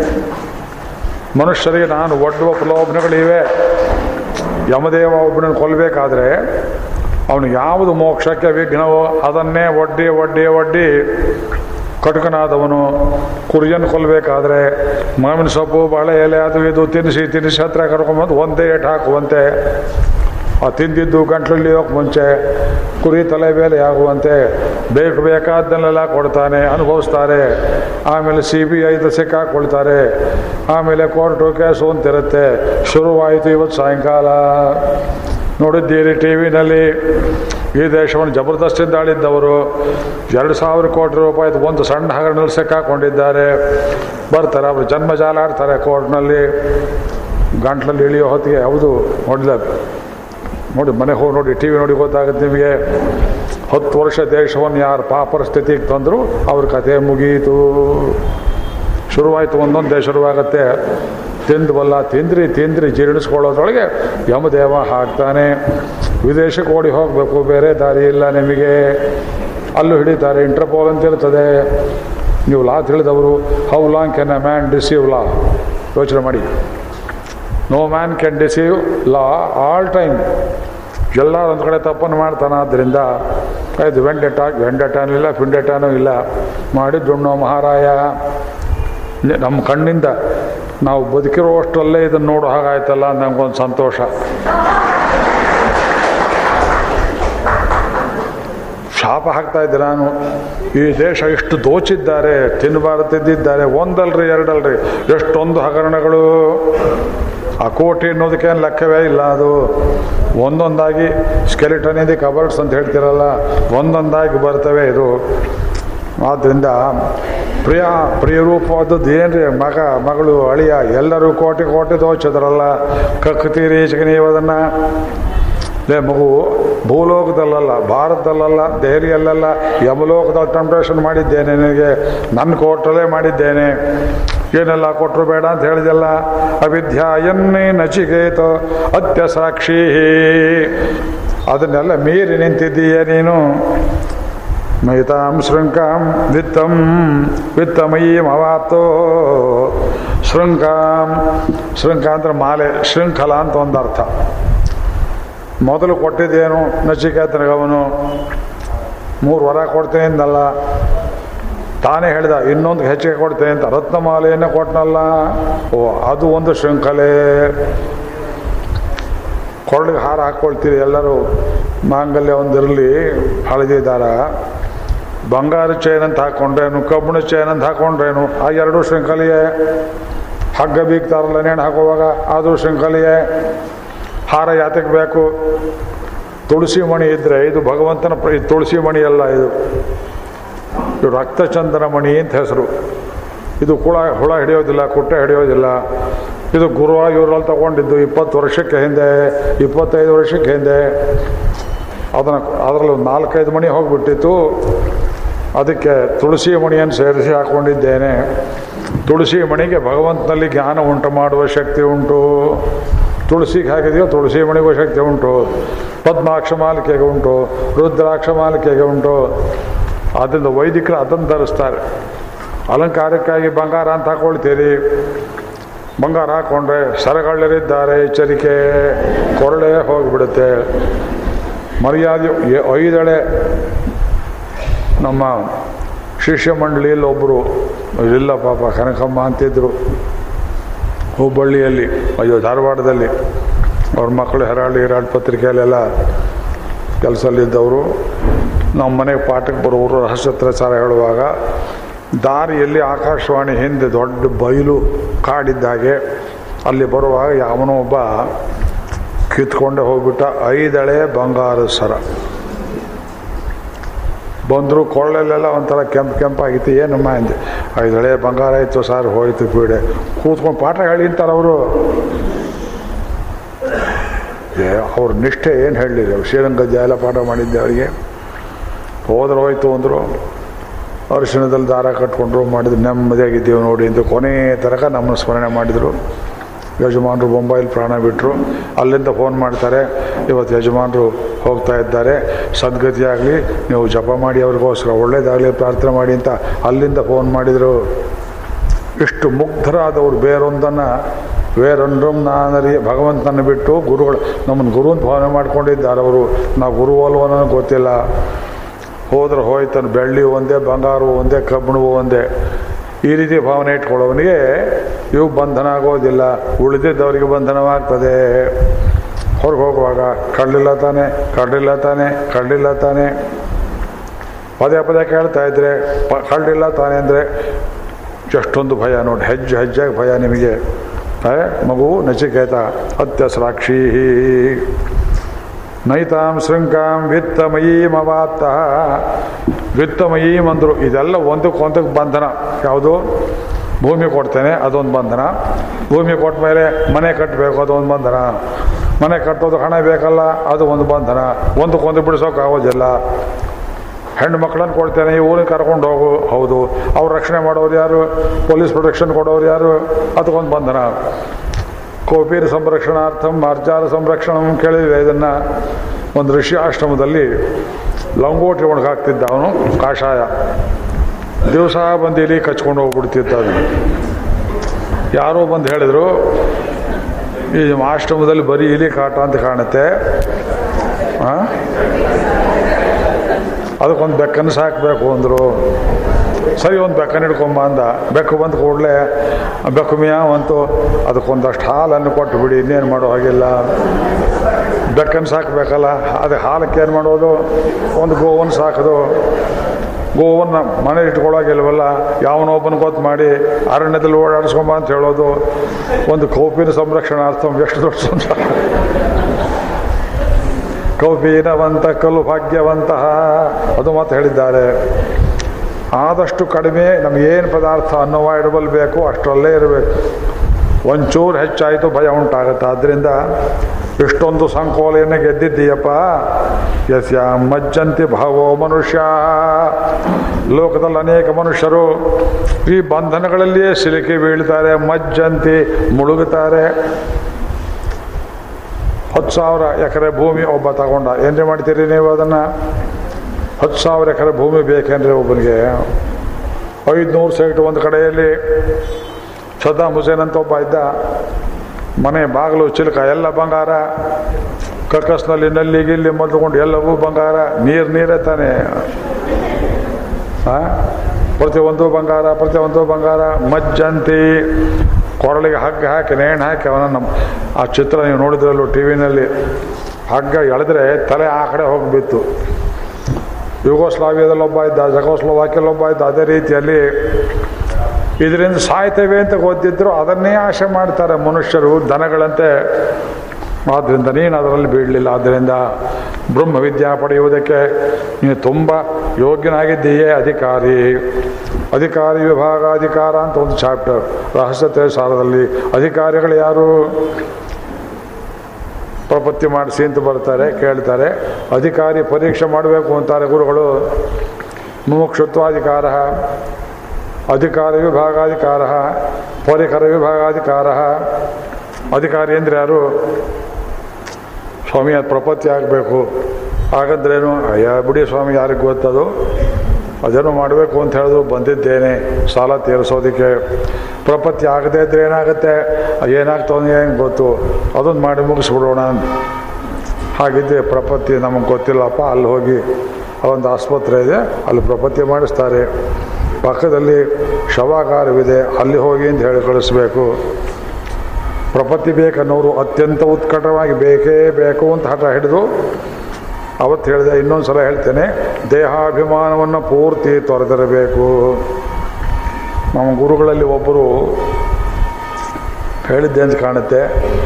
ಮನುಷ್ಯರಿಗೆ ನಾನು ಒಡ್ಡುವ ಪ್ರಲೋಭನೆಗಳಿವೆ ಯಮದೇವ ಒಬ್ಬನನ್ನು ಕೊಲ್ಲಬೇಕಾದ್ರೆ ಅವನು ಯಾವುದು ಮೋಕ್ಷಕ್ಕೆ ವಿಘ್ನವೋ ಅದನ್ನೇ ಒಡ್ಡಿ ಒಡ್ಡಿ ಒಡ್ಡಿ ಕಟುಕನಾದವನು ಕುರಿಯನ್ನು ಕೊಲ್ಲಬೇಕಾದ್ರೆ ಮಾವಿನ ಸೊಪ್ಪು ಬಾಳೆ ಎಲೆ ಅದು ಇದು ತಿನ್ನಿಸಿ ತಿನ್ನಿಸಿ ಹತ್ರ ಕರ್ಕೊಂಬಂದು ಒಂದೇ ಏಟು ಹಾಕುವಂತೆ ಆ ತಿಂದಿದ್ದು ಗಂಟ್ಲಲ್ಲಿ ಹೋಗಕ್ಕೆ ಮುಂಚೆ ಕುರಿ ತಲೆ ಮೇಲೆ ಆಗುವಂತೆ ಬೇಕು ಬೇಕಾದ್ದನ್ನೆಲ್ಲ ಕೊಡ್ತಾನೆ ಅನುಭವಿಸ್ತಾರೆ ಆಮೇಲೆ ಸಿ ಬಿ ಐದು ಸಿಕ್ಕಾಕೊಳ್ತಾರೆ ಆಮೇಲೆ ಕೋರ್ಟು ಕೇಸು ಅಂತಿರುತ್ತೆ ಶುರುವಾಯಿತು ಇವತ್ತು ಸಾಯಂಕಾಲ ನೋಡಿದ್ದೀರಿ ಟಿ ವಿನಲ್ಲಿ ಈ ದೇಶವನ್ನು ಜಬರ್ದಸ್ತಿಂದ ಆಳಿದ್ದವರು ಎರಡು ಸಾವಿರ ಕೋಟಿ ರೂಪಾಯಿದು ಒಂದು ಸಣ್ಣ ಹಗರಣದಲ್ಲಿ ಸಿಕ್ಕಾಕೊಂಡಿದ್ದಾರೆ ಬರ್ತಾರೆ ಅವರು ಜನ್ಮಜಾಲ ಆಡ್ತಾರೆ ಕೋರ್ಟ್ನಲ್ಲಿ ಗಂಟ್ಲಲ್ಲಿ ಇಳಿಯೋ ಹೊತ್ತಿಗೆ ಹೌದು ನೋಡಿದ ನೋಡಿ ಮನೆಗೆ ಹೋಗಿ ನೋಡಿ ಟಿ ವಿ ನೋಡಿ ಗೊತ್ತಾಗುತ್ತೆ ನಿಮಗೆ ಹತ್ತು ವರ್ಷ ದೇಶವನ್ನು ಯಾರು ಪಾಪರ ಸ್ಥಿತಿಗೆ ತಂದರು ಅವ್ರ ಕಥೆ ಮುಗೀತು ಶುರುವಾಯಿತು ಒಂದೊಂದೇ ಶುರುವಾಗತ್ತೆ ತಿಂದ್ವಲ್ಲ ತಿಂದ್ರಿ ತಿಂದ್ರಿ ಜೀರ್ಣಿಸ್ಕೊಳ್ಳೋದ್ರೊಳಗೆ ಯಮದೇವ ಹಾಕ್ತಾನೆ ವಿದೇಶಕ್ಕೆ ಓಡಿ ಹೋಗಬೇಕು ಬೇರೆ ದಾರಿ ಇಲ್ಲ ನಿಮಗೆ ಅಲ್ಲೂ ಹಿಡಿತಾರೆ ಇಂಟರ್ಪೋಲ್ ಅಂತ ಇರ್ತದೆ ನೀವು ಲಾ ತಿಳಿದವರು how long can a man deceive law ಯೋಚನೆ ಮಾಡಿ no man can deceive law all time ಎಲ್ಲ ಒಂದು ಕಡೆ ತಪ್ಪನ್ನು ಮಾಡ್ತಾನೆ ಆದ್ದರಿಂದ ಇದು ವೆಂಡೆಟ ವೆಂಡೆಟಾನೂ ಇಲ್ಲ ಫಿಂಡೆಟಾನೂ ಇಲ್ಲ ಮಾಡಿದ್ದುಣ್ಣೋ ಮಹಾರಾಯ ನೆ- ನಮ್ಮ ಕಣ್ಣಿಂದ ನಾವು ಬದುಕಿರುವಷ್ಟರಲ್ಲೇ ಇದನ್ನು ನೋಡೋ ಹಾಗಾಯ್ತಲ್ಲ ನಮಗೊಂದು ಸಂತೋಷ ಶಾಪ ಹಾಕ್ತಾ ಇದ್ದೆ ನಾನು ಈ ದೇಶ ಇಷ್ಟು ದೋಚಿದ್ದಾರೆ ತಿನ್ನಬಾರದು ತಿಂದಿದ್ದಾರೆ ಒಂದಲ್ರಿ ಎರಡಲ್ರಿ ಎಷ್ಟೊಂದು ಹಗರಣಗಳು ಆ ಕೋಟಿ ಅನ್ನೋದಕ್ಕೇನು ಲೆಕ್ಕವೇ ಇಲ್ಲ ಅದು ಒಂದೊಂದಾಗಿ ಸ್ಕೆಲಿಟನ್ ಇದೆ ಕಬರ್ಡ್ಸ್ ಅಂತ ಹೇಳ್ತಿರಲ್ಲ ಒಂದೊಂದಾಗಿ ಬರ್ತವೆ ಇದು ಆದ್ದರಿಂದ ಪ್ರಿಯ ಪ್ರಿಯರೂಪವಾದದ್ದು ಏನ್ರಿ ಮಗ ಮಗಳು ಅಳಿಯ ಎಲ್ಲರೂ ಕೋಟಿ ಕೋಟಿ ದೋಚಿದ್ರಲ್ಲ ಕಕ್ತೀರಿ ನೀವು ಅದನ್ನು ಲೇ ಮಗು ಭೂಲೋಕದಲ್ಲಲ್ಲ ಭಾರತದಲ್ಲಲ್ಲ ದೆಹಲಿಯಲ್ಲೆಲ್ಲ ಯಮಲೋಕದಲ್ಲಿ ಟೆಂಪ್ಟೇಷನ್ ಮಾಡಿದ್ದೇನೆ ನಿನಗೆ ನನ್ನ ಕೋರ್ಟಲ್ಲೇ ಮಾಡಿದ್ದೇನೆ ಏನೆಲ್ಲ ಕೊಟ್ಟರು ಬೇಡ ಅಂತ ಹೇಳಿದೆಲ್ಲ ಅವಿದ್ಯಾಯನ್ನೇ ನಚಿಕೇತ ಅತ್ಯ ಸಾಕ್ಷಿ ಅದನ್ನೆಲ್ಲ ಮೀರಿ ನಿಂತಿದ್ದೀಯ ನೀನು ಮಹಿತಾಂ ಶೃಂಕಾಂ ವಿತ್ತಂ ವಿತ್ತಮಯೀಂ ಅವಾಪ್ತೋ ಶೃಂಕಾಂ ಶೃಂಕ ಅಂದ್ರೆ ಮಾಲೆ ಶೃಂಖಲ ಅಂತ ಒಂದು ಅರ್ಥ ಮೊದಲು ಕೊಟ್ಟಿದ್ದೇನು ನಚಿಕೇತನಿಗವನು ಮೂರು ವರ ಕೊಡ್ತೀನಿ ಅಂದಲ್ಲ ತಾನೇ ಹೇಳಿದ ಇನ್ನೊಂದು ಹೆಚ್ಚಿಗೆ ಕೊಡ್ತೇನೆ ಅಂತ ರತ್ನಮಾಲೆಯನ್ನು ಕೊಟ್ಟನಲ್ಲ ಓ ಅದು ಒಂದು ಶೃಂಖಲೆ ಕೊರಳಿಗೆ ಹಾರ ಹಾಕ್ಕೊಳ್ತೀರಿ ಎಲ್ಲರೂ ಮಾಂಗಲ್ಯ ಒಂದಿರಲಿ ಹಳದಿ ದಾರ ಬಂಗಾರ ಚೈನ್ ಅಂತ ಹಾಕ್ಕೊಂಡ್ರೇನು ಕಬ್ಬಿಣ ಚೈನ್ ಅಂತ ಹಾಕ್ಕೊಂಡ್ರೇನು ಆ ಎರಡೂ ಶೃಂಖಲೆಯೇ ಹಗ್ಗ ಬೀಗ್ತಾರಲ್ಲ ನೇಣು ಹಾಕುವಾಗ ಅದು ಶೃಂಖಲೆಯೇ ಹಾರ ಯಾತಕ್ಕೆ ಬೇಕು ತುಳಸಿ ಮಣಿ ಇದ್ದರೆ ಇದು ಭಗವಂತನ ಪ್ರ- ಇದು ತುಳಸಿ ಮಣಿ ಅಲ್ಲ ಇದು ಇದು ರಕ್ತಚಂದನ ಮಣಿ ಅಂತ ಹೆಸರು ಇದು ಕುಳ ಹುಳ ಹಿಡಿಯೋದಿಲ್ಲ ಕುಟ್ಟೆ ಹಿಡಿಯೋದಿಲ್ಲ ಇದು ಗುರುವಾಯೂರಲ್ಲಿ ತಗೊಂಡಿದ್ದು ಇಪ್ಪತ್ತು ವರ್ಷಕ್ಕೆ ಹಿಂದೆ ಇಪ್ಪತ್ತೈದು ವರ್ಷಕ್ಕೆ ಹಿಂದೆ ಅದನ್ನು ಅದರಲ್ಲಿ ಒಂದು ನಾಲ್ಕೈದು ಮಣಿ ಹೋಗಿಬಿಟ್ಟಿತ್ತು ಅದಕ್ಕೆ ತುಳಸಿ ಮಣಿಯನ್ನು ಸೇರಿಸಿ ಹಾಕ್ಕೊಂಡಿದ್ದೇನೆ ತುಳಸಿ ಮಣಿಗೆ ಭಗವಂತನಲ್ಲಿ ಜ್ಞಾನ ಉಂಟು ಮಾಡುವ ಶಕ್ತಿ ಉಂಟು ತುಳಸಿಗೆ ಹಾಕಿದೆಯೋ ತುಳಸಿ ಮಣಿಗೂ ಶಕ್ತಿ ಉಂಟು ಪದ್ಮಾಕ್ಷ ಮಾಲಿಕೆಗೆ ಉಂಟು ರುದ್ರಾಕ್ಷ ಮಾಲಿಕೆಗೆ ಉಂಟು ಅದರಿಂದ ವೈದಿಕರು ಅದನ್ನು ಧರಿಸ್ತಾರೆ ಅಲಂಕಾರಕ್ಕಾಗಿ ಬಂಗಾರ ಅಂತ ಹಾಕೊಳ್ತೀರಿ ಬಂಗಾರ ಹಾಕ್ಕೊಂಡ್ರೆ ಸರಗಳ್ಳರಿದ್ದಾರೆ ಎಚ್ಚರಿಕೆ ಕೊರಳೆ ಹೋಗಿಬಿಡುತ್ತೆ ಮರ್ಯಾದೆ ಎ- ಐದೆಳೆ ನಮ್ಮ ಶಿಷ್ಯ ಮಂಡಳಿಯಲ್ಲಿ ಒಬ್ಬರು ಇಲ್ಲ ಪಾಪ ಕನಕಮ್ಮ ಅಂತಿದ್ರು ಹುಬ್ಬಳ್ಳಿಯಲ್ಲಿ ಅಯ್ಯೋ ಧಾರವಾಡದಲ್ಲಿ ಅವ್ರ ಮಕ್ಕಳು ಹೆರಾಳು ಹಿರಾಳು ಪತ್ರಿಕೆಯಲ್ಲೆಲ್ಲ ಕೆಲಸದಲ್ಲಿದ್ದವರು ನಮ್ಮ ಮನೆಗೆ ಪಾಠಕ್ಕೆ ಬರೋರು ರಹಸ್ಯತ್ರಚಾರ ಹೇಳುವಾಗ ದಾರಿಯಲ್ಲಿ ಆಕಾಶವಾಣಿ ಹಿಂದೆ ದೊಡ್ಡ ಬಯಲು ಕಾಡಿದ್ದಾಗೆ ಅಲ್ಲಿ ಬರುವಾಗ ಯಾವನೋ ಒಬ್ಬ ಕಿತ್ಕೊಂಡೆ ಹೋಗ್ಬಿಟ್ಟ ಐದಳೆ ಬಂಗಾರದ ಸರ ಬಂದರು ಕೊಳ್ಳಲ್ಲೆಲ್ಲ ಒಂಥರ ಕೆಂಪು ಕೆಂಪಾಗಿತ್ತು ಏನಮ್ಮ ಅಂದೆ ಐದಳೆ ಬಂಗಾರ ಇತ್ತು ಸರ್ ಹೋಯ್ತು ಪೀಡೆ ಕೂತ್ಕೊಂಡು ಪಾಠ ಹೇಳಿ ಅಂತಾರೆ ಅವರು ಮಾಡಿದ್ದೆ ಅವ್ರ ನಿಷ್ಠೆ ಏನು ಹೇಳಲಿಲ್ಲ ಶ್ರೀರಂಗ ಜಾಲ ಪಾಠ ಮಾಡಿದ್ದೆ ಅವರಿಗೆ ಹೋದ್ರೆ ಹೋಯ್ತು ಅಂದರು ಅರಿಶಿಣದಲ್ಲಿ ದಾರ ಕಟ್ಕೊಂಡ್ರು ಮಾಡಿದ್ರು ನೆಮ್ಮದಿಯಾಗಿದ್ದೀವಿ ನೋಡಿ ಅಂತ ಕೊನೆ ತನಕ ನಮ್ಮನ್ನು ಸ್ಮರಣೆ ಮಾಡಿದರು ಯಜಮಾನರು ಬೊಂಬೈಲಿ ಪ್ರಾಣ ಬಿಟ್ಟರು ಅಲ್ಲಿಂದ ಫೋನ್ ಮಾಡ್ತಾರೆ ಇವತ್ತು ಯಜಮಾನರು ಹೋಗ್ತಾ ಇದ್ದಾರೆ ಸದ್ಗತಿಯಾಗಲಿ ನೀವು ಜಪ ಮಾಡಿ ಅವ್ರಿಗೋಸ್ಕರ ಒಳ್ಳೇದಾಗಲಿ ಪ್ರಾರ್ಥನೆ ಮಾಡಿ ಅಂತ ಅಲ್ಲಿಂದ ಫೋನ್ ಮಾಡಿದರು ಇಷ್ಟು ಮುಗ್ಧರಾದವರು ಬೇರೊಂದನ್ನು ಬೇರೊಂದರಂ ನಾನರಿ ಭಗವಂತನ ಬಿಟ್ಟು ಗುರುಗಳು ನಮ್ಮನ್ನು ಗುರುವಿನ ಭಾವನೆ ಮಾಡ್ಕೊಂಡಿದ್ದಾರೆ ಅವರು ನಾವು ಗುರು ಅಲ್ವೋ ನನಗೆ ಗೊತ್ತಿಲ್ಲ ಹೋದ್ರೆ ಹೋಯ್ತಾನೆ ಬೆಳ್ಳಿ ಒಂದೇ ಬಂಗಾರವು ಒಂದೇ ಕಬ್ಬಿಣವು ಒಂದೇ ಈ ರೀತಿ ಭಾವನೆ ಇಟ್ಕೊಳ್ಳೋವನಿಗೆ ಇವು ಬಂಧನ ಆಗೋದಿಲ್ಲ ಉಳಿದಿದ್ದವರಿಗೆ ಬಂಧನವಾಗ್ತದೆ ಹೊರಗೆ ಹೋಗುವಾಗ ಕಡಲಿಲ್ಲ ತಾನೆ ಕಡಲಿಲ್ಲ ತಾನೆ ಕಡಲಿಲ್ಲ ತಾನೆ ಪದೇ ಪದೇ ಕೇಳ್ತಾ ಇದ್ರೆ ಪ ಕಳ್ಳಿಲ್ಲ ತಾನೆ ಅಂದರೆ ಎಷ್ಟೊಂದು ಭಯ ನೋಡಿ ಹೆಜ್ಜೆ ಹೆಜ್ಜೆಗೆ ಭಯ ನಿಮಗೆ ಏ, ಮಗು ನಚಿಕೇತ ಅತ್ಯಸ್ರಾಕ್ಷಿ ನೈತಾಂ ಶೃಂಕಾಂ ವಿತ್ತಮಯೀಂ ಅವಾತ್ತ ವಿತ್ತಮಯೀಂ ಅಂದರು ಇದೆಲ್ಲ ಒಂದಕ್ಕೊಂದಕ್ಕೆ ಬಂಧನ ಯಾವುದು ಭೂಮಿ ಕೊಡ್ತೇನೆ ಅದೊಂದು ಬಂಧನ ಭೂಮಿ ಕೊಟ್ಟ ಮೇಲೆ ಮನೆ ಕಟ್ಟಬೇಕು ಅದೊಂದು ಬಂಧನ ಮನೆ ಕಟ್ಟೋದು ಹಣ ಬೇಕಲ್ಲ ಅದು ಒಂದು ಬಂಧನ ಒಂದಕ್ಕೊಂದು ಬಿಡಿಸೋಕೆ ಆಗೋದಿಲ್ಲ ಹೆಣ್ಣು ಮಕ್ಕಳನ್ನು ಕೊಡ್ತೇನೆ ಈ ಊರಿಗೆ ಕರ್ಕೊಂಡು ಹೋಗು ಹೌದು ಅವ್ರು ರಕ್ಷಣೆ ಮಾಡೋರು ಯಾರು ಪೊಲೀಸ್ ಪ್ರೊಟೆಕ್ಷನ್ ಕೊಡೋರು ಯಾರು ಅದಕ್ಕೊಂದು ಬಂಧನ ಕೋಪೀರ ಸಂರಕ್ಷಣಾರ್ಥಂ ಮಾರ್ಜಾರ ಸಂರಕ್ಷಣ ಕೇಳಿದ್ವಿ ಇದನ್ನು ಒಂದು ಋಷಿ ಆಶ್ರಮದಲ್ಲಿ ಲಂಗೋಟಿ ಒಣಗಾಕ್ತಿದ್ದ ಅವನು ಕಾಷಾಯ ದಿವಸ ಬಂದು ಇಲ್ಲಿ ಕಚ್ಕೊಂಡು ಹೋಗ್ಬಿಡ್ತಿದ್ದ ಅದು ಯಾರೋ ಬಂದು ಹೇಳಿದರು ಈ ಆಶ್ರಮದಲ್ಲಿ ಬರೀ ಇಲಿ ಕಾಟ ಅಂತ ಕಾಣುತ್ತೆ ಆ? ಅದಕ್ಕೊಂದು ಬೆಕ್ಕನ್ನು ಸಾಕಬೇಕು ಅಂದರು ಸರಿ ಒಂದು ಬೆಕ್ಕನ್ನು ಹಿಡ್ಕೊಂಬ ಅಂದ ಬೆಕ್ಕು ಬಂದ ಕೂಡಲೇ ಬೆಕ್ಕು ಮಿಯಾವಂತು ಅದಕ್ಕೊಂದಷ್ಟು ಹಾಲನ್ನು ಕೊಟ್ಟು ಬಿಡಿ ಇನ್ನೇನು ಮಾಡೋ ಹಾಗಿಲ್ಲ ಬೆಕ್ಕನ್ನು ಸಾಕಬೇಕಲ್ಲ ಅದು ಹಾಲಕ್ಕೆ ಏನು ಮಾಡೋದು ಒಂದು ಗೋವನ್ನು ಸಾಕೋದು ಗೋವನ್ನು ಮನೆ ಇಟ್ಕೊಳ್ಳೋಗಿಲ್ವಲ್ಲ ಯಾವನೊಬ್ಬನ ಗೊತ್ತು ಮಾಡಿ ಅರಣ್ಯದಲ್ಲಿ ಓಡಾಡಿಸ್ಕೊಂಬ ಅಂತ ಹೇಳೋದು ಒಂದು ಕೌಪಿನ ಸಂರಕ್ಷಣಾರ್ಥ ಎಷ್ಟು ದೊಡ್ಡ ಸಂಸಾರ ಕೌಪೀನವಂತ ಕಲ್ಲು ಭಾಗ್ಯವಂತಹ ಅದು ಮತ್ತೆ ಹೇಳಿದ್ದಾರೆ ಆದಷ್ಟು ಕಡಿಮೆ ನಮಗೇನು ಪದಾರ್ಥ ಅನ್ನವ ಇಡಬಲ್ ಬೇಕು ಅಷ್ಟರಲ್ಲೇ ಇರಬೇಕು ಒಂಚೂರು ಹೆಚ್ಚಾಯಿತು ಭಯ ಉಂಟಾಗುತ್ತೆ ಆದ್ದರಿಂದ ಇಷ್ಟೊಂದು ಸಂಕೋಲೆಯನ್ನು ಗೆದ್ದಿದ್ದೀಯಪ್ಪ ಯಸ್ಯ ಮಜ್ಜಂತಿ ಭಾವೋ ಮನುಷ್ಯ ಲೋಕದಲ್ಲಿ ಅನೇಕ ಮನುಷ್ಯರು ಈ ಬಂಧನಗಳಲ್ಲಿಯೇ ಸಿಲುಕಿ ಬೀಳ್ತಾರೆ ಮಜ್ಜಂತಿ ಮುಳುಗುತ್ತಾರೆ ಹತ್ತು ಸಾವಿರ ಎಕರೆ ಭೂಮಿ ಒಬ್ಬ ತಗೊಂಡ ಏನ್ರಿ ಮಾಡ್ತೀರಿ ನೀವು ಅದನ್ನು ಹತ್ತು ಸಾವಿರ ಎಕರೆ ಭೂಮಿ ಬೇಕೇನ್ರಿ ಒಬ್ಬನಿಗೆ ಐದುನೂರು ಸೈಟ್ ಒಂದು ಕಡೆಯಲ್ಲಿ ಸದ್ದಾಮ್ ಹುಸೇನ್ ಅಂತ ಒಬ್ಬ ಇದ್ದ ಮನೆ ಬಾಗಿಲು ಚಿಲ್ಕ ಎಲ್ಲ ಬಂಗಾರ ಕಕ್ಕಸ್ನಲ್ಲಿ ನಲ್ಲಿ ಗಿಲ್ಲಿ ಮೊದಲುಕೊಂಡು ಎಲ್ಲವೂ ಬಂಗಾರ ನೀರು ನೀರೇ ತಾನೆ ಆ? ಪ್ರತಿಯೊಂದು ಬಂಗಾರ ಪ್ರತಿಯೊಂದು ಬಂಗಾರ ಮಜ್ಜಂತಿ ಕೊರಳಿಗೆ ಹಗ್ಗ ಹಾಕಿ ನೇಣು ಹಾಕಿ ಅವನ ನಮ್ಮ ಆ ಚಿತ್ರ ನೀವು ನೋಡಿದ್ರಲ್ಲೂ ಟಿ ವಿನಲ್ಲಿ ಹಗ್ಗ ಎಳೆದ್ರೆ ತಲೆ ಆ ಕಡೆ ಹೋಗಿಬಿತ್ತು ಯುಗೋಸ್ಲಾವಿಯಾದಲ್ಲಿ ಒಬ್ಬ ಇದ್ದ ಜಗೋಸ್ಲೋವಾಕ್ಯಲ್ಲಿ ಒಬ್ಬ ಇದ್ದ ಅದೇ ರೀತಿಯಲ್ಲಿ ಇದರಿಂದ ಸಾಯ್ತೇವೆ ಅಂತ ಗೊತ್ತಿದ್ರು ಅದನ್ನೇ ಆಶೆ ಮಾಡ್ತಾರೆ ಮನುಷ್ಯರು ದನಗಳಂತೆ ಆದ್ದರಿಂದ ನೀನು ಅದರಲ್ಲಿ ಬೀಳಲಿಲ್ಲ ಆದ್ದರಿಂದ ಬ್ರಹ್ಮ ವಿದ್ಯಾ ಪಡೆಯುವುದಕ್ಕೆ ನೀನು ತುಂಬ ಯೋಗ್ಯನಾಗಿದ್ದೀಯೇ ಅಧಿಕಾರಿ ಅಧಿಕಾರಿ ವಿಭಾಗಾಧಿಕಾರ ಅಂತ ಒಂದು ಚಾಪ್ಟರ್ ರಹಸ್ಯತೆ ಸಾರದಲ್ಲಿ ಅಧಿಕಾರಿಗಳು ಯಾರು ಪ್ರಪತ್ತಿ ಮಾಡಿಸಿ ಅಂತ ಬರ್ತಾರೆ ಕೇಳ್ತಾರೆ ಅಧಿಕಾರಿ ಪರೀಕ್ಷೆ ಮಾಡಬೇಕು ಅಂತಾರೆ ಗುರುಗಳು ಮುಮುಕ್ಷತ್ವಾಧಿಕಾರ ಅಧಿಕಾರ ವಿಭಾಗಾಧಿಕಾರ ಪರಿಕರ ವಿಭಾಗಾಧಿಕಾರ ಅಧಿಕಾರಿ ಅಂದರೆ ಯಾರು ಸ್ವಾಮಿ ಅದು ಪ್ರಪತ್ತಿ ಆಗಬೇಕು ಹಾಗಂದ್ರೇನು ಅಯ್ಯ ಬಿಡಿ ಸ್ವಾಮಿ ಯಾರಿಗೆ ಗೊತ್ತದು ಅದೇನೋ ಮಾಡಬೇಕು ಅಂತ ಹೇಳಿದ್ರು ಬಂದಿದ್ದೇನೆ ಸಾಲ ತೀರಿಸೋದಕ್ಕೆ ಪ್ರಪತ್ತಿ ಆಗದೇ ಇದ್ರೆ ಏನಾಗುತ್ತೆ ಏನಾಗ್ತಾವ ಏನು ಗೊತ್ತು ಅದನ್ನು ಮಾಡಿ ಮುಗಿಸ್ಬಿಡೋಣ ಅಂತ ಹಾಗಿದ್ದೆ ಪ್ರಪತ್ತಿ ನಮಗೆ ಗೊತ್ತಿಲ್ಲಪ್ಪ ಅಲ್ಲಿ ಹೋಗಿ ಒಂದು ಆಸ್ಪತ್ರೆ ಇದೆ ಅಲ್ಲಿ ಪ್ರಪತ್ತಿ ಮಾಡಿಸ್ತಾರೆ ಪಕ್ಕದಲ್ಲಿ ಶವಾಗಾರವಿದೆ ಅಲ್ಲಿ ಹೋಗಿ ಅಂತ ಹೇಳಿ ಕಳಿಸ್ಬೇಕು ಪ್ರಪತ್ತಿ ಬೇಕನ್ನೋರು ಅತ್ಯಂತ ಉತ್ಕಟವಾಗಿ ಬೇಕೇ ಬೇಕು ಅಂತ ಹಠ ಹಿಡಿದು ಅವತ್ತು ಹೇಳಿದೆ ಇನ್ನೊಂದು ಸಲ ಹೇಳ್ತೇನೆ ದೇಹಾಭಿಮಾನವನ್ನು ಪೂರ್ತಿ ತೊರೆದಿರಬೇಕು ನಮ್ಮ ಗುರುಗಳಲ್ಲಿ ಒಬ್ಬರು ಹೇಳಿದ್ದೆ ಅಂತ ಕಾಣುತ್ತೆ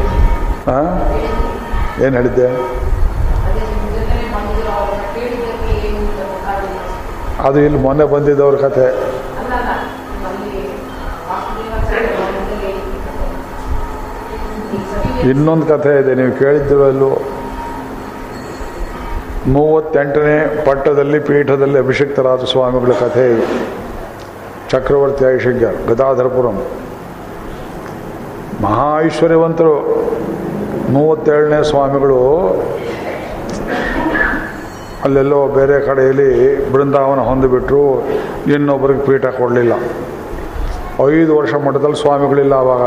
ಏನು ಹೇಳಿದ್ದೆ ಅದೇ ನಿಮ್ಮ ಜೊತೆನೆ ಬಂದಿದ್ರು ಅವ್ರನ್ನ ಕೇಳಿದ್ದಕ್ಕೆ ಏನು ಅಂತ ಗೊತ್ತಾಗಲಿಲ್ಲ ಅದು ಇಲ್ಲಿ ಮೊನ್ನೆ ಬಂದಿದ್ದವ್ರ ಕತೆ ಅಲ್ಲ ಅಲ್ಲ ಅಲ್ಲಿ ವಾಸುದೇವ ಸರ್ ಮೊದಲೇ ಈ ಸತಿ ಇನ್ನೊಂದು ಕಥೆ ಇದೆ ನೀವು ಕೇಳಿದ್ದೀವಲ್ಲೋ ಮೂವತ್ತೆಂಟನೇ ಪಟ್ಟದಲ್ಲಿ ಪೀಠದಲ್ಲಿ ಅಭಿಷಿಕ್ತರಾದ ಸ್ವಾಮಿಗಳ ಕಥೆ ಇದು ಚಕ್ರವರ್ತಿ ಐಶಿಗ್ಯ ಗದಾಧರಪುರಂ ಮಹಾ ಐಶ್ವರ್ಯವಂತರು ಮೂವತ್ತೇಳನೇ ಸ್ವಾಮಿಗಳು ಅಲ್ಲೆಲ್ಲೋ ಬೇರೆ ಕಡೆಯಲ್ಲಿ ಬೃಂದಾವನ ಹೊಂದಿಬಿಟ್ರು ಇನ್ನೊಬ್ಬರಿಗೆ ಪೀಠ ಕೊಡಲಿಲ್ಲ ಐದು ವರ್ಷ ಮಠದಲ್ಲಿ ಸ್ವಾಮಿಗಳಿಲ್ಲ ಆವಾಗ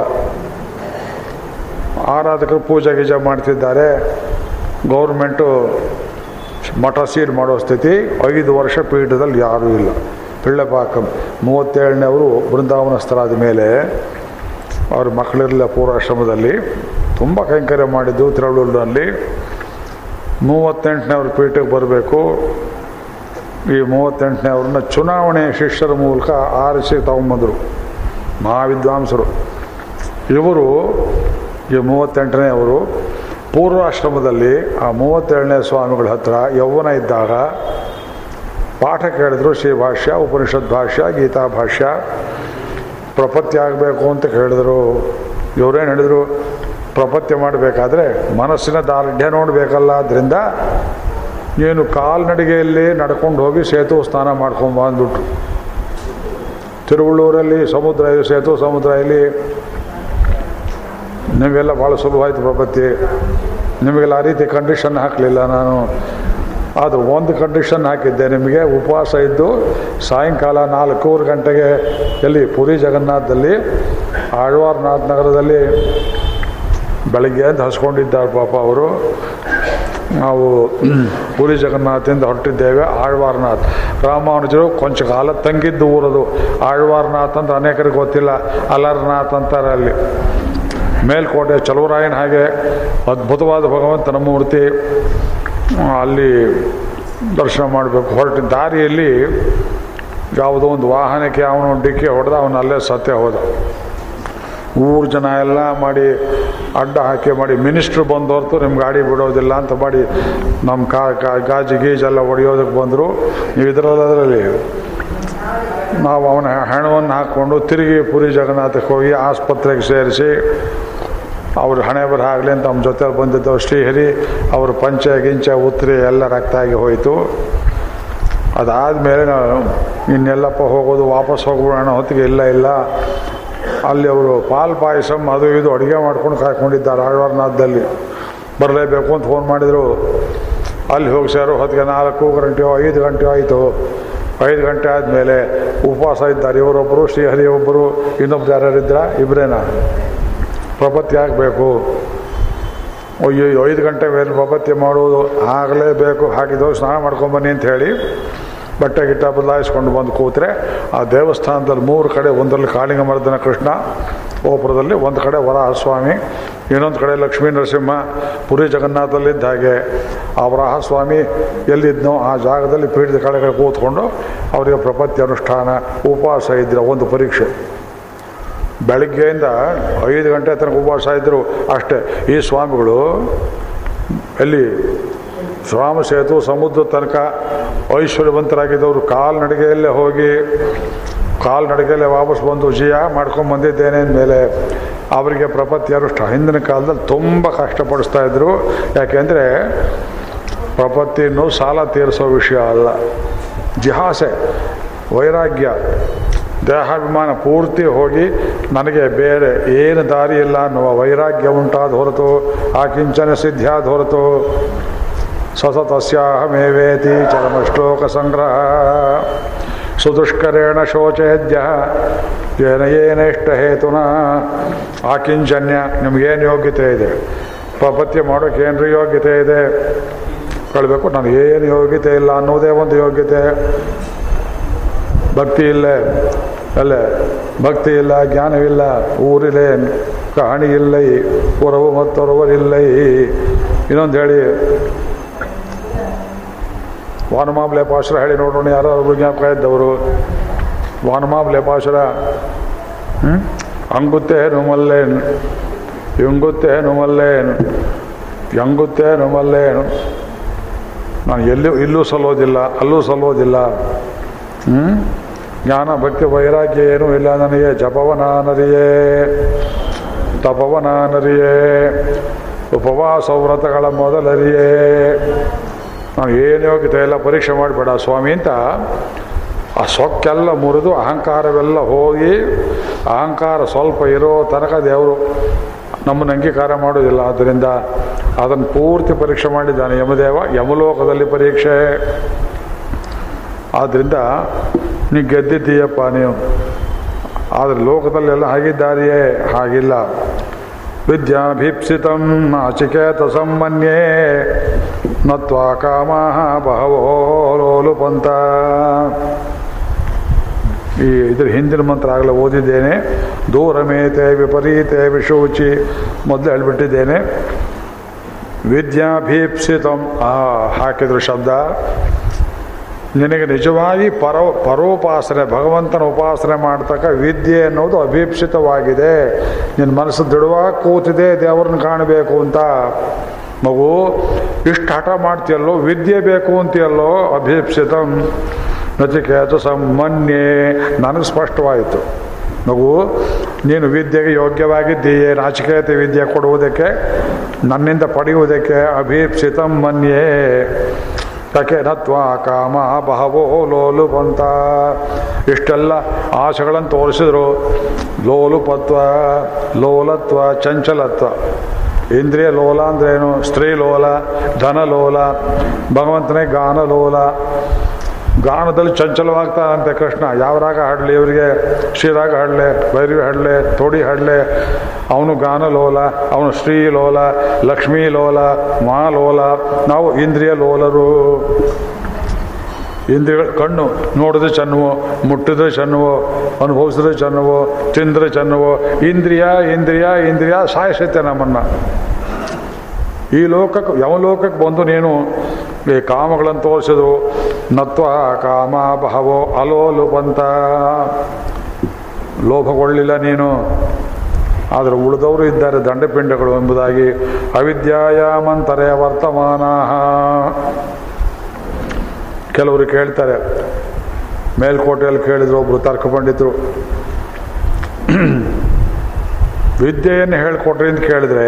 ಆರಾಧಕರು ಪೂಜೆ ಗೀಜೆ ಮಾಡ್ತಿದ್ದಾರೆ ಗೌರ್ಮೆಂಟು ಮಠ ಸೀಲ್ ಮಾಡೋ ಸ್ಥಿತಿ ಐದು ವರ್ಷ ಪೀಠದಲ್ಲಿ ಯಾರೂ ಇಲ್ಲ ಪಿಳ್ಳೆಪಾಕಂ ಮೂವತ್ತೇಳನೇವರು ಬೃಂದಾವನಸ್ಥರಾದ ಮೇಲೆ ಅವ್ರ ಮಕ್ಕಳಿರಲಿಲ್ಲ ಪೂರ್ವಾಶ್ರಮದಲ್ಲಿ ತುಂಬ ಕೈಂಕರ್ಯ ಮಾಡಿದ್ದು ತಿರುವಳೂರಿನಲ್ಲಿ ಮೂವತ್ತೆಂಟನೇವ್ರ ಪೀಠಕ್ಕೆ ಬರಬೇಕು ಈ ಮೂವತ್ತೆಂಟನೇವ್ರನ್ನ ಚುನಾವಣೆ ಶಿಷ್ಯರ ಮೂಲಕ ಆರಿಸಿ ತಗೊಂಬಂದರು ಮಹಾವಿದ್ವಾಂಸರು ಇವರು ಈ ಮೂವತ್ತೆಂಟನೇ ಅವರು ಪೂರ್ವಾಶ್ರಮದಲ್ಲಿ ಆ ಮೂವತ್ತೇಳನೇ ಸ್ವಾಮಿಗಳ ಹತ್ರ ಯೌವನ ಇದ್ದಾಗ ಪಾಠ ಕೇಳಿದ್ರು ಶ್ರೀ ಭಾಷ್ಯ ಉಪನಿಷತ್ ಭಾಷ್ಯ ಗೀತಾ ಭಾಷ್ಯ ಪ್ರಪತ್ಯ ಆಗಬೇಕು ಅಂತ ಕೇಳಿದ್ರು ಇವರೇನು ಹೇಳಿದರು ಪ್ರಪತ್ಯ ಮಾಡಬೇಕಾದ್ರೆ ಮನಸ್ಸಿನ ದಾರ್ಢ್ಯ ನೋಡಬೇಕಲ್ಲ ಆದ್ದರಿಂದ ನೀನು ಕಾಲ್ನಡಿಗೆಯಲ್ಲಿ ನಡ್ಕೊಂಡು ಹೋಗಿ ಸೇತು ಸ್ನಾನ ಮಾಡ್ಕೊಂಡು ಬಂದ್ಬಿಟ್ರು ತಿರುವಳ್ಳೂರಲ್ಲಿ ಸಮುದ್ರ ಇದೆ ಸೇತು ಸಮುದ್ರ ಇಲ್ಲಿ ನಿಮಗೆಲ್ಲ ಭಾಳ ಸುಲಭ ಆಯಿತು ಪ್ರಪತ್ತಿ ನಿಮಗೆಲ್ಲ ಆ ರೀತಿ ಕಂಡೀಷನ್ ಹಾಕಲಿಲ್ಲ ನಾನು ಆದರೂ ಒಂದು ಕಂಡೀಷನ್ ಹಾಕಿದ್ದೆ ನಿಮಗೆ ಉಪವಾಸ ಇದ್ದು ಸಾಯಂಕಾಲ ನಾಲ್ಕೂವರೆ ಗಂಟೆಗೆ ಎಲ್ಲಿ ಪುರಿ ಜಗನ್ನಾಥದಲ್ಲಿ ಆಳ್ವಾರ್ನಾಥ್ ನಗರದಲ್ಲಿ ಬೆಳಗ್ಗೆ ಅಂತ ಹಸ್ಕೊಂಡಿದ್ದಾರೆ ಪಾಪ ಅವರು ನಾವು ಪುರಿ ಜಗನ್ನಾಥದಿಂದ ಹೊರಟಿದ್ದೇವೆ ಆಳ್ವಾರ್ನಾಥ್ ರಾಮಾನುಜರು ಕೊಂಚ ಕಾಲ ತಂಗಿದ್ದು ಊರದು ಆಳ್ವಾರ್ನಾಥ್ ಅಂದ್ರೆ ಅನೇಕರಿಗೆ ಗೊತ್ತಿಲ್ಲ ಅಲರ್ನಾಥ್ ಅಂತಾರೆ ಅಲ್ಲಿ ಮೇಲ್ಕೋಟೆ ಚಲುವರಾಯನ ಹಾಗೆ ಅದ್ಭುತವಾದ ಭಗವಂತನ ಮೂರ್ತಿ ಅಲ್ಲಿ ದರ್ಶನ ಮಾಡಬೇಕು ಹೊರಟಿನ ದಾರಿಯಲ್ಲಿ ಯಾವುದೋ ಒಂದು ವಾಹನಕ್ಕೆ ಅವನು ಡಿಕ್ಕಿ ಹೊಡೆದ ಅವನು ಅಲ್ಲೇ ಸತ್ಯ ಹೋದ ಊರು ಜನ ಎಲ್ಲ ಮಾಡಿ ಅಡ್ಡ ಹಾಕಿ ಮಾಡಿ ಮಿನಿಸ್ಟ್ರು ಬಂದು ಹೊರತು ನಿಮ್ಮ ಗಾಡಿ ಬಿಡೋದಿಲ್ಲ ಅಂತ ಮಾಡಿ ನಮ್ಮ ಕಾ ಕಾ- ಗಾಜು ಗೀಜೆಲ್ಲ ಹೊಡೆಯೋದಕ್ಕೆ ಬಂದರು ನೀವು ಇದರಲ್ಲದರಲ್ಲಿ ನಾವು ಅವನ ಹೆಣವನ್ನು ಹಾಕ್ಕೊಂಡು ತಿರುಗಿ ಪುರಿ ಜಗನ್ನಾಥಕ್ಕೆ ಹೋಗಿ ಆಸ್ಪತ್ರೆಗೆ ಸೇರಿಸಿ ಅವ್ರ ಹಣೆ ಬರ ಆಗಲಿ ಅಂತ ನಮ್ಮ ಜೊತೆ ಬಂದಿದ್ದವು ಶ್ರೀಹರಿ ಅವ್ರ ಪಂಚೆ ಗಿಂಚೆ ಉತ್ರಿ ಎಲ್ಲ ರಕ್ತ ಆಗಿ ಹೋಯಿತು ಅದಾದಮೇಲೆ ನಾವು ಇನ್ನೆಲ್ಲಪ್ಪ ಹೋಗೋದು ವಾಪಸ್ ಹೋಗ್ಬಿಡೋಣ ಹೊತ್ತಿಗೆ ಇಲ್ಲ ಇಲ್ಲ ಅಲ್ಲಿ ಅವರು ಪಾಲ್ ಪಾಯಸಂ ಅದು ಇದು ಅಡುಗೆ ಮಾಡ್ಕೊಂಡು ಕಾಯ್ಕೊಂಡಿದ್ದಾರೆ ಆಳ್ವಾರ್ನಾಥದಲ್ಲಿ ಬರಲೇಬೇಕು ಅಂತ ಫೋನ್ ಮಾಡಿದರು ಅಲ್ಲಿ ಹೋಗಿ ಸೇರೋ ಹೊತ್ತಿಗೆ ನಾಲ್ಕು ಗಂಟೆಯೋ ಐದು ಗಂಟೆ ಆಯಿತು ಐದು ಗಂಟೆ ಆದಮೇಲೆ ಉಪವಾಸ ಇದ್ದಾರೆ ಇವರೊಬ್ಬರು ಶ್ರೀಹರಿ ಒಬ್ಬರು ಇನ್ನೊಬ್ರು ಯಾರ್ಯಾರಿದ್ರ ಇಬ್ಬರೇನಾ ಪ್ರಪತ್ಯ ಆಗಬೇಕು ಅಯ್ಯೋ ಐದು ಗಂಟೆ ಮೇಲೆ ಪ್ರಪತ್ಯ ಮಾಡುವುದು ಆಗಲೇಬೇಕು ಹಾಕಿದ್ದು ಸ್ನಾನ ಮಾಡ್ಕೊಂಬನ್ನಿ ಅಂತ ಹೇಳಿ ಬಟ್ಟೆ ಗಿಟ್ಟ ಬದಲಾಯಿಸ್ಕೊಂಡು ಬಂದು ಕೂತ್ರೆ ಆ ದೇವಸ್ಥಾನದಲ್ಲಿ ಮೂರು ಕಡೆ ಒಂದರಲ್ಲಿ ಕಾಳಿಂಗಮರ್ದನ ಕೃಷ್ಣ ಗೋಪುರದಲ್ಲಿ ಒಂದು ಕಡೆ ವರಾಹಸ್ವಾಮಿ ಇನ್ನೊಂದು ಕಡೆ ಲಕ್ಷ್ಮೀ ನರಸಿಂಹ ಪುರಿ ಜಗನ್ನಾಥಲ್ಲಿದ್ದ ಹಾಗೆ ಆ ವರಾಹಸ್ವಾಮಿ ಎಲ್ಲಿದ್ನೋ ಆ ಜಾಗದಲ್ಲಿ ಪೀಠದ ಕಡೆಗೆ ಕೂತ್ಕೊಂಡು ಅವರಿಗೆ ಪ್ರಪತ್ಯ ಅನುಷ್ಠಾನ ಉಪವಾಸ ಇದ್ದಿರ ಒಂದು ಪರೀಕ್ಷೆ ಬೆಳಗ್ಗೆಯಿಂದ ಐದು ಗಂಟೆ ತನಕ ಉಪವಾಸ ಇದ್ದರು ಅಷ್ಟೇ ಈ ಸ್ವಾಮಿಗಳು ಎಲ್ಲಿ ಶ್ರಾಮ ಸೇತು ಸಮುದ್ರ ತನಕ ಐಶ್ವರ್ಯವಂತರಾಗಿದ್ದವರು ಕಾಲ್ನಡಿಗೆಯಲ್ಲೇ ಹೋಗಿ ಕಾಲ್ನಡಿಗೆಯಲ್ಲೇ ವಾಪಸ್ ಬಂದು ಜಿಯ ಮಾಡ್ಕೊಂಡು ಬಂದಿದ್ದೇನೆ ಅಂದಮೇಲೆ ಅವರಿಗೆ ಪ್ರಪತ್ಯ ಅನುಷ್ಠಾನ ಹಿಂದಿನ ಕಾಲದಲ್ಲಿ ತುಂಬ ಕಷ್ಟಪಡಿಸ್ತಾ ಇದ್ರು ಯಾಕೆಂದರೆ ಪ್ರಪತ್ತಿಯನ್ನು ಸಾಲ ತೀರಿಸೋ ವಿಷಯ ಅಲ್ಲ ಜಿಹಾಸೆ ವೈರಾಗ್ಯ ದೇಹಾಭಿಮಾನ ಪೂರ್ತಿ ಹೋಗಿ ನನಗೆ ಬೇರೆ ಏನು ದಾರಿ ಇಲ್ಲ ಅನ್ನುವ ವೈರಾಗ್ಯ ಉಂಟಾದ ಹೊರತು ಆ ಕಿಂಚನ ಸಿದ್ಧಿಯಾದ ಹೊರತು ಸತತಸ್ಯಾಹಮೇವೇತಿ ಚರಮಶ್ಲೋಕ ಸಂಗ್ರಹ ಸುದುಷ್ಕರೇಣ ಶೋಚೇದ್ಯ ಏನ ಏನ ಇಷ್ಟ ಹೇತುನ ಆ ಕಿಂಚನ್ಯ ನಿಮಗೇನು ಯೋಗ್ಯತೆ ಇದೆ ಪ್ರಪತ್ಯ ಮಾಡೋಕೆ ಏನ್ರಿ ಯೋಗ್ಯತೆ ಇದೆ ಹೇಳಬೇಕು ನನಗೇನು ಯೋಗ್ಯತೆ ಇಲ್ಲ ಅನ್ನೋದೇ ಒಂದು ಯೋಗ್ಯತೆ ಭಕ್ತಿ ಇಲ್ಲ ಅಲ್ಲೇ ಭಕ್ತಿ ಇಲ್ಲ ಜ್ಞಾನವಿಲ್ಲ ಊರಿಲೆ ಕಾಣಿ ಇಲ್ಲ ಉರವು ಮತ್ತೊರವರಿಲ್ಲ ಇನ್ನೊಂದು ಹೇಳಿ ವಾನಮಾಬ್ ಲೇಪಾಸುರ ಹೇಳಿ ನೋಡೋಣ ಯಾರೋ ಒಬ್ರು ಜ್ಞಾಪಕ ಇದ್ದವರು ವಾನಮಾಬ್ ಲೇಪಾಸುರ ಹ್ಮ್? ಅಂಗುತ್ತೆ ನುಮಲ್ಲೇನು ಇಂಗುತ್ತೆ ನುಮಲ್ಲೇನು ಎಂಗುತ್ತೆ ನುಮಲ್ಲೇನು ನಾನು ಎಲ್ಲೂ ಇಲ್ಲೂ ಸಲ್ಲೋದಿಲ್ಲ ಅಲ್ಲೂ ಸಲ್ಲೋದಿಲ್ಲ ಹ್ಮ್? ಜ್ಞಾನ ಭಕ್ತಿ ವೈರಾಗ್ಯ ಏನೂ ಇಲ್ಲ ನನಗೆ ಜಪವನಾನರಿಯೇ ತಪವನ ನರಿಯೇ ಉಪವಾಸ ವ್ರತಗಳ ಮೊದಲರಿಯೇ ನಾವು ಏನು ಯೋಗ್ಯತೆ ಎಲ್ಲ ಪರೀಕ್ಷೆ ಮಾಡಬೇಡ ಸ್ವಾಮಿ ಅಂತ ಆ ಸೊಕ್ಕೆಲ್ಲ ಮುರಿದು ಅಹಂಕಾರವೆಲ್ಲ ಹೋಗಿ ಅಹಂಕಾರ ಸ್ವಲ್ಪ ಇರೋ ತನಕ ದೇವರು ನಮ್ಮನ್ನು ಅಂಗೀಕಾರ ಮಾಡೋದಿಲ್ಲ ಆದ್ದರಿಂದ ಅದನ್ನು ಪೂರ್ತಿ ಪರೀಕ್ಷೆ ಮಾಡಿದ್ದಾನೆ ಯಮದೇವ ಯಮಲೋಕದಲ್ಲಿ ಪರೀಕ್ಷೆ ಆದ್ದರಿಂದ ನೀ ಗೆದ್ದಿದ್ದೀಯಪ್ಪ ನೀವು ಆದರೆ ಲೋಕದಲ್ಲೆಲ್ಲ ಹಾಗಿದ್ದಾರೆಯೇ ಹಾಗಿಲ್ಲ ವಿದ್ಯಾಭೀಪ್ಸಿತಂ ನಾಚಿಕೇತ ಸಮ್ಮನ್ಯೇ ನತ್ವಾ ಕಾಮ ಬಹವೋ ಲೋಲುಪಂತ ಈ ಇದ್ರ ಹಿಂದಿನ ಮಂತ್ರ ಆಗಲೇ ಓದಿದ್ದೇನೆ ದೂರಮೇತೆ ವಿಪರೀತೆ ವಿಶೋಚಿ ಮೊದಲು ಹೇಳ್ಬಿಟ್ಟಿದ್ದೇನೆ ವಿದ್ಯಾಭೀಪ್ಸಿತಂ ಆ ಹಾಕಿದ್ರು ಶಬ್ದ ನಿನಗೆ ನಿಜವಾಗಿ ಪರೋ ಪರೋಪಾಸನೆ ಭಗವಂತನ ಉಪಾಸನೆ ಮಾಡ್ತಕ್ಕ ವಿದ್ಯೆ ಅನ್ನೋದು ಅಭೀಪ್ಸಿತವಾಗಿದೆ ನಿನ್ನ ಮನಸ್ಸು ದೃಢವಾಗಿ ಕೂತಿದೆ ದೇವರನ್ನ ಕಾಣಬೇಕು ಅಂತ ಮಗು ಇಷ್ಟು ಹಠ ಮಾಡ್ತೀಯಲ್ಲೋ ವಿದ್ಯೆ ಬೇಕು ಅಂತೀಯಲ್ಲೋ ಅಭೀಪ್ಸಿತಂ ನಚಿಕೇತ ಸಮ್ಮನ್ಯೇ ನನಗೆ ಸ್ಪಷ್ಟವಾಯಿತು ಮಗು ನೀನು ವಿದ್ಯೆಗೆ ಯೋಗ್ಯವಾಗಿದ್ದೀಯೇ ನಾಚಿಕೇತ ವಿದ್ಯೆ ಕೊಡುವುದಕ್ಕೆ ನನ್ನಿಂದ ಪಡೆಯುವುದಕ್ಕೆ ಅಭೀಪ್ಸಿತಂ ಮನ್ಯೇ ಯಾಕೆ ನತ್ವ ಕಾಮ ಬಹವೋ ಲೋಲು ಬಂತ ಇಷ್ಟೆಲ್ಲ ಆಸೆಗಳನ್ನು ತೋರಿಸಿದ್ರು ಲೋಲುಪತ್ವ ಲೋಲತ್ವ ಚಂಚಲತ್ವ ಇಂದ್ರಿಯ ಲೋಲ ಅಂದ್ರೇನು ಸ್ತ್ರೀ ಲೋಲ ಧನ ಲೋಲ ಭಗವಂತನೇ ಗಾನ ಲೋಲ ಗಾನದಲ್ಲಿ ಚಂಚಲವಾಗ್ತಾನಂತೆ ಕೃಷ್ಣ ಯಾವ ರಾಗ ಹಾಡಲಿ ಇವರಿಗೆ ಶ್ರೀರಾಗ ಹಾಡಲೆ ಭೈರವಿ ಹಾಡಲೆ ತೋಡಿ ಹಾಡಲೆ ಅವನು ಗಾನ ಲೋಲ ಅವನು ಶ್ರೀ ಲೋಲ ಲಕ್ಷ್ಮೀ ಲೋಲ ಮಾ ಲೋಲ ನಾವು ಇಂದ್ರಿಯ ಲೋಲರು ಇಂದ್ರಿಯಗಳು ಕಣ್ಣು ನೋಡಿದ್ರೆ ಚೆನ್ನವೋ ಮುಟ್ಟಿದ್ರೆ ಚೆನ್ನವೋ ಅನುಭವಿಸಿದ್ರೆ ಚೆನ್ನವೋ ತಿಂದ್ರೆ ಚೆನ್ನವೋ ಇಂದ್ರಿಯ ಇಂದ್ರಿಯ ಇಂದ್ರಿಯ ಸಾಯಿಸುತ್ತೆ ನಮ್ಮನ್ನು ಈ ಲೋಕಕ್ಕೆ ಯಮಲೋಕಕ್ಕೆ ಬಂದು ನೀನು ಈ ಕಾಮಗಳನ್ನು ತೋರಿಸಿದ್ರು ನತ್ವ ಕಾಮ ಬಹವೋ ಅಲೋಲು ಬಂತ ಲೋಭಗೊಳ್ಳಿಲ್ಲ ನೀನು ಆದರೆ ಉಳಿದವರು ಇದ್ದಾರೆ ದಂಡಪಿಂಡಗಳು ಎಂಬುದಾಗಿ ಅವಿದ್ಯಾಯಾಮಂತರೆ ವರ್ತಮಾನ ಕೆಲವರು ಕೇಳ್ತಾರೆ ಮೇಲ್ಕೋಟೆಯಲ್ಲಿ ಕೇಳಿದ್ರು ಒಬ್ರು ತರ್ಕ ಪಂಡಿತರು ವಿದ್ಯೆಯನ್ನು ಹೇಳ್ಕೊಟ್ರಿ ಅಂತ ಕೇಳಿದ್ರೆ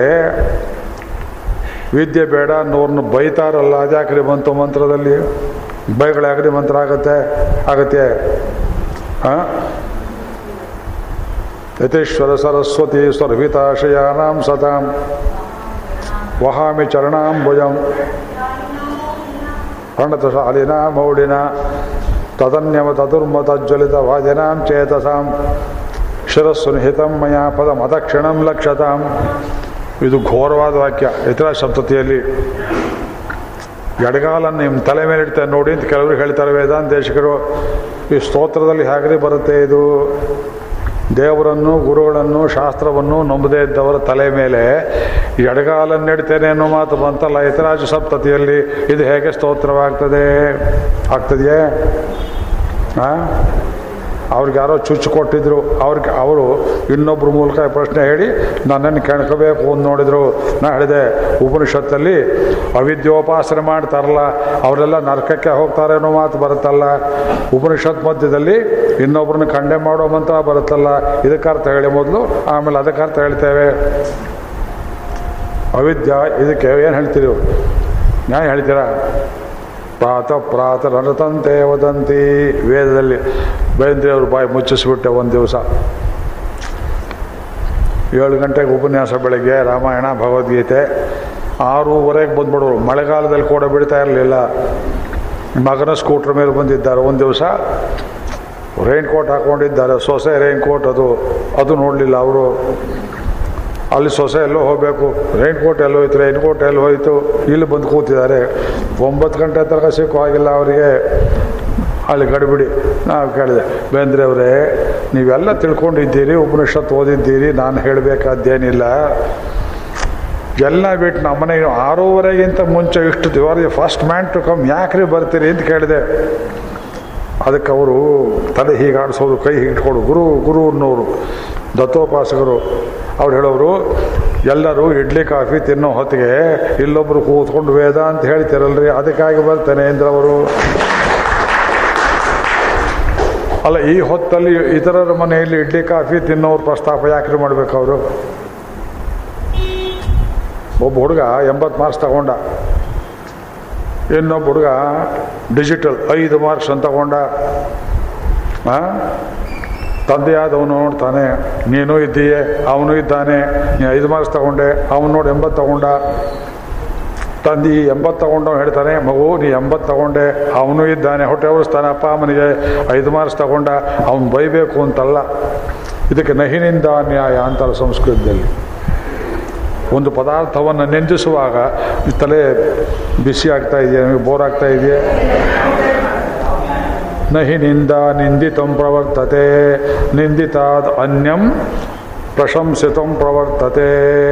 ವಿದ್ಯೆ ಬೇಡ ಅನ್ನೋರ್ನ ಬೈತಾರಲ್ಲ ಅದ್ಯಾಕ್ರಿ ಬಂತು ಮಂತ್ರದಲ್ಲಿ ಬೈಗಳಾಗ್ರಿ ಮಂತ್ರ ಆಗತ್ತೆ ಆಗತ್ತೆ ಹಾಂ ಯತೇಶ್ವರ ಸರಸ್ವತಿ ಸ್ವರ್ಭಿತಾಶಯಾನಾಂ ಸತಾಂ ವಹಾಮಿ ಚರಣಾಂಬುಜಂ ಪ್ರಣತಶಾಲಿನ ಮೌಢಿನ ತದನ್ಯಮ ತದುರ್ಮತಜ್ವಲಿತ ವಾದಿನಾಂ ಚೇತಸಾಂ ಶಿರಸ್ಸು ನಿಹಿತಂ ಮಯ ಪದ ಮತಕ್ಷಣಂ ಲಕ್ಷತಾಂ ಇದು ಘೋರವಾದ ವಾಕ್ಯ ಇತರ ಸಪ್ತತಿಯಲ್ಲಿ ಎಡಗಾಲನ್ನು ನಿಮ್ಮ ತಲೆ ಮೇಲೆ ಇಡ್ತಾರೆ ನೋಡಿ ಅಂತ ಕೆಲವರು ಹೇಳ್ತಾರೆ ವೇದಾಂತೇಶಕರು ಈ ಸ್ತೋತ್ರದಲ್ಲಿ ಹೇಗ್ರಿ ಬರುತ್ತೆ ಇದು ದೇವರನ್ನು ಗುರುಗಳನ್ನು ಶಾಸ್ತ್ರವನ್ನು ನಂಬದೇ ಇದ್ದವರ ತಲೆ ಮೇಲೆ ಎಡಗಾಲನ್ನಿಡ್ತೇನೆ ಅನ್ನೋ ಮಾತು ಬಂತಲ್ಲ ಇತರಾಜ ಸಪ್ತತಿಯಲ್ಲಿ ಇದು ಹೇಗೆ ಸ್ತೋತ್ರವಾಗ್ತದೆ ಆಗ್ತದೆಯೇ ಹಾಂ ಅವ್ರಿಗೆ ಯಾರೋ ಚುಚ್ಚು ಕೊಟ್ಟಿದ್ರು ಅವ್ರಿಗೆ ಅವರು ಇನ್ನೊಬ್ಬರ ಮೂಲಕ ಈ ಪ್ರಶ್ನೆ ಹೇಳಿ ನನ್ನನ್ನು ಕೆಣ್ಕೋಬೇಕು ಅಂತ ನೋಡಿದ್ರು ನಾ ಹೇಳಿದೆ ಉಪನಿಷತ್ತಲ್ಲಿ ಅವಿದ್ಯೋಪಾಸನೆ ಮಾಡ್ತಾರಲ್ಲ ಅವರೆಲ್ಲ ನರಕಕ್ಕೆ ಹೋಗ್ತಾರೆ ಅನ್ನೋ ಮಾತು ಬರುತ್ತಲ್ಲ ಉಪನಿಷತ್ ಮಧ್ಯದಲ್ಲಿ ಇನ್ನೊಬ್ಬರನ್ನ ಖಂಡೆ ಮಾಡೋ ಮಂತ್ರ ಬರುತ್ತಲ್ಲ ಇದಕ್ಕೆ ಅರ್ಥ ಹೇಳಿ ಮೊದಲು ಆಮೇಲೆ ಅದಕ್ಕೆ ಅರ್ಥ ಹೇಳ್ತೇವೆ ಅವಿದ್ಯ ಇದಕ್ಕೆ ಏನು ಹೇಳ್ತೀರಿ ನ್ಯಾಯ ಹೇಳ್ತೀರಾ ಪ್ರಾತ ಪ್ರಾತ ರಣತಂತೆ ವದಂತಿ ವೇದದಲ್ಲಿ ಬೇಂದ್ರೆಯವ್ರ ಬಾಯಿ ಮುಚ್ಚಿಸ್ಬಿಟ್ಟೆ ಒಂದು ದಿವಸ ಏಳು ಗಂಟೆಗೆ ಉಪನ್ಯಾಸ ಬೆಳಗ್ಗೆ ರಾಮಾಯಣ ಭಗವದ್ಗೀತೆ ಆರೂವರೆಗೆ ಬಂದ್ಬಿಡೋರು ಮಳೆಗಾಲದಲ್ಲಿ ಕೂಡ ಬಿಡ್ತಾ ಇರಲಿಲ್ಲ ಮಗನ ಸ್ಕೂಟ್ರ್ ಮೇಲೆ ಬಂದಿದ್ದಾರೆ ಒಂದು ದಿವಸ ರೈನ್ ಕೋಟ್ ಹಾಕ್ಕೊಂಡಿದ್ದಾರೆ ಸೊಸೆ ರೈನ್ ಕೋಟ್ ಅದು ಅದು ನೋಡಲಿಲ್ಲ ಅವರು ಅಲ್ಲಿ ಸೊಸೆ ಎಲ್ಲೋ ಹೋಗಬೇಕು ರೈನ್ ಕೋಟ್ ಎಲ್ಲೋ ಹೋಯ್ತು ರೈನ್ ಕೋಟ್ ಎಲ್ಲೋ ಹೋಯ್ತು ಇಲ್ಲಿ ಬಂದು ಕೂತಿದ್ದಾರೆ ಒಂಬತ್ತು ಗಂಟೆ ತನಕ ಸಿಕ್ಕೋ ಆಗಿಲ್ಲ ಅವರಿಗೆ ಅಲ್ಲಿ ಗಡಿಬಿಡಿ ನಾವು ಕೇಳಿದೆ ಬೇಂದ್ರೆ ಅವರೇ ನೀವೆಲ್ಲ ತಿಳ್ಕೊಂಡಿದ್ದೀರಿ ಉಪನಿಷತ್ ಓದಿದ್ದೀರಿ ನಾನು ಹೇಳಬೇಕಾದ್ದೇನಿಲ್ಲ ಎಲ್ಲ ಬಿಟ್ಟು ನಮ್ಮನೆ ಆರೂವರೆಗಿಂತ ಮುಂಚೆ ಇಷ್ಟು ದಿವಸ ಫಸ್ಟ್ ಮ್ಯಾನ್ ಟು ಕಮ್ ಯಾಕ್ರಿ ಬರ್ತೀರಿ ಅಂತ ಕೇಳಿದೆ ಅದಕ್ಕೆ ಅವರು ತಲೆ ಹೀಗೆ ಆಡಿಸೋದು ಕೈ ಹಿಡ್ಕೊಡು ಗುರು ಗುರು ಅನ್ನೋರು ದತ್ತೋಪಾಸಕರು ಅವ್ರು ಹೇಳೋರು ಎಲ್ಲರೂ ಇಡ್ಲಿ ಕಾಫಿ ತಿನ್ನೋ ಹೊತ್ತಿಗೆ ಇಲ್ಲೊಬ್ರು ಕೂತ್ಕೊಂಡು ವೇದ ಅಂತ ಹೇಳ್ತಿರಲ್ರಿ ಅದಕ್ಕಾಗಿ ಬರ್ತೇನೆ ಎಂದ್ರವರು ಅಲ್ಲ ಈ ಹೊತ್ತಲ್ಲಿ ಇತರರ ಮನೆಯಲ್ಲಿ ಇಡ್ಲಿ ಕಾಫಿ ತಿನ್ನೋರು ಪ್ರಸ್ತಾಪ ಯಾಕ್ರಿ ಮಾಡ್ಬೇಕು ಅವರು ಒಬ್ಬ ಹುಡುಗ ಎಂಬತ್ತು ಮಾರ್ಕ್ಸ್ ತಗೊಂಡ ಇನ್ನೊಬ್ಬ ಹುಡುಗ ಡಿಜಿಟಲ್ ಐದು ಮಾರ್ಕ್ಸ್ ಅಂತ ತಗೊಂಡ ಆ? ತಂದೆಯಾದವನು ನೋಡ್ತಾನೆ ನೀನು ಇದ್ದೀಯೆ ಅವನು ಇದ್ದಾನೆ ನೀನು ಐದು ಮಾರ್ಕ್ಸ್ ತಗೊಂಡೆ ಅವನು ನೋಡಿ ಎಂಬತ್ತು ತಗೊಂಡ ತಂದಿ ಎಂಬತ್ತು ತಗೊಂಡು ಹೇಳ್ತಾನೆ ಮಗು ನೀ ಎಂಬತ್ತು ತಗೊಂಡೆ ಅವನು ಇದ್ದಾನೆ ಹೊಟ್ಟೆ ಉರಿಸ್ತಾನೆ ಅಪ್ಪ ಅಮ್ಮನಿಗೆ ಐದು ಮಾರ್ಕ್ಸ್ ತಗೊಂಡ ಅವನು ಬೈಬೇಕು ಅಂತಲ್ಲ ಇದಕ್ಕೆ ನಹಿನಿಂದ ನ್ಯಾಯ ಅಂತಾರೆ ಸಂಸ್ಕೃತದಲ್ಲಿ ಒಂದು ಪದಾರ್ಥವನ್ನು ನಿಂದಿಸುವಾಗ ಈ ತಲೆ ಬಿಸಿ ಆಗ್ತಾ ಇದೆಯಾ ನಿಮಗೆ ಬೋರ್ ಆಗ್ತಾ ಇದೆಯಾ ನಹಿ ನಿಂದ ನಿಂದಿತಂ ಪ್ರವರ್ತತೆ ನಿಂದಿತಾದ್ ಅನ್ಯಂ ಪ್ರಶಂಸಿತಂ ಪ್ರವರ್ತತೆ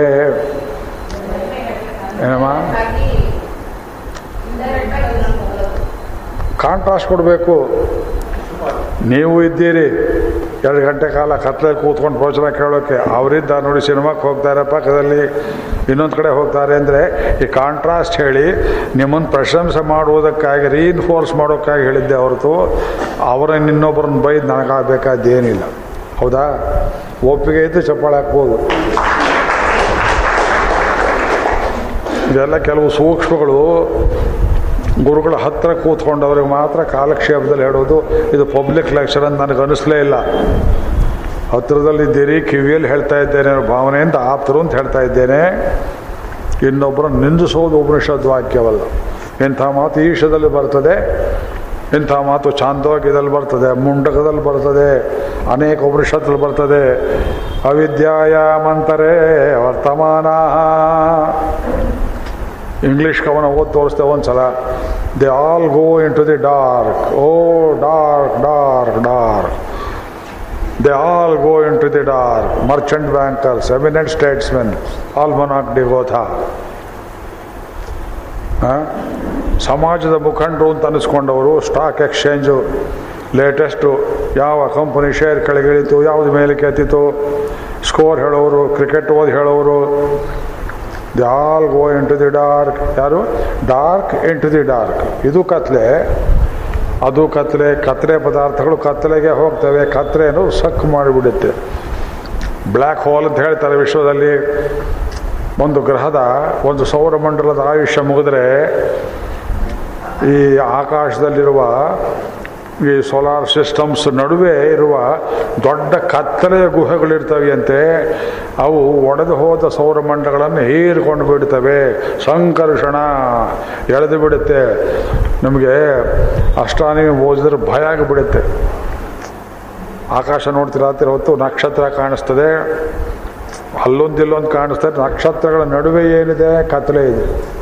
ಏನಮ್ಮ ಹಾಗಾಗಿ indirect ಆಗಿ ಅದನ್ನ ಹೋಗೋದು. ಕಾಂಟ್ರಾಸ್ಟ್ ಕೊಡಬೇಕು ನೀವು ಇದ್ದೀರಿ ಎರಡು ಗಂಟೆ ಕಾಲ ಕತ್ಲಲ್ಲಿ ಕೂತ್ಕೊಂಡು ಪ್ರವಚನ ಕೇಳೋಕ್ಕೆ ಅವರಿದ್ದ ನೋಡಿ ಸಿನಿಮಾಕ್ಕೆ ಹೋಗ್ತಾರೆ ಪಕ್ಕದಲ್ಲಿ ಇನ್ನೊಂದು ಕಡೆ ಹೋಗ್ತಾರೆ ಅಂದರೆ ಈ ಕಾಂಟ್ರಾಸ್ಟ್ ಹೇಳಿ ನಿಮ್ಮನ್ನು ಪ್ರಶಂಸೆ ಮಾಡುವುದಕ್ಕಾಗಿ ರೀಇನ್ಫೋರ್ಸ್ ಮಾಡೋಕ್ಕಾಗಿ ಹೇಳಿದ್ದೆ ಹೊರತು ಅವರನ್ನು ಇನ್ನೊಬ್ಬರನ್ನ ಬೈದು ನನಗಾಗಬೇಕಾದ್ದೇನಿಲ್ಲ ಹೌದಾ ಒಪ್ಪಿಗೆ ಇದ್ದು ಚಪ್ಪಾಳೆ ಹಾಕ್ಬೋದು ಇದೆಲ್ಲ ಕೆಲವು ಸೂಕ್ಷ್ಮಗಳು ಗುರುಗಳ ಹತ್ರ ಕೂತ್ಕೊಂಡವ್ರಿಗೆ ಮಾತ್ರ ಕಾಲಕ್ಷೇಪದಲ್ಲಿ ಹೇಳೋದು ಇದು ಪಬ್ಲಿಕ್ ಲೆಕ್ಚರ್ ಅಂತ ನನಗೆ ಅನಿಸ್ಲೇ ಇಲ್ಲ ಹತ್ರದಲ್ಲಿದ್ದೀರಿ ಕಿವಿಯಲ್ಲಿ ಹೇಳ್ತಾ ಇದ್ದೇನೆ ಅನ್ನೋ ಭಾವನೆಯಿಂದ ಆಪ್ತರು ಅಂತ ಹೇಳ್ತಾ ಇದ್ದೇನೆ ಇನ್ನೊಬ್ಬರನ್ನು ನಿಂದಿಸೋದು ಉಪನಿಷದ್ ವಾಕ್ಯವಲ್ಲ ಇಂಥ ಮಾತು ಈಶದಲ್ಲಿ ಬರ್ತದೆ ಇಂಥ ಮಾತು ಚಾಂದೋಗ್ಯದಲ್ಲಿ ಬರ್ತದೆ ಮುಂಡಕದಲ್ಲಿ ಬರ್ತದೆ ಅನೇಕ ಉಪನಿಷತ್ತಲ್ಲಿ ಬರ್ತದೆ ಅವಿದ್ಯಾಯ ಮಂತರೇ ವರ್ತಮಾನ ಇಂಗ್ಲೀಷ್ ಕವನ ಓದಿ ತೋರಿಸ್ತೇವೆ ಒಂದ್ಸಲ they all go into the dark O dark dark dark they all go into the dark merchant bankers eminent statesmen almanac ಡಿಗೋಥ ಸಮಾಜದ ಮುಖಂಡರು ಅಂತ ಅನಿಸ್ಕೊಂಡವರು ಸ್ಟಾಕ್ ಎಕ್ಸ್ಚೇಂಜು ಲೇಟೆಸ್ಟು ಯಾವ ಕಂಪನಿ ಶೇರ್ ಕೆಳಗಿಳಿತು ಯಾವುದು ಮೇಲೆ ಕೆತ್ತಿತು ಸ್ಕೋರ್ ಹೇಳೋರು ಕ್ರಿಕೆಟ್ ಓದಿ ಹೇಳೋರು the all go into the dark ಯಾರು dark into the dark ಇದು ಕತ್ಲೆ ಅದು ಕತ್ಲೆ ಕತ್ಲೆ ಪದಾರ್ಥಗಳು ಕತ್ಲೆಗೆ ಹೋಗ್ತವೆ ಕತ್ಲೆಯನ್ನು ಸಕ್ ಮಾಡಿಬಿಡುತ್ತೆ ಬ್ಲ್ಯಾಕ್ ಹೋಲ್ ಅಂತ ಹೇಳ್ತಾರೆ ವಿಶ್ವದಲ್ಲಿ ಒಂದು ಗ್ರಹದ ಒಂದು ಸೌರಮಂಡಲದ ಆಯುಷ್ಯ ಮುಗಿದ್ರೆ ಈ ಆಕಾಶದಲ್ಲಿರುವ ಈ ಸೋಲಾರ್ ಸಿಸ್ಟಮ್ಸ್ ನಡುವೆ ಇರುವ ದೊಡ್ಡ ಕತ್ತಲೆಯ ಗುಹೆಗಳಿರ್ತವೆಯಂತೆ ಅವು ಒಡೆದು ಹೋದ ಸೌರಮಂಡಲಗಳನ್ನು ಹೀರಿಕೊಂಡು ಬಿಡ್ತವೆ ಸಂಕರ್ಷಣ ಎಳೆದು ಬಿಡುತ್ತೆ ನಮಗೆ ಅಷ್ಟಾನಿಗೆ ಓದಿದ್ರೆ ಭಯ ಆಗಿಬಿಡುತ್ತೆ ಆಕಾಶ ನೋಡ್ತಿರಾತಿರ ಹೊತ್ತು ನಕ್ಷತ್ರ ಕಾಣಿಸ್ತದೆ ಅಲ್ಲೊಂದು ಇಲ್ಲೊಂದು ಕಾಣಿಸ್ತದೆ ನಕ್ಷತ್ರಗಳ ನಡುವೆ ಏನಿದೆ ಕತ್ತಲೆ ಇದೆ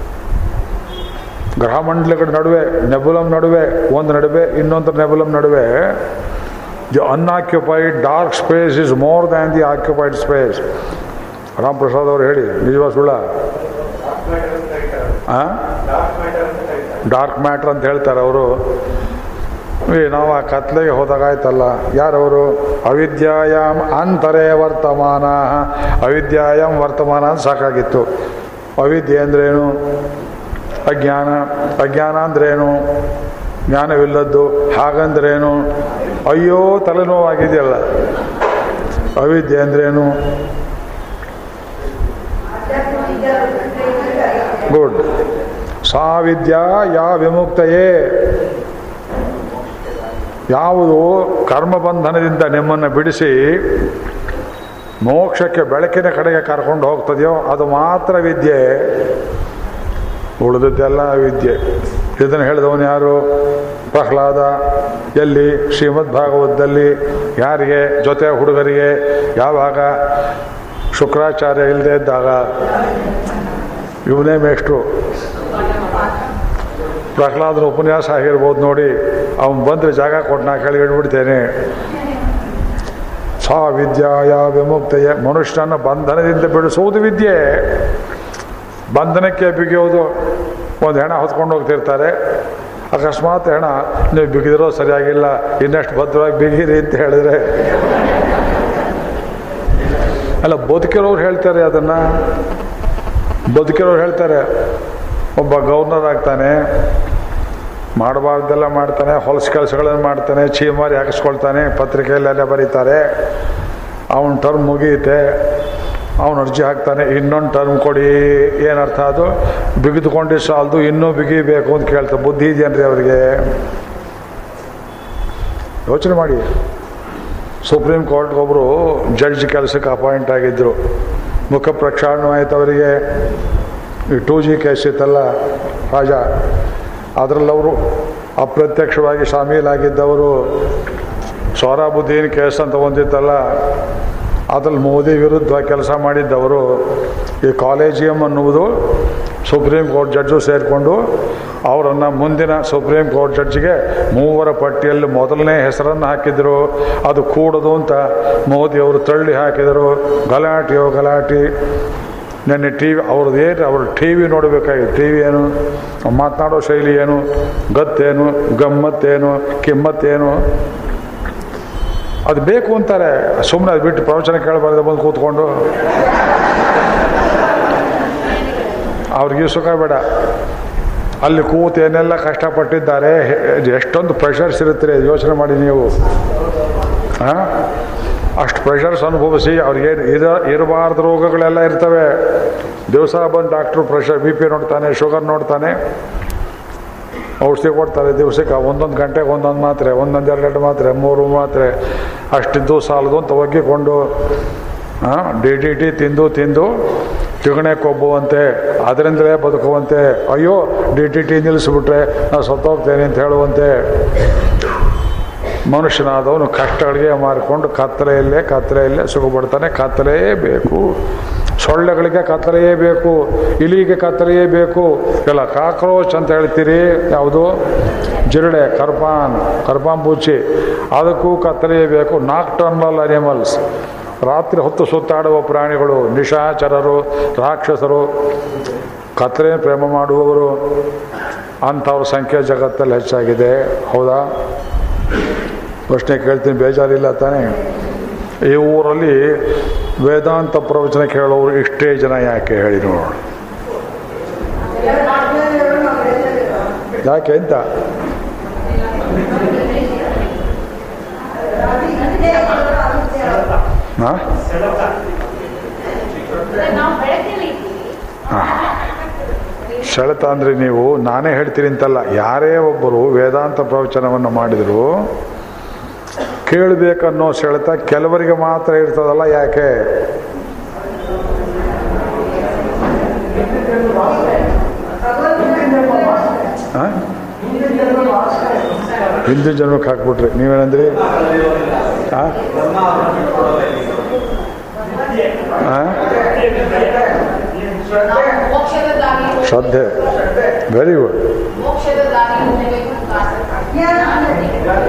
ಗ್ರಹಮಂಡಲಗಳ ನಡುವೆ ನೆಬುಲಮ್ ನಡುವೆ ಒಂದು ನಡುವೆ ಇನ್ನೊಂದು ನೆಬುಲಮ್ ನಡುವೆ the unoccupied dark space is more than the occupied space Ram Prasad ಅವರು ಹೇಳಿ ನಿಜವಾ ಸುಳ್ಳ ಡಾರ್ಕ್ ಮ್ಯಾಟ್ರ್ ಅಂತ ಹೇಳ್ತಾರೆ ಅವರು ಈ ನಾವು ಆ ಕತ್ಲೆಗೆ ಹೋದಾಗ ಆಯ್ತಲ್ಲ ಯಾರವರು ಅವಿದ್ಯಾಯಾಮ್ ಅಂತರೇ ವರ್ತಮಾನ ಅವಿದ್ಯಾಯಾಮ್ ವರ್ತಮಾನ ಅಂತ ಸಾಕಾಗಿತ್ತು ಅವಿದ್ಯೆ ಅಂದ್ರೇನು ಅಜ್ಞಾನ ಅಜ್ಞಾನ ಅಂದ್ರೇನು ಜ್ಞಾನವಿಲ್ಲದ್ದು ಹಾಗಂದ್ರೇನು ಅಯ್ಯೋ ತಲೆನೋವಾಗಿದೆಯಲ್ಲ ಅವಿದ್ಯೆ ಅಂದ್ರೇನು ಗುಡ್ ಸಾ ವಿದ್ಯಾ ಯಾ ವಿಮುಕ್ತಯೇ ಯಾವುದು ಕರ್ಮಬಂಧನದಿಂದ ನಿಮ್ಮನ್ನು ಬಿಡಿಸಿ ಮೋಕ್ಷಕ್ಕೆ ಬೆಳಕಿನ ಕಡೆಗೆ ಕರ್ಕೊಂಡು ಹೋಗ್ತದೆಯೋ ಅದು ಮಾತ್ರ ವಿದ್ಯೆ ಉಳಿದದ್ದೆಲ್ಲ ವಿದ್ಯೆ ಇದನ್ನು ಹೇಳಿದವನು ಯಾರು ಪ್ರಹ್ಲಾದ ಎಲ್ಲಿ ಶ್ರೀಮದ್ ಭಾಗವತದಲ್ಲಿ ಯಾರಿಗೆ ಜೊತೆ ಹುಡುಗರಿಗೆ ಯಾವಾಗ ಶುಕ್ರಾಚಾರ್ಯ ಇಲ್ಲದೆ ಇದ್ದಾಗ ಇವನೇ ಮೇಷ್ಟ್ರು ಪ್ರಹ್ಲಾದನ ಉಪನ್ಯಾಸ ಆಗಿರ್ಬೋದು ನೋಡಿ ಅವನು ಬಂದರೆ ಜಾಗ ಕೊಟ್ಟು ನಾ ಕೆಳಗಿಡ್ಬಿಡ್ತೇನೆ ಸಾ ವಿದ್ಯಾಯ ವಿಮುಕ್ತೆಯ ಮನುಷ್ಯನ ಬಂಧನದಿಂದ ಬಿಡಿಸುವುದು ವಿದ್ಯೆ ಬಂಧನಕ್ಕೆ ಬಿಗಿಯೋದು ಒಂದು ಹೆಣ ಹೊತ್ಕೊಂಡು ಹೋಗ್ತಿರ್ತಾರೆ ಅಕಸ್ಮಾತ್ ಹೆಣ ನೀವು ಬಿಗಿದಿರೋ ಸರಿಯಾಗಿಲ್ಲ ಇನ್ನಷ್ಟು ಭದ್ರವಾಗಿ ಬಿಗಿರಿ ಅಂತ ಹೇಳಿದ್ರೆ ಅಲ್ಲ ಬದುಕಿರೋರು ಹೇಳ್ತಾರೆ ಅದನ್ನು ಬದುಕಿರೋರು ಹೇಳ್ತಾರೆ ಒಬ್ಬ ಗವರ್ನರ್ ಆಗ್ತಾನೆ ಮಾಡಬಾರ್ದೆಲ್ಲ ಮಾಡ್ತಾನೆ ಹೊಲಸು ಕೆಲಸಗಳನ್ನು ಮಾಡ್ತಾನೆ ಚೀಮಾರಿ ಹಾಕಿಸ್ಕೊಳ್ತಾನೆ ಪತ್ರಿಕೆಯಲ್ಲೆಲ್ಲ ಬರೀತಾರೆ ಅವನ ಟರ್ಮ್ ಮುಗಿಯುತ್ತೆ ಅವನು ಅರ್ಜಿ ಹಾಕ್ತಾನೆ ಇನ್ನೊಂದು ಟರ್ಮ್ ಕೊಡಿ ಏನರ್ಥ ಅದು ಬಿಗಿದುಕೊಂಡು ಸಾಲದು ಇನ್ನೂ ಬಿಗಿಬೇಕು ಅಂತ ಕೇಳ್ತಾರೆ ಬುದ್ಧಿ ಇದೆಯನ್ರಿ ಅವರಿಗೆ ಯೋಚನೆ ಮಾಡಿ ಸುಪ್ರೀಂ ಕೋರ್ಟ್ಗೆ ಒಬ್ಬರು ಜಡ್ಜ್ ಕೆಲಸಕ್ಕೆ ಅಪಾಯಿಂಟ್ ಆಗಿದ್ದರು ಮುಖ ಪ್ರಕ್ಷಾಳನ ಆಯ್ತು ಅವರಿಗೆ ಈ ಟೂ ಜಿ ಕೇಸ್ ಇತ್ತಲ್ಲ ರಾಜ ಅದರಲ್ಲವರು ಅಪ್ರತ್ಯಕ್ಷವಾಗಿ ಶಾಮೀಲಾಗಿದ್ದವರು ಸೌರಾಬುದ್ದೀನ್ ಕೇಸ್ ಅಂತ ಒಂದಿತ್ತಲ್ಲ ಅದ್ರಲ್ಲಿ ಮೋದಿ ವಿರುದ್ಧ ಕೆಲಸ ಮಾಡಿದ್ದವರು ಈ ಕಾಲೇಜಿಯಂ ಅನ್ನುವುದು ಸುಪ್ರೀಂ ಕೋರ್ಟ್ ಜಡ್ಜು ಸೇರಿಕೊಂಡು ಅವರನ್ನು ಮುಂದಿನ ಸುಪ್ರೀಂ ಕೋರ್ಟ್ ಜಡ್ಜಿಗೆ ಮೂವರ ಪಟ್ಟಿಯಲ್ಲಿ ಮೊದಲನೇ ಹೆಸರನ್ನು ಹಾಕಿದರು ಅದು ಕೂಡದು ಅಂತ ಮೋದಿ ಅವರು ತಳ್ಳಿ ಹಾಕಿದರು ಗಲಾಟೆಯೋ ಗಲಾಟೆ ನೆನ್ನೆ ಟಿ ವಿ ಅವ್ರದ್ದು ಏನು ಅವ್ರ ಟಿ ವಿ ನೋಡಬೇಕಾಗಿತ್ತು ಟಿ ವಿ ಏನು ಮಾತನಾಡೋ ಶೈಲಿ ಏನು ಗತ್ತೇನು ಗಮ್ಮತ್ತೇನು ಕಿಮ್ಮತ್ತೇನು ಅದು ಬೇಕು ಅಂತಾರೆ ಸುಮ್ಮನೆ ಅದು ಬಿಟ್ಟು ಪ್ರವಚನ ಕೇಳಬಾರ್ದು ಬಂದು ಕೂತ್ಕೊಂಡು ಅವ್ರಿಗೆ ಸುಖ ಬೇಡ ಅಲ್ಲಿ ಕೂತು ಏನೆಲ್ಲ ಕಷ್ಟಪಟ್ಟಿದ್ದಾರೆ ಹೆ- ಎಷ್ಟೊಂದು ಪ್ರೆಷರ್ಸ್ ಇರುತ್ತೆ ಯೋಚನೆ ಮಾಡಿ ನೀವು ಹಾಂ ಅಷ್ಟು ಪ್ರೆಷರ್ಸ್ ಅನುಭವಿಸಿ ಅವ್ರಿಗೆ ಇರ ಇರಬಾರ್ದು ರೋಗಗಳೆಲ್ಲ ಇರ್ತವೆ ದಿವಸ ಬಂದು ಡಾಕ್ಟ್ರು ಪ್ರೆಷರ್ ಬಿ ಪಿ ನೋಡ್ತಾನೆ ಶುಗರ್ ನೋಡ್ತಾನೆ ಔಷಧಿ ಕೊಡ್ತಾರೆ ದಿವಸಕ್ಕೆ ಒಂದೊಂದು ಗಂಟೆಗೆ ಒಂದೊಂದು ಮಾತ್ರೆ ಒಂದೊಂದು ಎರಡೆರಡು ಮಾತ್ರೆ ಮೂರು ಮಾತ್ರೆ ಅಷ್ಟಿದ್ದು ಸಾಲದು ಅಂತ ಒಗ್ಗಿಕೊಂಡು ಡಿ ಡಿ ಟಿ ತಿಂದು ತಿಂದು ತಿಗಣೆ ಕೊಬ್ಬುವಂತೆ ಅದರಿಂದಲೇ ಬದುಕುವಂತೆ ಅಯ್ಯೋ ಡಿ ಟಿ ಟಿ ನಿಲ್ಲಿಸ್ಬಿಟ್ರೆ ನಾನು ಸತ್ತೋಗ್ತೇನೆ ಅಂತ ಹೇಳುವಂತೆ ಮನುಷ್ಯನಾದವನು ಕಷ್ಟಗಳಿಗೆ ಮಾರಿಕೊಂಡು ಕತ್ತಲೆಯಲ್ಲೇ ಕತ್ತಲೆಯಲ್ಲೇ ಸುಖಪಡ್ತಾನೆ ಕತ್ತಲೆಯೇ ಬೇಕು ಸೊಳ್ಳೆಗಳಿಗೆ ಕತ್ತಲೆಯೇ ಬೇಕು ಇಲಿಗೆ ಕತ್ತಲೆಯೇ ಬೇಕು ಎಲ್ಲ ಕಾಕ್ರೋಚ್ ಅಂತ ಹೇಳ್ತೀರಿ ಯಾವುದು ಜಿರಳೆ ಕರ್ಪಾನ್ ಕರ್ಪಾನ್ ಬೂಚಿ ಅದಕ್ಕೂ ಕತ್ತಲೆಯೇ ಬೇಕು ನಾಕ್ಟರ್ನಲ್ ಅನಿಮಲ್ಸ್ ರಾತ್ರಿ ಹೊತ್ತು ಸುತ್ತಾಡುವ ಪ್ರಾಣಿಗಳು ನಿಶಾಚರರು ರಾಕ್ಷಸರು ಕತ್ತಲೆ ಪ್ರೇಮ ಮಾಡುವವರು ಅಂಥವ್ರ ಸಂಖ್ಯೆ ಜಗತ್ತಲ್ಲಿ ಹೆಚ್ಚಾಗಿದೆ ಹೌದಾ ಪ್ರಶ್ನೆ ಕೇಳ್ತೀನಿ ಬೇಜಾರಿಲ್ಲ ತಾನೇ ಈ ಊರಲ್ಲಿ ವೇದಾಂತ ಪ್ರವಚನ ಕೇಳೋರು ಇಷ್ಟೇ ಜನ ಯಾಕೆ ಹೇಳಿ ನೋಡೋಣ ಯಾಕೆ ಅಂತ ಹಾ? ನಾವು ಬೆಳಕಲ್ಲಿ ಇದ್ದೀವಿ ಸೆಳೆತ ಅಂದರೆ ನೀವು ನಾನೇ ಹೇಳ್ತೀನಿ ಅಂತಲ್ಲ ಯಾರೇ ಒಬ್ಬರು ವೇದಾಂತ ಪ್ರವಚನವನ್ನು ಮಾಡಿದರು ಕೇಳಬೇಕನ್ನೋ ಸೆಳೆತ ಕೆಲವರಿಗೆ ಮಾತ್ರ ಇರ್ತದಲ್ಲ ಯಾಕೆ ಆ? ಹಿಂದೂ ಜನ್ಮಕ್ಕೆ ಹಾಕ್ಬಿಟ್ರಿ ನೀವೇನಂದ್ರಿ ಆ? ಆ? ನಾವು ಮೋಕ್ಷದ ದಾರಿ ಹೋಗ್ಬೇಕು. ಶ್ರದ್ಧೆ ವೆರಿ ಗುಡ್ ಮೋಕ್ಷದ ದಾರಿ ಹೋಗ್ಬೇಕು ಅಂತ ಆಸೆ.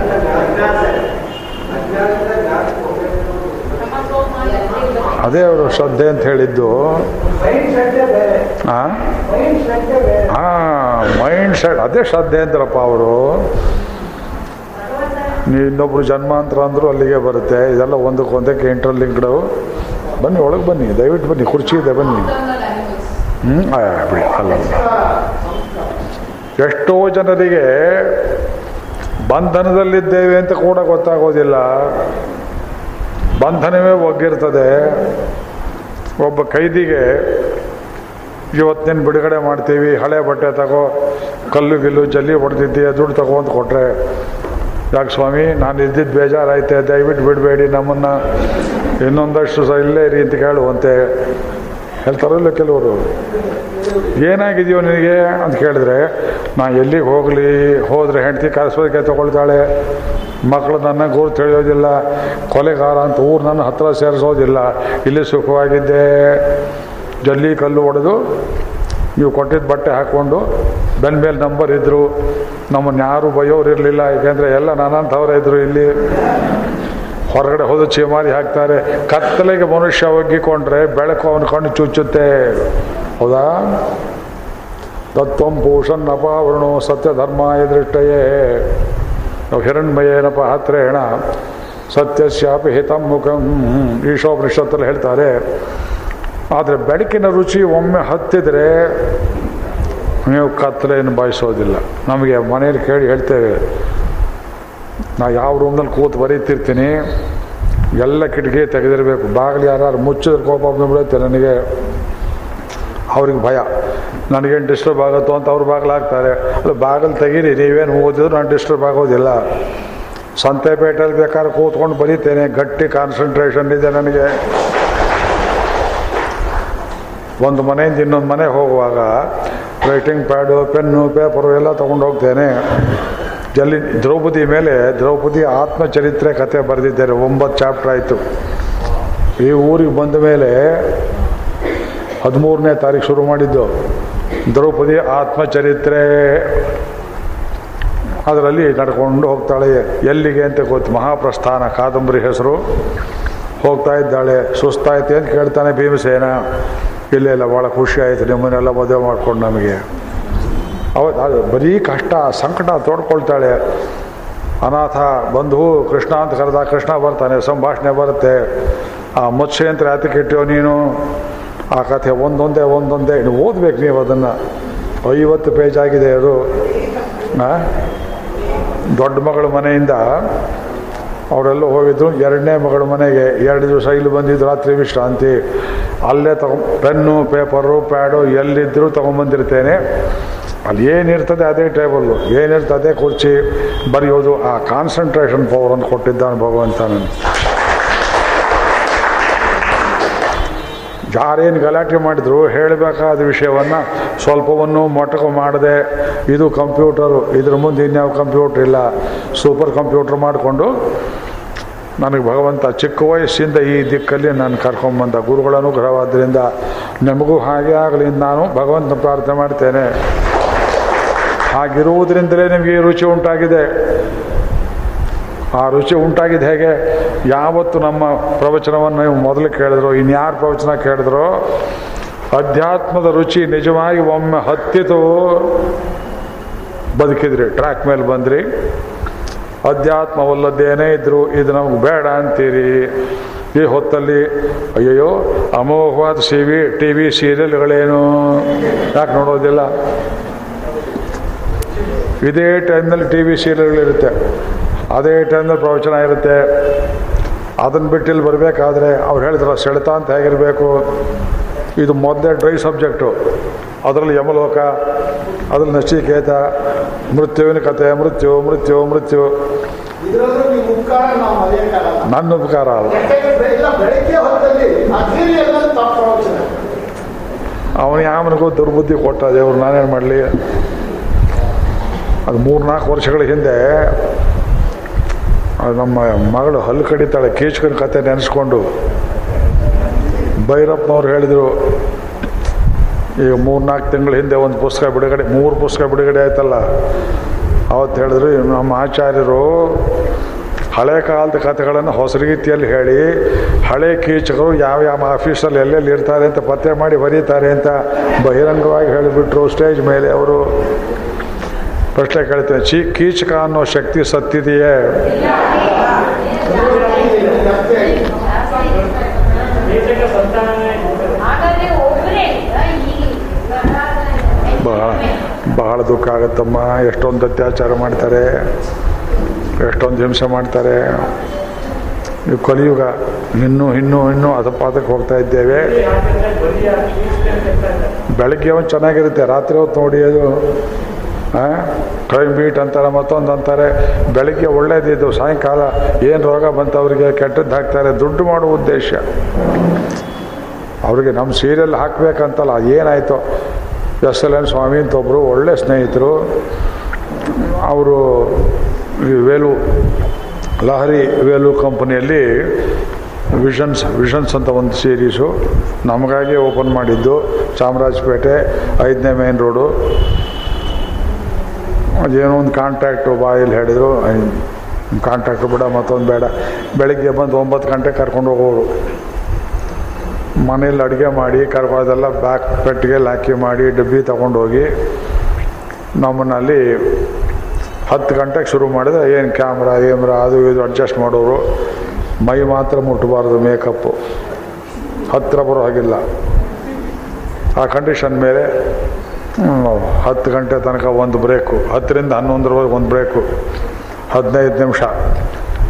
ಕ್ರಮಸೋಮಾಯ ದೇವರು. ಅದೇ ಅವರು ಶ್ರದ್ಧೆ ಅಂತ ಹೇಳಿದ್ದು ಆ? ಆ ಮೈಂಡ್ ಸೆಟ್ ಅದೇ ಶ್ರದ್ಧೆ ಅಂತಾರಪ್ಪ ಅವರು ನೀವು ಇನ್ನೊಬ್ರು ಜನ್ಮಾಂತರ ಅಂದರು ಅಲ್ಲಿಗೆ ಬರುತ್ತೆ ಇದೆಲ್ಲ ಒಂದಕ್ಕೆ ಒಂದಕ್ಕೆ ಇಂಟರ್ಲಿಂಕ್ಡು ಬನ್ನಿ ಒಳಗೆ ಬನ್ನಿ ದಯವಿಟ್ಟು ಬನ್ನಿ ಕುರ್ಚಿ ಇದೆ ಬನ್ನಿ Eternal animals. ಹ್ಞೂ ಬಿಡಿ ಅಲ್ಲ ಎಷ್ಟೋ ಜನರಿಗೆ ಬಂಧನದಲ್ಲಿದ್ದೇವೆ ಅಂತ ಕೂಡ ಗೊತ್ತಾಗೋದಿಲ್ಲ ಬಂಧನವೇ ಒಗ್ಗಿರ್ತದೆ ಒಬ್ಬ ಕೈದಿಗೆ ಇವತ್ತಿನ ಬಿಡುಗಡೆ ಮಾಡ್ತೀವಿ ಹಳೆ ಬಟ್ಟೆ ತಗೋ ಕಲ್ಲು ಗಿಲ್ಲು ಜಲ್ಲಿ ಹೊಡೆದಿದ್ದೀಯ ದುಡ್ಡು ತಗೋ ಅಂತ ಕೊಟ್ಟರೆ ಯಾಕೆ ಸ್ವಾಮಿ ನಾನು ಇದ್ದಿದ್ದು ಬೇಜಾರಾಯ್ತೆ ದಯವಿಟ್ಟು ಬಿಡಬೇಡಿ ನಮ್ಮನ್ನು ಇನ್ನೊಂದಷ್ಟು ಸಹ ಇಲ್ಲೇ ಇರಿ ಅಂತ ಕೇಳುವಂತೆ ಹೇಳ್ತಾರಲ್ಲ ಕೆಲವರು ಏನಾಗಿದೆಯೋ ನಿನಗೆ ಅಂತ ಕೇಳಿದ್ರೆ ನಾ ಎಲ್ಲಿಗೆ ಹೋಗಲಿ ಹೋದರೆ ಹೆಂಡತಿ ಕರೆಸೋದಕ್ಕೆ ತಗೊಳ್ತಾಳೆ ಮಕ್ಕಳು ನನ್ನ ಗೂರು ತಿಳಿಯೋದಿಲ್ಲ ಕೊಲೆಗಾರ ಅಂತ ಊರು ನನ್ನ ಹತ್ರ ಸೇರಿಸೋದಿಲ್ಲ ಇಲ್ಲಿ ಸುಖವಾಗಿದ್ದೆ ಜಲ್ಲಿ ಕಲ್ಲು ಹೊಡೆದು ನೀವು ಕೊಟ್ಟಿದ್ದ ಬಟ್ಟೆ ಹಾಕ್ಕೊಂಡು ಬೆನ್ನ ಮೇಲೆ ನಂಬರ್ ಇದ್ದರು ನಮ್ಮನ್ನು ಯಾರು ಬೈಯೋರು ಇರಲಿಲ್ಲ ಏಕೆಂದರೆ ಎಲ್ಲ ನನ್ನಂಥವ್ರೇ ಇದ್ದರು ಇಲ್ಲಿ ಹೊರಗಡೆ ಹೋದ ಚೀಮಾರಿ ಹಾಕ್ತಾರೆ ಕತ್ತಲೆಗೆ ಮನುಷ್ಯ ಒಗ್ಗಿಕೊಂಡ್ರೆ ಬೆಳಕು ಅವನ ಕಣ್ಣು ಚುಚ್ಚುತ್ತೆ ಹೌದಾ ತತ್ವಂ ಪೂಷನ್ ಅಪಾವರಣೋ ಸತ್ಯ ಧರ್ಮಾಯ ದೃಷ್ಟಯೇ ನಾವು ಹಿರಣ್ಮಯೇನಪ ಹತ್ರೇಣ ಸತ್ಯಸ್ಯಾಪಿ ಹಿತಂ ಮುಖಂ ಈಶೋಪನಿಷತ್ತಲ್ಲಿ ಹೇಳ್ತಾರೆ ಆದರೆ ಬೆಳಕಿನ ರುಚಿ ಒಮ್ಮೆ ಹತ್ತಿದರೆ ನೀವು ಕತ್ತಲೆಯನ್ನು ಬಯಸೋದಿಲ್ಲ ನಮಗೆ ಮನೆಯಲ್ಲಿ ಕೇಳಿ ಹೇಳ್ತೇವೆ ನಾ ಯಾವ ರೂಮ್ನಲ್ಲಿ ಕೂತು ಬರೀತಿರ್ತೀನಿ ಎಲ್ಲ ಕಿಟಕಿ ತೆಗೆದಿರಬೇಕು ಬಾಗಿಲು ಯಾರು ಮುಚ್ಚಿದ್ರೆ ಕೋಪ ಬಂದ್ಬಿಡುತ್ತೆ ನನಗೆ ಅವ್ರಿಗೆ ಭಯ ನನಗೇನು ಡಿಸ್ಟರ್ಬ್ ಆಗುತ್ತೋ ಅಂತ ಅವ್ರು ಬಾಗಿಲು ಹಾಕ್ತಾರೆ ಅದು ಬಾಗಿಲು ತೆಗೀರಿ ನೀವೇನು ಓದಿದ್ರು ನಾನು ಡಿಸ್ಟರ್ಬ್ ಆಗೋದಿಲ್ಲ ಸಂತೆಪೇಟೆಯಲ್ಲಿ ಬೇಕಾದ್ರೆ ಕೂತ್ಕೊಂಡು ಬರೀತೇನೆ ಗಟ್ಟಿ ಕಾನ್ಸಂಟ್ರೇಷನ್ ಇದೆ ನನಗೆ ಒಂದು ಮನೆಯಿಂದ ಇನ್ನೊಂದು ಮನೆ ಹೋಗುವಾಗ ರೈಟಿಂಗ್ ಪ್ಯಾಡು ಪೆನ್ನು ಪೇಪರು ಎಲ್ಲ ತೊಗೊಂಡು ಹೋಗ್ತೇನೆ ಜಲ್ಲಿ ದ್ರೌಪದಿ ಮೇಲೆ ದ್ರೌಪದಿ ಆತ್ಮಚರಿತ್ರೆ ಕತೆ ಬರೆದಿದ್ದೇನೆ ಒಂಬತ್ತು ಚಾಪ್ಟರ್ ಆಯಿತು ಈ ಊರಿಗೆ ಬಂದ ಮೇಲೆ ಹದಿಮೂರನೇ ತಾರೀಕು ಶುರು ಮಾಡಿದ್ದು ದ್ರೌಪದಿ ಆತ್ಮಚರಿತ್ರೆ ಅದರಲ್ಲಿ ನಡ್ಕೊಂಡು ಹೋಗ್ತಾಳೆ ಎಲ್ಲಿಗೆ ಅಂತ ಗೊತ್ತು ಮಹಾಪ್ರಸ್ಥಾನ ಕಾದಂಬರಿ ಹೆಸರು ಹೋಗ್ತಾ ಇದ್ದಾಳೆ ಸುಸ್ತಾಯ್ತು ಅಂತ ಕೇಳ್ತಾನೆ ಭೀಮಸೇನ ಇಲ್ಲ ಇಲ್ಲ ಭಾಳ ಖುಷಿ ಆಯಿತು ನಿಮ್ಮನ್ನೆಲ್ಲ ಮದುವೆ ಮಾಡ್ಕೊಂಡು ನಮಗೆ ಅವತ್ತು ಅದು ಬರೀ ಕಷ್ಟ ಸಂಕಟ ತೋಡ್ಕೊಳ್ತಾಳೆ ಅನಾಥ ಬಂಧು ಕೃಷ್ಣ ಅಂತ ಕರೆದ ಕೃಷ್ಣ ಬರ್ತಾನೆ ಸಂಭಾಷಣೆ ಬರುತ್ತೆ ಆ ಮತ್ಸ್ಯಂತ್ರ ಯಾತಕ್ಕೆ ಇಟ್ಟಿಯೋ ನೀನು ಆ ಕಥೆ ಒಂದೊಂದೇ ಒಂದೊಂದೇ ನೀವು ಓದ್ಬೇಕು ನೀವು ಅದನ್ನು ಐವತ್ತು ಪೇಜ್ ಆಗಿದೆ ಅದು ಆ? ದೊಡ್ಡ ಮಗಳ ಮನೆಯಿಂದ ಅವರೆಲ್ಲ ಹೋಗಿದ್ರು ಎರಡನೇ ಮಗಳ ಮನೆಗೆ ಎರಡು ದಿವಸ ಇಲ್ಲಿ ಬಂದಿದ್ದು ರಾತ್ರಿ ವಿಶ್ರಾಂತಿ ಅಲ್ಲೇ ತಗೊ ಪೆನ್ನು ಪೇಪರು ಪ್ಯಾಡು ಎಲ್ಲಿದ್ದರೂ ತೊಗೊಂಬಂದಿರ್ತೇನೆ ಅಲ್ಲಿ ಏನಿರ್ತದೆ ಅದೇ ಟೇಬಲ್ಲು ಏನಿರ್ತದೆ ಅದೇ ಕುರ್ಚಿ ಬರೆಯೋದು ಆ ಕಾನ್ಸಂಟ್ರೇಷನ್ ಪವರ್ ಅಂತ ಕೊಟ್ಟಿದ್ದಾನೆ ಭಗವಂತ ನನಗೆ ಯಾರೇನು ಗಲಾಟೆ ಮಾಡಿದ್ರು ಹೇಳಬೇಕಾದ ವಿಷಯವನ್ನು ಸ್ವಲ್ಪವನ್ನು ಮೊಟಕು ಮಾಡದೆ ಇದು ಕಂಪ್ಯೂಟರು ಇದ್ರ ಮುಂದೆ ಇನ್ಯಾವ ಕಂಪ್ಯೂಟರ್ ಇಲ್ಲ ಸೂಪರ್ ಕಂಪ್ಯೂಟರ್ ಮಾಡಿಕೊಂಡು ನನಗೆ ಭಗವಂತ ಚಿಕ್ಕ ವಯಸ್ಸಿಂದ ಈ ದಿಕ್ಕಲ್ಲಿ ನಾನು ಕರ್ಕೊಂಬಂದ ಗುರುಗಳ ಅನುಗ್ರಹವಾದ್ದರಿಂದ ನಿಮಗೂ ಹಾಗೆ ಆಗಲಿ ನಾನು ಭಗವಂತನ ಪ್ರಾರ್ಥನೆ ಮಾಡ್ತೇನೆ ಹಾಗಿರುವುದರಿಂದಲೇ ನಿಮಗೆ ಈ ರುಚಿ ಉಂಟಾಗಿದೆ ಆ ರುಚಿ ಉಂಟಾಗಿದ್ದು ಹೇಗೆ ಯಾವತ್ತು ನಮ್ಮ ಪ್ರವಚನವನ್ನು ನೀವು ಮೊದಲು ಕೇಳಿದ್ರು ಇನ್ಯಾರು ಪ್ರವಚನ ಕೇಳಿದ್ರು ಅಧ್ಯಾತ್ಮದ ರುಚಿ ನಿಜವಾಗಿ ಒಮ್ಮೆ ಹತ್ತಿತು ಬದುಕಿದ್ರಿ ಟ್ರ್ಯಾಕ್ ಮೇಲೆ ಬಂದ್ರಿ ಅಧ್ಯಾತ್ಮವಲ್ಲದೇನೇ ಇದ್ರು ಇದು ನಮ್ಗೆ ಬೇಡ ಅಂತೀರಿ ಈ ಹೊತ್ತಲ್ಲಿ ಅಯ್ಯಯ್ಯೋ ಅಮೋಘವಾದ ಸಿ ವಿ ಟಿ ವಿ ಸೀರಿಯಲ್ಗಳೇನು ಯಾಕೆ ನೋಡೋದಿಲ್ಲ ಇದೇ ಟೈಮ್ನಲ್ಲಿ ಟಿ ವಿ ಸೀರಿಯಲ್ಗಳಿರುತ್ತೆ ಅದೇ ಟೈಮ್ನಲ್ಲಿ ಪ್ರವಚನ ಇರುತ್ತೆ ಅದನ್ನು ಬಿಟ್ಟು ಇಲ್ಲಿ ಬರಬೇಕಾದ್ರೆ ಅವ್ರು ಹೇಳಿದ್ರು ಸೆಳೆತ ಅಂತ ಹೇಗಿರಬೇಕು ಇದು ಮೊದಲೇ ಡ್ರೈ ಸಬ್ಜೆಕ್ಟು ಅದರಲ್ಲಿ ಯಮಲೋಕ ಅದ್ರಲ್ಲಿ ನಚಿಕೇತ ಮೃತ್ಯುವಿನ ಕತೆ ಮೃತ್ಯು ಮೃತ್ಯು ಮೃತ್ಯು ಇದರಲ್ಲೂ ನೀವು ಉಪಕಾರ ನಾವು ಮರೆಯಕ್ಕಾಗಲ್ಲ ನನ್ನ ಉಪಕಾರ ಅಲ್ಲ ಯಾಕೆಂದ್ರೆ ಬೆ- ಇಲ್ಲ ಬೆಳಗ್ಗೆ ಹೊತ್ತಲ್ಲಿ ಅಗ್ನಿಯಲ್ಲಿ ತಪ್ಪು ಪ್ರವಚನ ಅವನು ಯಾವನಿಗೂ ದುರ್ಬುದ್ಧಿ ಕೊಟ್ಟ ದೇವ್ರು ನಾನೇನು ಮಾಡಲಿ ಅದು ಮೂರ್ನಾಲ್ಕು ವರ್ಷಗಳ ಹಿಂದೆ ಅದು ನಮ್ಮ ಮಗಳು ಹಲ್ಲು ಕಡಿತಾಳೆ ಕೀಚ್ಕನ ಕತೆ ನೆನೆಸ್ಕೊಂಡು ಭೈರಪ್ಪನವ್ರು ಹೇಳಿದರು ಈಗ ಮೂರ್ನಾಲ್ಕು ತಿಂಗಳ ಹಿಂದೆ ಒಂದು ಪುಸ್ತಕ ಬಿಡುಗಡೆ ಮೂರು ಪುಸ್ತಕ ಬಿಡುಗಡೆ ಆಯ್ತಲ್ಲ ಅವತ್ತು ಹೇಳಿದ್ರು ಇವ್ನು ನಮ್ಮ ಆಚಾರ್ಯರು ಹಳೆ ಕಾಲದ ಕಥೆಗಳನ್ನು ಹೊಸ ರೀತಿಯಲ್ಲಿ ಹೇಳಿ ಹಳೆ ಕೀಚಕರು ಯಾವ ಯಾವ ಆಫೀಸಲ್ಲಿ ಎಲ್ಲೆಲ್ಲಿ ಇರ್ತಾರೆ ಅಂತ ಪತ್ತೆ ಮಾಡಿ ಬರೀತಾರೆ ಅಂತ ಬಹಿರಂಗವಾಗಿ ಹೇಳಿಬಿಟ್ರು ಸ್ಟೇಜ್ ಮೇಲೆ ಅವರು ಪ್ರಶ್ನೆ ಕೇಳ್ತೇನೆ ಚೀ ಕೀಚಕ ಅನ್ನೋ ಶಕ್ತಿ ಸತ್ತಿದೆಯೇ ಹಾಗಾದ್ರೆ ಒಬ್ಬರೇ ಬಹಳ ಬಹಳ ದುಃಖ ಆಗುತ್ತಮ್ಮ ಎಷ್ಟೊಂದು ಅತ್ಯಾಚಾರ ಮಾಡ್ತಾರೆ ಎಷ್ಟೊಂದು ಹಿಂಸೆ ಮಾಡ್ತಾರೆ ಇದು ಕಲಿಯುಗ ಇನ್ನೂ ಇನ್ನೂ ಇನ್ನೂ ಅಧಪಾತಕ್ಕೆ ಹೋಗ್ತಾ ಇದ್ದೇವೆ ಬೆಳಗ್ಗೆ ಒಂದು ಚೆನ್ನಾಗಿರುತ್ತೆ ರಾತ್ರಿ ಹೊತ್ತು ನೋಡಿ ಅದು ಕ್ರೈಮ್ ಬೀಟ್ ಅಂತಾರೆ ಮತ್ತೊಂದು ಅಂತಾರೆ ಬೆಳಗ್ಗೆ ಒಳ್ಳೇದಿದ್ದು ಸಾಯಂಕಾಲ ಏನು ರೋಗ ಬಂತು ಅವರಿಗೆ ಕೆಟ್ಟದ್ದು ಹಾಕ್ತಾರೆ ದುಡ್ಡು ಮಾಡುವ ಉದ್ದೇಶ ಅವ್ರಿಗೆ ನಮ್ಮ ಸೀರಿಯಲ್ ಹಾಕಬೇಕಂತಲ್ಲ ಏನಾಯಿತು ಎಸ್ ಎಲ್ ಎನ್ ಸ್ವಾಮಿ ಅಂತ ಒಬ್ಬರು ಒಳ್ಳೆ ಸ್ನೇಹಿತರು ಅವರು ಈ ವೇಲು ಲಹರಿ ವೇಲು ಕಂಪನಿಯಲ್ಲಿ ವಿಷನ್ಸ್ ವಿಷನ್ಸ್ ಅಂತ ಒಂದು ಸೀರೀಸು ನಮಗಾಗಿ ಓಪನ್ ಮಾಡಿದ್ದು ಚಾಮರಾಜಪೇಟೆ ಐದನೇ ಮೇನ್ ರೋಡು ಅದೇನೋ ಒಂದು ಕಾಂಟ್ಯಾಕ್ಟು ಬಾಯಲ್ಲಿ ಹೇಳಿದರು ಕಾಂಟ್ಯಾಕ್ಟು ಬಿಡ ಮತ್ತೊಂದು ಬೇಡ ಬೆಳಿಗ್ಗೆ ಬಂದು ಒಂಬತ್ತು ಗಂಟೆ ಕರ್ಕೊಂಡು ಹೋಗೋರು ಮನೇಲಿ ಅಡುಗೆ ಮಾಡಿ ಕರ್ಕೊ ಅದೆಲ್ಲ ಬ್ಯಾಕ್ ಪೆಟ್ಟಿಗೆಲ್ಲಿ ಹಾಕಿ ಮಾಡಿ ಡಬ್ಬಿ ತಗೊಂಡೋಗಿ ನಮ್ಮನ್ನಲ್ಲಿ ಹತ್ತು ಗಂಟೆಗೆ ಶುರು ಮಾಡಿದ್ರೆ ಏನು ಕ್ಯಾಮ್ರಾ ಏಮ್ರಾ ಅದು ಇದು ಅಡ್ಜಸ್ಟ್ ಮಾಡೋರು ಮೈ ಮಾತ್ರ ಮುಟ್ಟಬಾರ್ದು ಮೇಕಪ್ಪು ಹತ್ತಿರ ಬರೋ ಹಾಗಿಲ್ಲ ಆ ಕಂಡೀಷನ್ ಮೇಲೆ ಹ್ಮ್, ಹತ್ತು ಗಂಟೆ ತನಕ ಒಂದು ಬ್ರೇಕು ಹತ್ತರಿಂದ ಹನ್ನೊಂದರವರೆಗೆ ಒಂದು ಬ್ರೇಕು ಹದಿನೈದು ನಿಮಿಷ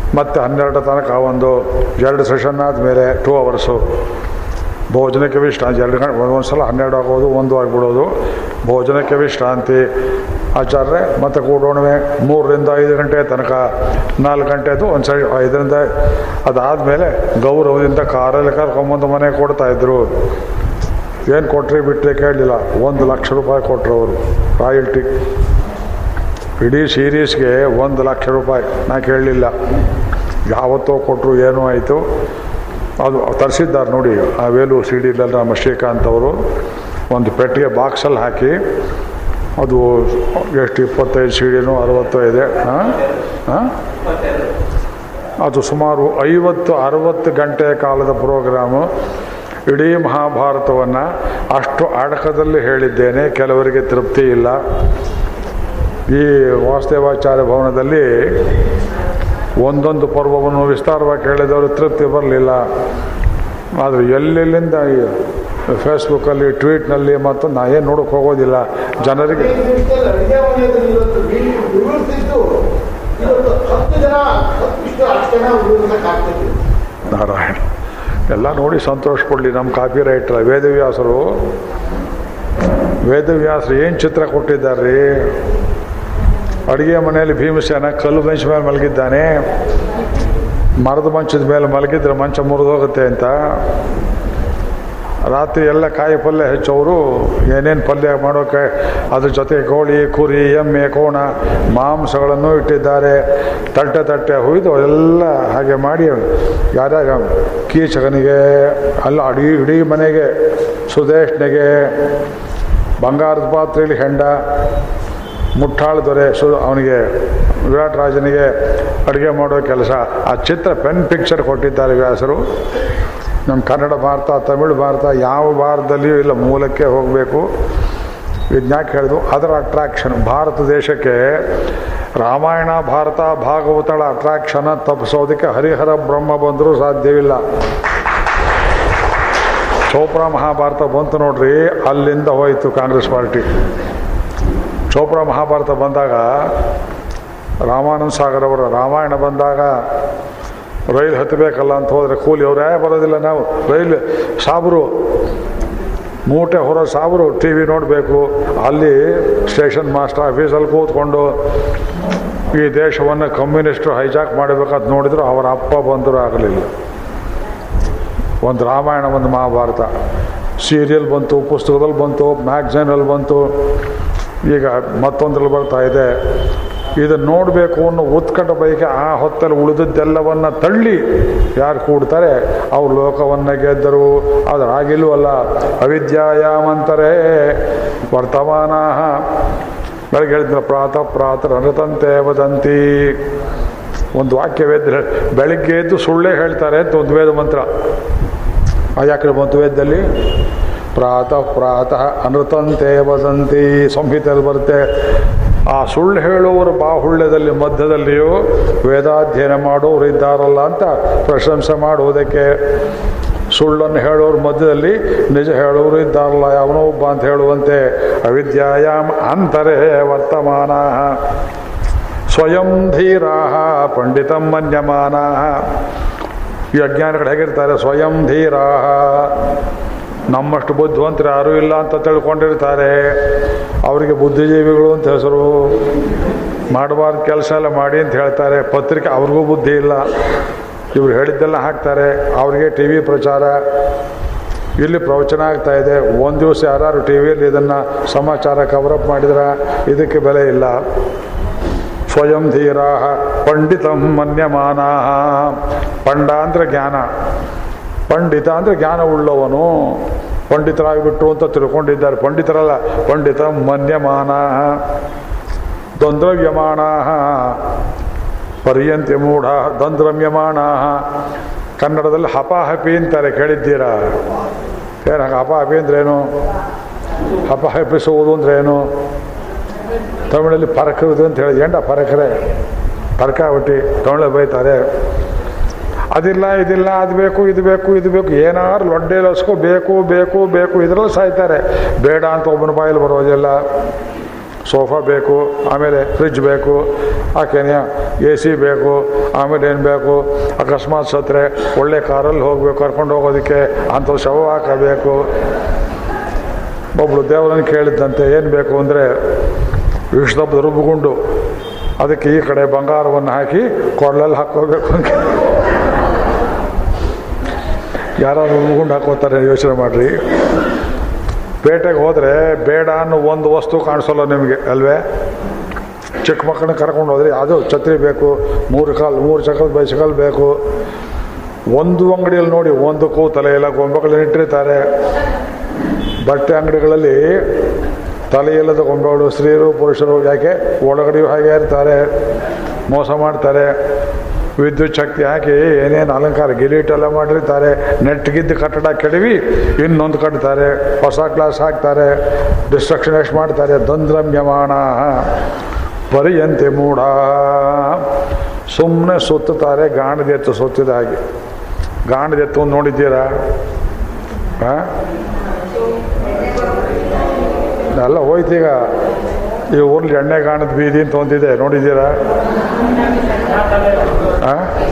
ಮತ್ತು ಹನ್ನೆರಡು ತನಕ ಒಂದು ಎರಡು ಸೆಷನ್ ಆದಮೇಲೆ ಟೂ ಅವರ್ಸು ಭೋಜನಕ್ಕೆ ವಿಶ್ರಾಂತಿ ಎರಡು ಗಂಟೆ ಒಂದೊಂದು ಸಲ ಹನ್ನೆರಡು ಆಗೋದು ಒಂದು ಆಗಿಬಿಡೋದು ಭೋಜನಕ್ಕೆ ವಿಶ್ರಾಂತಿ ಆಚಾರ್ಯ ಮತ್ತು ಕೂಡೋಣವೆ ಮೂರರಿಂದ ಐದು ಗಂಟೆ ತನಕ ನಾಲ್ಕು ಗಂಟೆದು ಒಂದು ಸರಿ ಐದರಿಂದ ಅದಾದಮೇಲೆ ಗೌರವದಿಂದ ಕಾರಲ್ಲಿ ಕರ್ಕೊಂಬಂದು ಮನೆ ಕೊಡ್ತಾಯಿದ್ರು ಏನು ಕೊಟ್ರಿ ಬಿಟ್ಟರೆ ಕೇಳಲಿಲ್ಲ ಒಂದು ಲಕ್ಷ ರೂಪಾಯಿ ಕೊಟ್ಟರು ಅವರು ರಾಯಲ್ಟಿ ಇಡೀ ಸೀರೀಸ್ಗೆ ಒಂದು ಲಕ್ಷ ರೂಪಾಯಿ ನಾ ಕೇಳಲಿಲ್ಲ ಯಾವತ್ತೋ ಕೊಟ್ಟರು ಏನೋ ಆಯಿತು ಅದು ತರಿಸಿದ್ದಾರೆ ನೋಡಿ ಆ ವೇಲೂರು ಸಿ ಡಿ ನಮ್ಮ ಶ್ರೀಕಾಂತ್ ಅವರು ಒಂದು ಪೆಟ್ಟಿಗೆ ಬಾಕ್ಸಲ್ಲಿ ಹಾಕಿ ಅದು ಎಷ್ಟು ಇಪ್ಪತ್ತೈದು ಸಿ ಡಿನೋ ಅರವತ್ತೋ ಇದೆ ಹಾಂ ಹಾಂ ಇಪ್ಪತ್ತೆರಡು ಅದು ಸುಮಾರು ಐವತ್ತು ಅರವತ್ತು ಗಂಟೆ ಕಾಲದ ಪ್ರೋಗ್ರಾಮು ಇಡೀ ಮಹಾಭಾರತವನ್ನು ಅಷ್ಟು ಅಡಕದಲ್ಲಿ ಹೇಳಿದ್ದೇನೆ ಕೆಲವರಿಗೆ ತೃಪ್ತಿ ಇಲ್ಲ ಈ ವಾಸುದೇವಾಚಾರ್ಯ ಭವನದಲ್ಲಿ ಒಂದೊಂದು ಪರ್ವವನ್ನು ವಿಸ್ತಾರವಾಗಿ ಕೇಳಿದವರು ತೃಪ್ತಿ ಬರಲಿಲ್ಲ ಆದರೆ ಎಲ್ಲೆಲ್ಲಿಂದ ಈ ಫೇಸ್ಬುಕ್ಕಲ್ಲಿ ಟ್ವೀಟ್ನಲ್ಲಿ ಮತ್ತು ನಾ ಏನು ನೋಡೋಕೆ ಹೋಗೋದಿಲ್ಲ ಜನರಿಗೆ ಐದು ನಿಮಿಷದಲ್ಲಿ ಅಡಿಗೆ ಮನೆಯಲ್ಲಿ ಇವತ್ತು ವಿ- ವಿವರಿಸಿದ್ದು ಇವತ್ತು ಹತ್ತು ಜನ ಹತ್ತಿಷ್ಟು ಹತ್ತು ಜನ ವಿವರಿಸಕ್ಕಾಗ್ತದೆ ನಾರಾಯಣ ಎಲ್ಲ ನೋಡಿ ಸಂತೋಷ ಪಡಲಿ ನಮ್ಮ ಕಾಪಿ ರೈಟರ್ ವೇದವ್ಯಾಸರು ವೇದವ್ಯಾಸರು ಏನು ಚಿತ್ರ ಕೊಟ್ಟಿದ್ದಾರೆ ಅಡುಗೆ ಮನೆಯಲ್ಲಿ ಭೀಮಸೇನ ಕಲ್ಲು ಬೆಂಚ್ ಮೇಲೆ ಮಲಗಿದ್ದಾನೆ ಮರದ ಮಂಚದ ಮೇಲೆ ಮಲಗಿದ್ರೆ ಮಂಚ ಮುರಿದೋಗುತ್ತೆ ಅಂತ ರಾತ್ರಿ ಎಲ್ಲ ಕಾಯಿ ಪಲ್ಯ ಹೆಚ್ಚವರು ಏನೇನು ಪಲ್ಯ ಮಾಡೋಕೆ ಅದ್ರ ಜೊತೆ ಕೋಳಿ ಕುರಿ ಎಮ್ಮೆ ಕೋಣ ಮಾಂಸಗಳನ್ನು ಇಟ್ಟಿದ್ದಾರೆ ತಟ್ಟೆ ತಟ್ಟೆ ಹುಯ್ದು ಎಲ್ಲ ಹಾಗೆ ಮಾಡಿ ಯಾರ್ಯಾರ ಕೀಚಕನಿಗೆ ಅಲ್ಲ ಅಡಿ ಇಡೀ ಮನೆಗೆ ಸುದೇಶ್ನಿಗೆ ಬಂಗಾರದ ಪಾತ್ರೆಯಲ್ಲಿ ಹೆಂಡ ಮುಟ್ಟಾಳ ದೊರೆ ಸು ಅವನಿಗೆ ವಿರಾಟ್ ರಾಜನಿಗೆ ಅಡುಗೆ ಮಾಡೋ ಕೆಲಸ ಆ ಚಿತ್ರ ಪೆನ್ ಪಿಕ್ಚರ್ ಕೊಟ್ಟಿದ್ದಾರೆ ವ್ಯಾಸರು ನಮ್ಮ ಕನ್ನಡ ಭಾರತ ತಮಿಳು ಭಾರತ ಯಾವ ಭಾರತದಲ್ಲಿಯೂ ಇಲ್ಲ ಮೂಲಕ್ಕೆ ಹೋಗಬೇಕು ಇದನ್ಯಾಕೆ ಹೇಳಿದ್ರು ಅದರ ಅಟ್ರಾಕ್ಷನ್ ಭಾರತ ದೇಶಕ್ಕೆ ರಾಮಾಯಣ ಭಾರತ ಭಾಗವತಳ ಅಟ್ರಾಕ್ಷನ್ ತಪ್ಪಿಸೋದಕ್ಕೆ ಹರಿಹರ ಬ್ರಹ್ಮ ಬಂದರೂ ಸಾಧ್ಯವಿಲ್ಲ ಚೋಪ್ರಾ ಮಹಾಭಾರತ ಬಂತು ನೋಡ್ರಿ ಅಲ್ಲಿಂದ ಹೋಯಿತು ಕಾಂಗ್ರೆಸ್ ಪಾರ್ಟಿ ಚೋಪ್ರಾ ಮಹಾಭಾರತ ಬಂದಾಗ ರಾಮಾನಂದ ಸಾಗರ್ ಅವರ ರಾಮಾಯಣ ಬಂದಾಗ ರೈಲು ಹತ್ತಬೇಕಲ್ಲ ಅಂತ ಹೋದರೆ ಕೂಲಿ ಅವ್ರು ಯಾ ಬರೋದಿಲ್ಲ ನಾವು ರೈಲು ಸಾಬ್ರು ಮೂಟೆ ಹೊರ ಸಾಬ್ರು ಟಿ ವಿ ನೋಡಬೇಕು ಅಲ್ಲಿ ಸ್ಟೇಷನ್ ಮಾಸ್ಟರ್ ಆಫೀಸಲ್ಲಿ ಕೂತ್ಕೊಂಡು ಈ ದೇಶವನ್ನು ಕಮ್ಯುನಿಸ್ಟರು ಹೈಜಾಕ್ ಮಾಡಬೇಕಂತ ನೋಡಿದ್ರು ಅವರ ಅಪ್ಪ ಬಂದರೂ ಆಗಲಿಲ್ಲ ಒಂದು ರಾಮಾಯಣ ಒಂದು ಮಹಾಭಾರತ ಸೀರಿಯಲ್ ಬಂತು ಪುಸ್ತಕದಲ್ಲಿ ಬಂತು ಮ್ಯಾಗ್ಝೈನಲ್ಲಿ ಬಂತು ಈಗ ಮತ್ತೊಂದ್ರಲ್ಲಿ ಬರ್ತಾ ಇದೆ ಇದನ್ನು ನೋಡಬೇಕು ಅನ್ನೋ ಉತ್ಕಟ ಬೈಕೆ ಆ ಹೊತ್ತಲ್ಲಿ ಉಳಿದದ್ದೆಲ್ಲವನ್ನ ತಳ್ಳಿ ಯಾರು ಕೂಡ್ತಾರೆ ಅವ್ರು ಲೋಕವನ್ನು ಗೆದ್ದರು ಆದರೆ ಆಗಿಲ್ವಲ್ಲ ಅವಿದ್ಯಾಯಾಮಂತರೇ ವರ್ತಮಾನ ಬೆಳಗ್ಗೆ ಹೇಳಿದ್ರೆ ಪ್ರಾತಃ ಪ್ರಾತಃ ಅನತಂತೆ ವದಂತಿ ಒಂದು ವಾಕ್ಯ ವೇದ ಬೆಳಗ್ಗೆ ಎದ್ದು ಸುಳ್ಳೇ ಹೇಳ್ತಾರೆ ಅಂತ ಒಂದು ವೇದ ಮಂತ್ರ ಆ ಯಾಕೆ ಬಂತು ವೇದದಲ್ಲಿ ಪ್ರಾತಃ ಪ್ರಾತಃ ಅನೃತಂತೆ ವದಂತಿ ಸಂಹಿತೆಯಲ್ಲಿ ಬರುತ್ತೆ ಆ ಸುಳ್ಳು ಹೇಳುವವರು ಬಾಹುಳ್ಯದಲ್ಲಿ ಮಧ್ಯದಲ್ಲಿಯೂ ವೇದಾಧ್ಯಯನ ಮಾಡೋರು ಇದ್ದಾರಲ್ಲ ಅಂತ ಪ್ರಶಂಸೆ ಮಾಡುವುದಕ್ಕೆ ಸುಳ್ಳನ್ನು ಹೇಳೋರ ಮಧ್ಯದಲ್ಲಿ ನಿಜ ಹೇಳೋರು ಇದ್ದಾರಲ್ಲ ಯಾವನೋ ಒಬ್ಬ ಅಂತ ಹೇಳುವಂತೆ ಅವಿದ್ಯಾಯಾಮ್ ಅಂತರೇ ವರ್ತಮಾನ ಸ್ವಯಂ ಧೀರಾ ಪಂಡಿತಂ ಮನ್ಯಮಾನ ಈ ಅಜ್ಞಾನಿಗಳು ಹೇಗಿರ್ತಾರೆ ಸ್ವಯಂ ಧೀರಾ ನಮ್ಮಷ್ಟು ಬುದ್ಧಿವಂತರು ಯಾರೂ ಇಲ್ಲ ಅಂತ ತಿಳ್ಕೊಂಡಿರ್ತಾರೆ ಅವರಿಗೆ ಬುದ್ಧಿಜೀವಿಗಳು ಅಂತ ಹೆಸರು ಮಾಡಬಾರ್ದು ಕೆಲಸ ಎಲ್ಲ ಮಾಡಿ ಅಂತ ಹೇಳ್ತಾರೆ ಪತ್ರಿಕೆ ಅವ್ರಿಗೂ ಬುದ್ಧಿ ಇಲ್ಲ ಇವ್ರು ಹೇಳಿದ್ದೆಲ್ಲ ಹಾಕ್ತಾರೆ ಅವ್ರಿಗೆ ಟಿ ವಿ ಪ್ರಚಾರ ಇಲ್ಲಿ ಪ್ರವಚನ ಆಗ್ತಾ ಇದೆ ಒಂದು ದಿವಸ ಯಾರು ಟಿ ವಿಯಲ್ಲಿ ಇದನ್ನು ಸಮಾಚಾರ ಕವರಪ್ ಮಾಡಿದ್ರೆ ಇದಕ್ಕೆ ಬೆಲೆ ಇಲ್ಲ ಸ್ವಯಂ ಧೀರಾ ಪಂಡಿತಂ ಮನ್ಯಮಾನ ಪಂಡ ಅಂದರೆ ಜ್ಞಾನ ಪಂಡಿತ ಅಂದರೆ ಜ್ಞಾನ ಉಳ್ಳವನು ಪಂಡಿತರಾಗಿಬಿಟ್ರು ಅಂತ ತಿಳ್ಕೊಂಡಿದ್ದಾರೆ ಪಂಡಿತರಲ್ಲ ಪಂಡಿತ ಮನ್ಯಮಾನ ದ್ವಂದ್ರವ್ಯಮಾಣ ಪರ್ಯಂತ್ಯ ಮೂಢ ದ್ವಂದ್ರಮ್ಯಮಾಣ ಕನ್ನಡದಲ್ಲಿ ಹಪಾಹಪಿ ಅಂತಾರೆ ಕೇಳಿದ್ದೀರಾ ಏನು ಹಪಾಹಪಿ ಅಂದ್ರೇನು ಹಪಾಹಪಿಸುವುದು ಅಂದ್ರೇನು ತಮಿಳಲ್ಲಿ ಪರಕವುದು ಅಂತ ಹೇಳಿ ಎಂಡ ಪರಕರೆ ಪರಕಾವಟಿ ತಮಿಳ ಬೈತಾರೆ ಅದಿಲ್ಲ ಇದಿಲ್ಲ ಅದು ಬೇಕು ಇದು ಬೇಕು ಇದು ಬೇಕು ಏನಾರು ಲೊಡ್ಡೆ ಲಸ್ಕೋ ಬೇಕು ಬೇಕು ಬೇಕು ಇದರಲ್ಲಿ ಸಾಯ್ತಾರೆ ಬೇಡ ಅಂತ ಒಬ್ಬನ ಬಾಯಲ್ಲಿ ಬರೋದಿಲ್ಲ ಸೋಫಾ ಬೇಕು ಆಮೇಲೆ ಫ್ರಿಜ್ ಬೇಕು ಆಕೆನೆಯ ಎ ಸಿ ಬೇಕು ಆಮೇಲೆ ಏನು ಬೇಕು ಅಕಸ್ಮಾತ್ ಸತ್ರೆ ಒಳ್ಳೆ ಕಾರಲ್ಲಿ ಹೋಗಬೇಕು ಕರ್ಕೊಂಡು ಹೋಗೋದಕ್ಕೆ ಅಂಥ ಶವ ಹಾಕಬೇಕು ಒಬ್ಬಳು ದೇವರನ್ನು ಕೇಳಿದ್ದಂತೆ ಏನು ಬೇಕು ಅಂದರೆ ವಿಷ್ಣುಬ್ಬ ರುಬ್ಬುಗುಂಡು ಅದಕ್ಕೆ ಈ ಕಡೆ ಬಂಗಾರವನ್ನು ಹಾಕಿ ಕೊಡಲಲ್ಲಿ ಹಾಕ್ಕೋಬೇಕು ಅಂತ ಯಾರು ರುಬ್ಕೊಂಡು ಹಾಕೋತಾರೆ ಯೋಚನೆ ಮಾಡಿರಿ ಪೇಟೆಗೆ ಹೋದರೆ ಬೇಡ ಅನ್ನೋ ಒಂದು ವಸ್ತು ಕಾಣಿಸೋಲ್ಲ ನಿಮಗೆ ಅಲ್ವೇ ಚಿಕ್ಕ ಮಕ್ಕಳನ್ನ ಕರ್ಕೊಂಡು ಹೋದ್ರೆ ಅದು ಛತ್ರಿ ಬೇಕು ಮೂರು ಕಾಲು ಮೂರು ಚಕ್ರದ ಬೈಸಿಕಲ್ ಬೇಕು ಒಂದು ಅಂಗಡಿಯಲ್ಲಿ ನೋಡಿ ಒಂದಕ್ಕೂ ತಲೆ ಎಲ್ಲ ಗೊಂಬೆಗಳನ್ನ ಇಟ್ಟಿರ್ತಾರೆ ಬಟ್ಟೆ ಅಂಗಡಿಗಳಲ್ಲಿ ತಲೆ ಇಲ್ಲದ ಗೊಂಬೆಗಳು ಸ್ತ್ರೀಯರು ಪುರುಷರು ಯಾಕೆ ಒಳಗಡೆಯೂ ಹಾಗೆ ಇರ್ತಾರೆ ಮೋಸ ಮಾಡ್ತಾರೆ ವಿದ್ಯುತ್ ಶಕ್ತಿ ಹಾಕಿ ಏನೇನು ಅಲಂಕಾರ ಗಿಲೀಟ್ ಎಲ್ಲ ಮಾಡಿರ್ತಾರೆ ನೆಟ್ಗಿದ್ದ ಕಟ್ಟಡ ಕೆಡವಿ ಇನ್ನೊಂದು ಕಟ್ತಾರೆ ಹೊಸ ಕ್ಲಾಸ್ ಹಾಕ್ತಾರೆ ಡಿಸ್ಟ್ರಕ್ಷನ್ ಎಷ್ಟು ಮಾಡ್ತಾರೆ ದಂದ್ರಮ್ಯಮಾಣ ಪರಿಯಂತೆ ಮೂಢ ಸುಮ್ಮನೆ ಸುತ್ತುತ್ತಾರೆ ಗಾಣದೆತ್ತು ಸುತ್ತಿದ ಹಾಗೆ ಗಾಣದೆತ್ತು ಒಂದು ನೋಡಿದ್ದೀರಾ ಹಾಂ ಎಲ್ಲ ಹೋಯ್ತೀಗ ಈ ಊರ್ಲಿ ಎಣ್ಣೆ ಗಾಣದ ಬೀದಿ ಅಂತ ಒಂದಿದೆ ನೋಡಿದ್ದೀರಾ ಆ?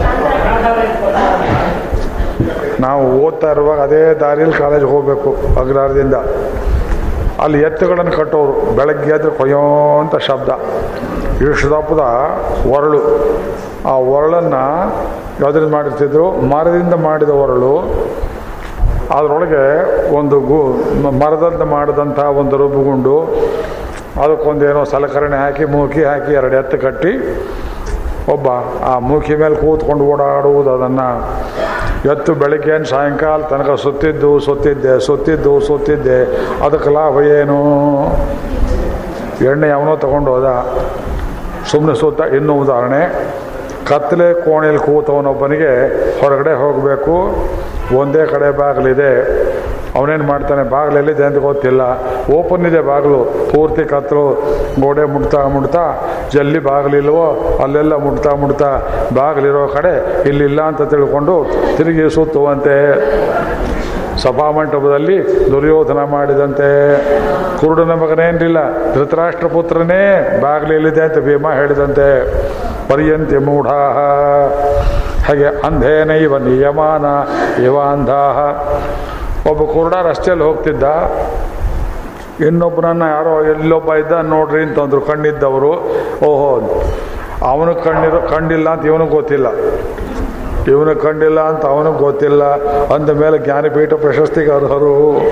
ನಾವು ಓದ್ತಾ ಇರುವಾಗ ಅದೇ ದಾರಿಯಲ್ಲಿ ಕಾಲೇಜ್ಗೆ ಹೋಗಬೇಕು ಅಗ್ರಹಾರದಿಂದ ಅಲ್ಲಿ ಎತ್ತುಗಳನ್ನು ಕಟ್ಟೋರು ಬೆಳಗ್ಗೆ ಎದ್ದು ಕೊಯ್ಯೋ ಅಂತ ಶಬ್ದ ಇಷ್ಟು ದಪ್ಪದ ಒರಳು ಆ ಒರಳನ್ನು ಯಾವುದ್ರಿಂದ ಮಾಡಿರ್ತಿದ್ರು ಮರದಿಂದ ಮಾಡಿದ ಒರಳು ಅದರೊಳಗೆ ಒಂದು ಗು ಮರದಿಂದ ಮಾಡಿದಂಥ ಒಂದು ರುಬ್ಬುಗುಂಡು ಅದಕ್ಕೊಂದೇನೋ ಸಲಕರಣೆ ಹಾಕಿ ಮೂಕಿ ಹಾಕಿ ಎರಡು ಎತ್ತು ಕಟ್ಟಿ ಒಬ್ಬ ಆ ಮೂಕಿ ಮೇಲೆ ಕೂತ್ಕೊಂಡು ಓಡಾಡುವುದು ಅದನ್ನು ಎತ್ತು ಬೆಳಿಗ್ಗೆ ಸಾಯಂಕಾಲ ತನಕ ಸುತ್ತಿದ್ದು ಸುತ್ತಿದ್ದೆ ಸುತ್ತಿದ್ದು ಸುತ್ತಿದ್ದೆ ಅದಕ್ಕೆ ಲಾಭ ಏನು ಎಣ್ಣೆ ಅವನೋ ತಗೊಂಡು ಹೋದ ಸುಮ್ಮನೆ ಸುತ್ತ ಇನ್ನೂ ಉದಾಹರಣೆ ಕತ್ತಲೆ ಕೋಣೆಯಲ್ಲಿ ಕೂತವನೊಬ್ಬನಿಗೆ ಹೊರಗಡೆ ಹೋಗಬೇಕು ಒಂದೇ ಕಡೆ ಬಾಗಿಲಿದೆ ಅವನೇನು ಮಾಡ್ತಾನೆ ಬಾಗಿಲೆಲ್ಲಿದೆ ಅಂತ ಗೊತ್ತಿಲ್ಲ ಓಪನ್ ಇದೆ ಬಾಗಿಲು ಪೂರ್ತಿ ಕತ್ತಲು ಗೋಡೆ ಮುಟ್ತಾ ಮುಟ್ತಾ ಜಲ್ಲಿ ಬಾಗಿಲಿಲ್ವೋ ಅಲ್ಲೆಲ್ಲ ಮುಟ್ತಾ ಮುಟ್ತಾ ಬಾಗಿಲಿರೋ ಕಡೆ ಇಲ್ಲಿಲ್ಲ ಅಂತ ತಿಳ್ಕೊಂಡು ತಿರುಗಿ ಸುತ್ತುವಂತೆ ಸಭಾಮಂಟಪದಲ್ಲಿ ದುರ್ಯೋಧನ ಮಾಡಿದಂತೆ ಕುರುಡನ ಮಗನೇನಿಲ್ಲ ಧೃತರಾಷ್ಟ್ರ ಪುತ್ರನೇ ಬಾಗಿಲೆಲ್ಲಿದೆ ಅಂತ ಭೀಮ ಹೇಳಿದಂತೆ ಪರ್ಯಂತಿ ಮೂಢ ಹಾಗೆ ಅಂಧೇನೈವ ನಿಯಮಾನ ಇವ ಅಂಧಾಹ ಒಬ್ಬ ಕುರುಡ ರಸ್ತೆಯಲ್ಲಿ ಹೋಗ್ತಿದ್ದ ಇನ್ನೊಬ್ಬನನ್ನ ಯಾರೋ ಎಲ್ಲೊಬ್ಬ ಇದ್ದ ನೋಡ್ರಿ ಅಂತಂದ್ರು ಕಣ್ಣಿದ್ದವರು ಓಹೋ ಅವನು ಕಣ್ಣಿರೋ ಕಣ್ಣಿಲ್ಲ ಅಂತ ಇವನಿಗೆ ಗೊತ್ತಿಲ್ಲ ಇವನು ಕಂಡಿಲ್ಲ ಅಂತ ಅವನಿಗೆ ಗೊತ್ತಿಲ್ಲ ಅಂದ ಮೇಲೆ ಜ್ಞಾನಪೀಠ ಪ್ರಶಸ್ತಿಗೆ ಅರ್ಹರು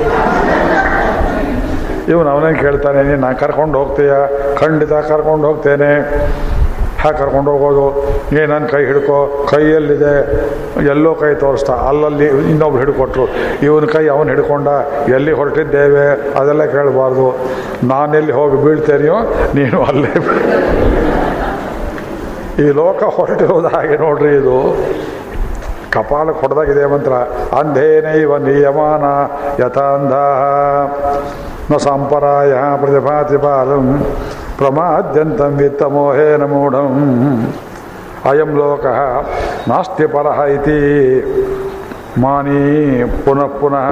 ಇವನು ಅವನೇನು ಕೇಳ್ತಾನೆ ನೀನು ನಾನು ಕರ್ಕೊಂಡು ಹೋಗ್ತೀಯ ಖಂಡಿತ ಕರ್ಕೊಂಡು ಹೋಗ್ತೇನೆ ಹಾಗೆ ಕರ್ಕೊಂಡು ಹೋಗೋದು ಏ ನನ್ನ ಕೈ ಹಿಡ್ಕೊ ಕೈಯಲ್ಲಿದೆ ಎಲ್ಲೋ ಕೈ ತೋರಿಸ್ತಾ ಅಲ್ಲಲ್ಲಿ ಇನ್ನೊಬ್ರು ಹಿಡ್ಕೊಟ್ರು ಇವನ ಕೈ ಅವನು ಹಿಡ್ಕೊಂಡ ಎಲ್ಲಿ ಹೊರಟಿದ್ದೇವೆ ಅದೆಲ್ಲ ಕೇಳಬಾರ್ದು ನಾನೆಲ್ಲಿ ಹೋಗಿ ಬೀಳ್ತೇನೆಯೋ ನೀನು ಅಲ್ಲೇ ಬೀಳ್. ಈ ಲೋಕ ಹೊರಟಿರೋದು ಹಾಗೆ ನೋಡ್ರಿ ಇದು ಕಪಾಲಕ್ಕೆ ಹೊಡೆದಾಗಿದೆ ಮಂತ್ರ ಅಂಧೇನೈವ ನಿಯಮಾನ ಯಥಾಂಧ ನ ಸಂಪರಾಯ ಪ್ರತಿಭಾತಿ ಬಾಲಂ ಪ್ರಮಾದ್ಯಂತಂ ವಿತ್ತಮೋಹೇನ ಮೂಢಂ ಅಯಂ ಲೋಕ ನಾಸ್ತಿ ಪರಃ ಇತಿ ಮಾನಿ ಪುನಃ ಪುನಃ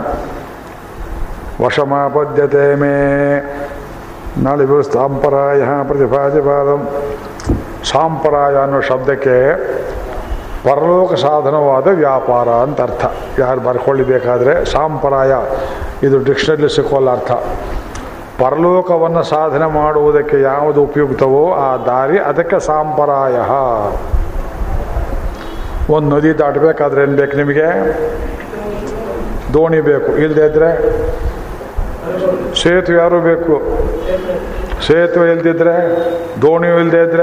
ವಶಮಾಪದ್ಯತೆ ಮೇ ನಾಳೆ ಸಾಂಪರಾಯ ಪ್ರತಿಭಾತಿ ಬಾಲಂ ಸಾಂಪ್ರಾಯ ಅನ್ನೋ ಶಬ್ದಕ್ಕೆ ಪರಲೋಕ ಸಾಧನವಾದ ವ್ಯಾಪಾರ ಅಂತ ಅರ್ಥ ಯಾರು ಬರ್ಕೊಳ್ಳಿಬೇಕಾದ್ರೆ ಸಾಂಪ್ರಾಯ ಇದು ಡಿಕ್ಷನರಿ ಸಿಕ್ಕೋಲ್ಲ ಅರ್ಥ ಪರಲೋಕವನ್ನು ಸಾಧನೆ ಮಾಡುವುದಕ್ಕೆ ಯಾವುದು ಉಪಯುಕ್ತವೋ ಆ ದಾರಿ ಅದಕ್ಕೆ ಸಾಂಪ್ರಾಯ ಒಂದು ನದಿ ದಾಟಬೇಕಾದ್ರೆ ಏನು ಬೇಕು ನಿಮಗೆ ದೋಣಿ ಬೇಕು ಇಲ್ಲದೆ ಇದ್ರೆ ಸೇತುವೆ ಯಾರು ಬೇಕು ಸೇತುವೆ ಇಲ್ದಿದ್ರೆ ದೋಣಿಯೂ ಇಲ್ಲದೆ ಇದ್ರೆ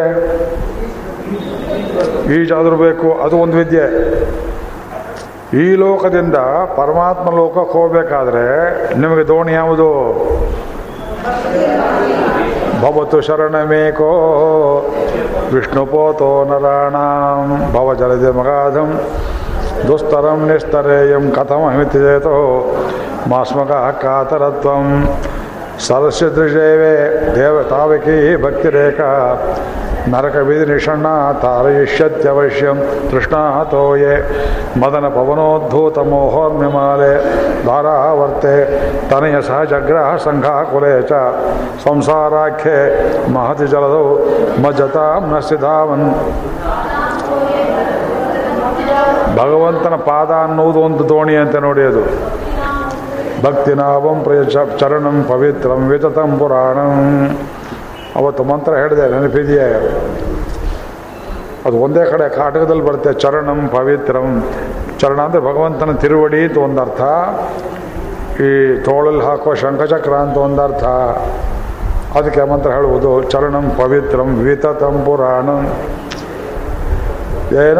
ಈಜಾದರೂ ಬೇಕು ಅದು ಒಂದು ವಿದ್ಯೆ ಈ ಲೋಕದಿಂದ ಪರಮಾತ್ಮ ಲೋಕಕ್ಕೆ ಹೋಗಬೇಕಾದ್ರೆ ನಿಮಗೆ ದೋಣಿ ಯಾವುದು ಭವತು ಶರಣಮೇಕೋ ವಿಷ್ಣುಪೋತೋ ನರಾಣಾಂ ಭವ ಜಲದೆ ಮಗಾಧಂ ದುಸ್ತರಂ ನಿಸ್ತರೇಯಂ ಕಥಮಹಿತಿ ಚೇತೋ ಮಾಸ್ಮಕ ಕಾತರತ್ವಂ ಸರಸ್ಯ ದೃಶೇವೆ ದೇವ ತಾವಕಿ ಭಕ್ತಿರೇಖಾ ನರಕ ವಿಧಿ ನಿಷಣ್ಣ ತಾರಯಿಷ್ಯತ್ಯವಶ್ಯಂ ತೃಷ್ಣಾತೋಯೇ ಮದನ ಪವನೋದ್ಭೂತ ಮೋಹೋರ್ಮ್ಯಮಾಲೆ ಧಾರಾವರ್ತೆ ತನಯ ಸಹಜಗ್ರಹ ಸಂಘ ಕುಲೆ ಚ ಸಂಸಾರಾಖ್ಯೆ ಮಹತಿ ಜಲದೌ ಮಜ್ಜತಾಂ ನಸಿಧಾವನ್ ಭಗವಂತನ ಪಾದ ಅನ್ನುವುದು ಒಂದು ದೋಣಿ ಅಂತ ನೋಡಿ ಅದು ಭಕ್ತಿನಾವಂ ಪ್ರಿಯ ಚ- ಚರಣಂ ಪವಿತ್ರಂ ವಿತತಂ ಪುರಾಣಂ ಅವತ್ತು ಮಂತ್ರ ಹೇಳಿದೆ ನೆನಪಿದೆಯೇ ಅದು ಒಂದೇ ಕಡೆ ಕಾಟಕದಲ್ಲಿ ಬರುತ್ತೆ ಚರಣಂ ಪವಿತ್ರಂ ಚರಣ ಅಂದರೆ ಭಗವಂತನ ತಿರುವಡಿ ಅಂತ ಒಂದರ್ಥ ಈ ತೋಳಲ್ಲಿ ಹಾಕುವ ಶಂಖಚಕ್ರ ಅಂತ ಒಂದರ್ಥ ಅದಕ್ಕೆ ಆ ಮಂತ್ರ ಹೇಳುವುದು ಚರಣಂ ಪವಿತ್ರಂ ವಿತತಂ ಪುರಾಣಂ ಏನ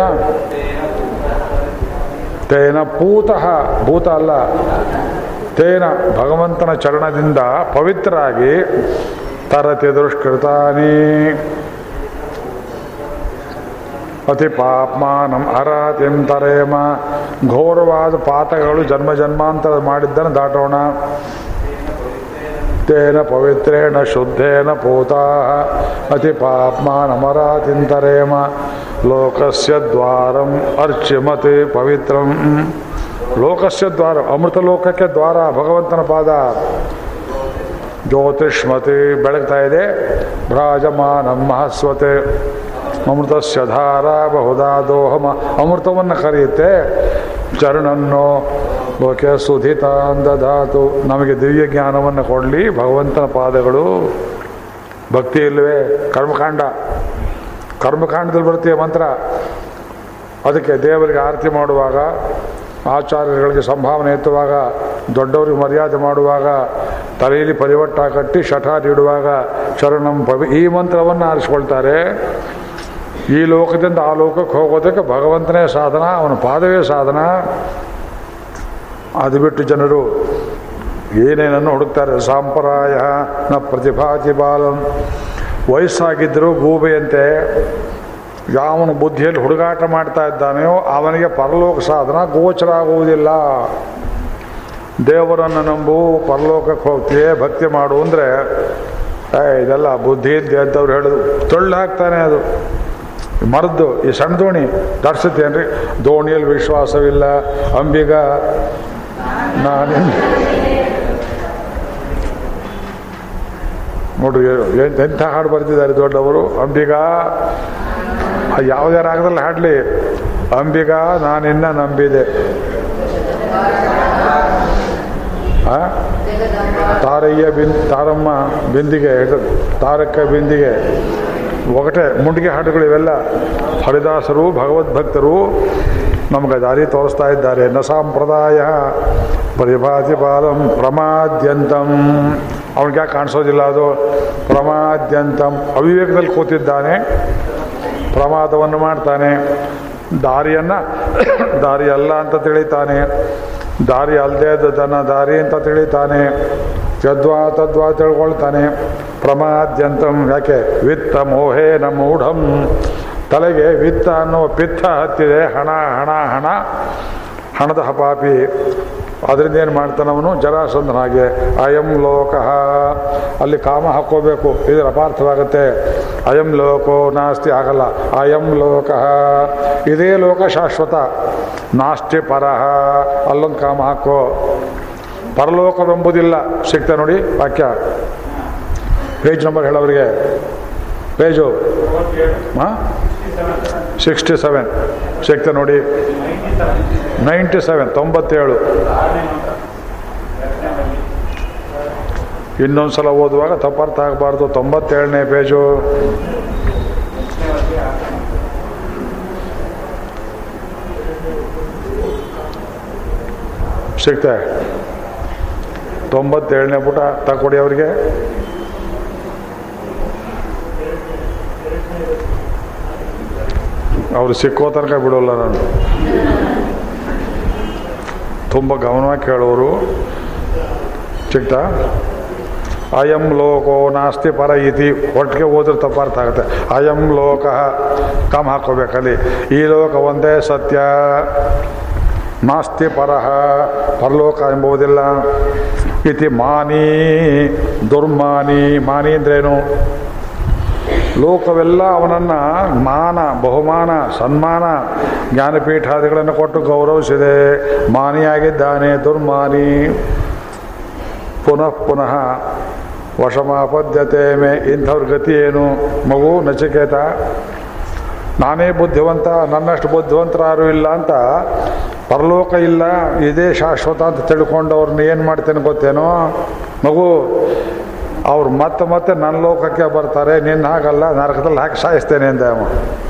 ತೇನ ಪೂತಃ ಭೂತ ಅಲ್ಲ ತೇನ ಭಗವಂತನ ಚರಣದಿಂದ ಪವಿತ್ರರಾಗಿ ತರತಿ ದುಷ್ಕೃತಾನಿ ಅತಿ ಪಾಪ್ಮಾನಂ ಅರಾತಿಂ ತರೇಮ ಘೋರವಾದ ಪಾತಗಳು ಜನ್ಮ ಜನ್ಮಾಂತರ ಮಾಡಿದ್ದನ್ನು ದಾಟೋಣ ತೇನ ಪವಿತ್ರೇಣ ಶುದ್ಧೇನ ಪೂತಾ ಅತಿ ಪಾಪ್ಮಾನಮರಾತಿಂತರೇಮ ಲೋಕಸ್ಯ ದ್ವಾರಂ ಅರ್ಚ್ಯಮತಿ ಪವಿತ್ರಂ ಲೋಕಸ್ಯ ದ್ವಾರ ಅಮೃತ ಲೋಕಕ್ಕೆ ದ್ವಾರ ಭಗವಂತನ ಪಾದ ಜ್ಯೋತಿಷ್ಮತಿ ಬೆಳಗ್ತಾ ಇದೆ ಭ್ರಾಜಮಾನ ಮಹಸ್ವತೆ ಅಮೃತಸ್ಯ ಧಾರ ಬಹುದಾ ದೋಹಮ ಅಮೃತವನ್ನು ಕರೆಯುತ್ತೆ ಚರಣನ್ನು ಲೋಕೆ ಸುಧಿತಾಂದಧಾತು ನಮಗೆ ದಿವ್ಯ ಜ್ಞಾನವನ್ನು ಕೊಡಲಿ ಭಗವಂತನ ಪಾದಗಳು ಭಕ್ತಿ ಇಲ್ಲವೇ ಕರ್ಮಕಾಂಡ ಕರ್ಮಕಾಂಡದಲ್ಲಿ ಬರುತ್ತೆ ಮಂತ್ರ ಅದಕ್ಕೆ ದೇವರಿಗೆ ಆರತಿ ಮಾಡುವಾಗ ಆಚಾರ್ಯಗಳಿಗೆ ಸಂಭಾವನೆ ಎತ್ತುವಾಗ ದೊಡ್ಡವರಿಗೆ ಮರ್ಯಾದೆ ಮಾಡುವಾಗ ತಲೆಯಲ್ಲಿ ಪರಿವಟ್ಟ ಕಟ್ಟಿ ಶಠ ನೀಡುವಾಗ ಶರಣಂ ಪವಿ ಈ ಮಂತ್ರವನ್ನು ಆರಿಸ್ಕೊಳ್ತಾರೆ ಈ ಲೋಕದಿಂದ ಆ ಲೋಕಕ್ಕೆ ಹೋಗೋದಕ್ಕೆ ಭಗವಂತನೇ ಸಾಧನ ಅವನ ಪಾದವೇ ಸಾಧನ ಅದು ಬಿಟ್ಟು ಜನರು ಏನೇನನ್ನು ಹುಡುಕ್ತಾರೆ ಸಾಂಪ್ರಾಯ ನ ಪ್ರತಿಭಾತಿ ಬಾಲಂ ವಯಸ್ಸಾಗಿದ್ದರೂ ಗೂಬೆಯಂತೆ ಯಾವನು ಬುದ್ಧಿಯಲ್ಲಿ ಹುಡುಗಾಟ ಮಾಡ್ತಾ ಇದ್ದಾನೆಯೋ ಅವನಿಗೆ ಪರಲೋಕ ಸಾಧನ ಗೋಚರ ಆಗುವುದಿಲ್ಲ ದೇವರನ್ನು ನಂಬು ಪರಲೋಕಕ್ಕೆ ಹೋಗ್ತೀಯೇ ಭಕ್ತಿ ಮಾಡು ಅಂದರೆ ಏ ಇದೆಲ್ಲ ಬುದ್ಧಿ ಇದ್ದೆ ಅಂತವ್ರು ಹೇಳೋದು ತೊಳ್ಳು ಹಾಕ್ತಾನೆ ಅದು ಮರದ್ದು ಈ ಸಣ್ಣ ದೋಣಿ ತರ್ಸುತ್ತೇನ್ರಿ ದೋಣಿಯಲ್ಲಿ ವಿಶ್ವಾಸವಿಲ್ಲ ಅಂಬಿಗ ನಾನು ನೋಡ್ರಿ ಎ- ಎಂಥ ಹಾಡು ಬರ್ತಿದ್ದಾರೆ ದೊಡ್ಡವರು ಅಂಬಿಗ ಯಾವುದೇ ರಾಗದಲ್ಲಿ ಹಾಡಲಿ ಅಂಬಿಗ ನಾನಿನ್ನ ನಂಬಿದೆ ಆ? ತಾರಯ್ಯ ಬಿನ್ ತಾರಮ್ಮ ಬಿಂದಿಗೆ ಇದು ತಾರಕ್ಕ ಬಿಂದಿಗೆ ಒಗಟೆ ಮುಂಡಿಗೆ ಹಾಡುಗಳು ಇವೆಲ್ಲ ಹರಿದಾಸರು ಭಗವದ್ಭಕ್ತರು ನಮಗೆ ದಾರಿ ತೋರಿಸ್ತಾ ಇದ್ದಾರೆ ನ ಸಾಂಪ್ರದಾಯ ಪರಿಭಾತಿ ಬಾಲಂ ಪ್ರಮಾದ್ಯಂತಂ ಅವನಿಗೆ ಯಾಕೆ ಕಾಣಿಸೋದಿಲ್ಲ ಅದು ಪ್ರಮಾದ್ಯಂತಂ ಅವಿವೇಕದಲ್ಲಿ ಕೂತಿದ್ದಾನೆ ಪ್ರಮಾದವನ್ನು ಮಾಡ್ತಾನೆ ದಾರಿಯನ್ನು ದಾರಿ ಅಲ್ಲ ಅಂತ ತಿಳಿತಾನೆ ದಾರಿ ಅಲ್ಲದೆ ತನ್ನ ದಾರಿ ಅಂತ ತಿಳಿತಾನೆ ಯದ್ವಾ ತದ್ವಾ ತಿಳ್ಕೊಳ್ತಾನೆ ಪ್ರಮಾದ್ಯಂತಂ ಯಾಕೆ ವಿತ್ತ ಮೋಹೇನ ಮೂಢಂ ತಲೆಗೆ ವಿತ್ತ ಅನ್ನುವ ಪಿತ್ತ ಹತ್ತಿದೆ ಹಣ ಹಣ ಹಣ ಹಣದ ಹಪಾಪಿ ಅದರಿಂದ ಏನು ಮಾಡ್ತಾನವನು ಜರಾಸಂಧನಾಗೆ ಅಯಂ ಲೋಕ ಅಲ್ಲಿ ಕಾಮ ಹಾಕ್ಕೋಬೇಕು ಇದರ ಅಪಾರ್ಥವಾಗುತ್ತೆ ಅಯಂ ಲೋಕೋ ನಾಸ್ತಿ ಆಗಲ್ಲ ಅಯಂ ಲೋಕ ಇದೇ ಲೋಕ ಶಾಶ್ವತ ನಾಸ್ತಿ ಪರಹ ಅಲ್ಲೊಂದು ಕಾಮ ಹಾಕೋ ಪರಲೋಕವೆಂಬುದಿಲ್ಲ ಸಿಗ್ತಾ ನೋಡಿ ವಾಕ್ಯ ಪೇಜ್ ನಂಬರ್ ಹೇಳೋರಿಗೆ ಪೇಜು ಹಾಂ ಸಿಕ್ಸ್ಟಿ ಸೆವೆನ್ ಸಿಗ್ತಾ ನೋಡಿ ನೈಂಟಿ ಸೆವೆನ್ ತೊಂಬತ್ತೇಳು ಇನ್ನೊಂದು ಸಲ ಓದುವಾಗ ತಪ್ಪರ್ಥ ಆಗಬಾರ್ದು ತೊಂಬತ್ತೇಳನೇ ಪೇಜು ಸಿಗ್ತೆ ತೊಂಬತ್ತೇಳನೇ ಪುಟ ತಗೊಡಿ ಅವರಿಗೆ ಅವರು ಸಿಕ್ಕೋ ತನಕ ಬಿಡೋಲ್ಲ ನಾನು ತುಂಬ ಗಮನವಾಗಿ ಕೇಳೋರು ಸಿಗ್ತಾ ಅಯಂ ಲೋಕೋ ನಾಸ್ತಿ ಪರ ಇತಿ ಒಟ್ಟಿಗೆ ಓದ್ರೆ ತಪ್ಪಾರ್ಥ ಆಗುತ್ತೆ ಅಯಂ ಲೋಕ ಕಮ್ ಹಾಕೋಬೇಕಲ್ಲಿ ಈ ಲೋಕ ಒಂದೇ ಸತ್ಯ ನಾಸ್ತಿ ಪರಹ ಪರಲೋಕ ಎಂಬುವುದಿಲ್ಲ ಇತಿ ಮಾನಿ ದುರ್ಮಾನಿ ಮಾನಿ ಅಂದ್ರೇನು ಲೋಕವೆಲ್ಲ ಅವನನ್ನು ಮಾನ ಬಹುಮಾನ ಸನ್ಮಾನ ಜ್ಞಾನಪೀಠಾದಿಗಳನ್ನು ಕೊಟ್ಟು ಗೌರವಿಸಿದೆ ಮಾನಿಯಾಗಿದ್ದಾನೆ ದುರ್ಮಾನಿ ಪುನಃ ಪುನಃ ವಶಮಾಪದ್ಯತೆ ಮೇ ಇಂಥವ್ರ ಗತಿ ಏನು ಮಗು ನಚಿಕೇತ ನಾನೇ ಬುದ್ಧಿವಂತ ನನ್ನಷ್ಟು ಬುದ್ಧಿವಂತರು ಯಾರೂ ಇಲ್ಲ ಅಂತ ಪರಲೋಕ ಇಲ್ಲ ಇದೇ ಶಾಶ್ವತ ಅಂತ ತಿಳ್ಕೊಂಡವ್ರನ್ನ ಏನು ಮಾಡ್ತೇನೆ ಗೊತ್ತೇನೋ ಮಗು ಅವ್ರು ಮತ್ತೆ ಮತ್ತೆ ನನ್ನ ಲೋಕಕ್ಕೆ ಬರ್ತಾರೆ ನಿನ್ನ ಹಾಗಲ್ಲ ನರಕದಲ್ಲಿ ಹಾಕಿ ಸಾಯಿಸ್ತೇನೆ ಅಂದ ಅವ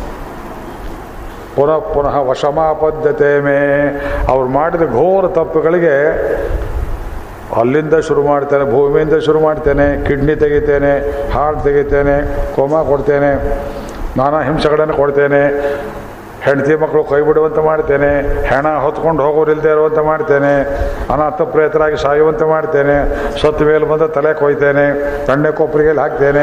ಪುನಃ ಪುನಃ ವಶಮಾಪದ್ಯತೆ ಮೇ ಅವ್ರು ಮಾಡಿದ ಘೋರ ತಪ್ಪುಗಳಿಗೆ ಅಲ್ಲಿಂದ ಶುರು ಮಾಡ್ತೇನೆ ಭೂಮಿಯಿಂದ ಶುರು ಮಾಡ್ತೇನೆ ಕಿಡ್ನಿ ತೆಗಿತೇನೆ ಹಾರ್ಟ್ ತೆಗಿತೇನೆ ಕೋಮ ಕೊಡ್ತೇನೆ ನಾನಾ ಹಿಂಸೆಗಳನ್ನು ಕೊಡ್ತೇನೆ ಹೆಂಡತಿ ಮಕ್ಕಳು ಕೈ ಬಿಡುವಂತೆ ಮಾಡ್ತೇನೆ ಹೆಣ ಹೊತ್ಕೊಂಡು ಹೋಗೋರು ಇಲ್ಲದೆ ಇರುವಂತೆ ಮಾಡ್ತೇನೆ ಅನಾಥ ಪ್ರೇತರಾಗಿ ಸಾಯುವಂತೆ ಮಾಡ್ತೇನೆ ಸತ್ತು ಮೇಲೆ ಬಂದ ತಲೆ ಕೊಯ್ತೇನೆ ತಣ್ಣೆ ಕೊಪ್ಪರಿಗೆಲ್ಲಿ ಹಾಕ್ತೇನೆ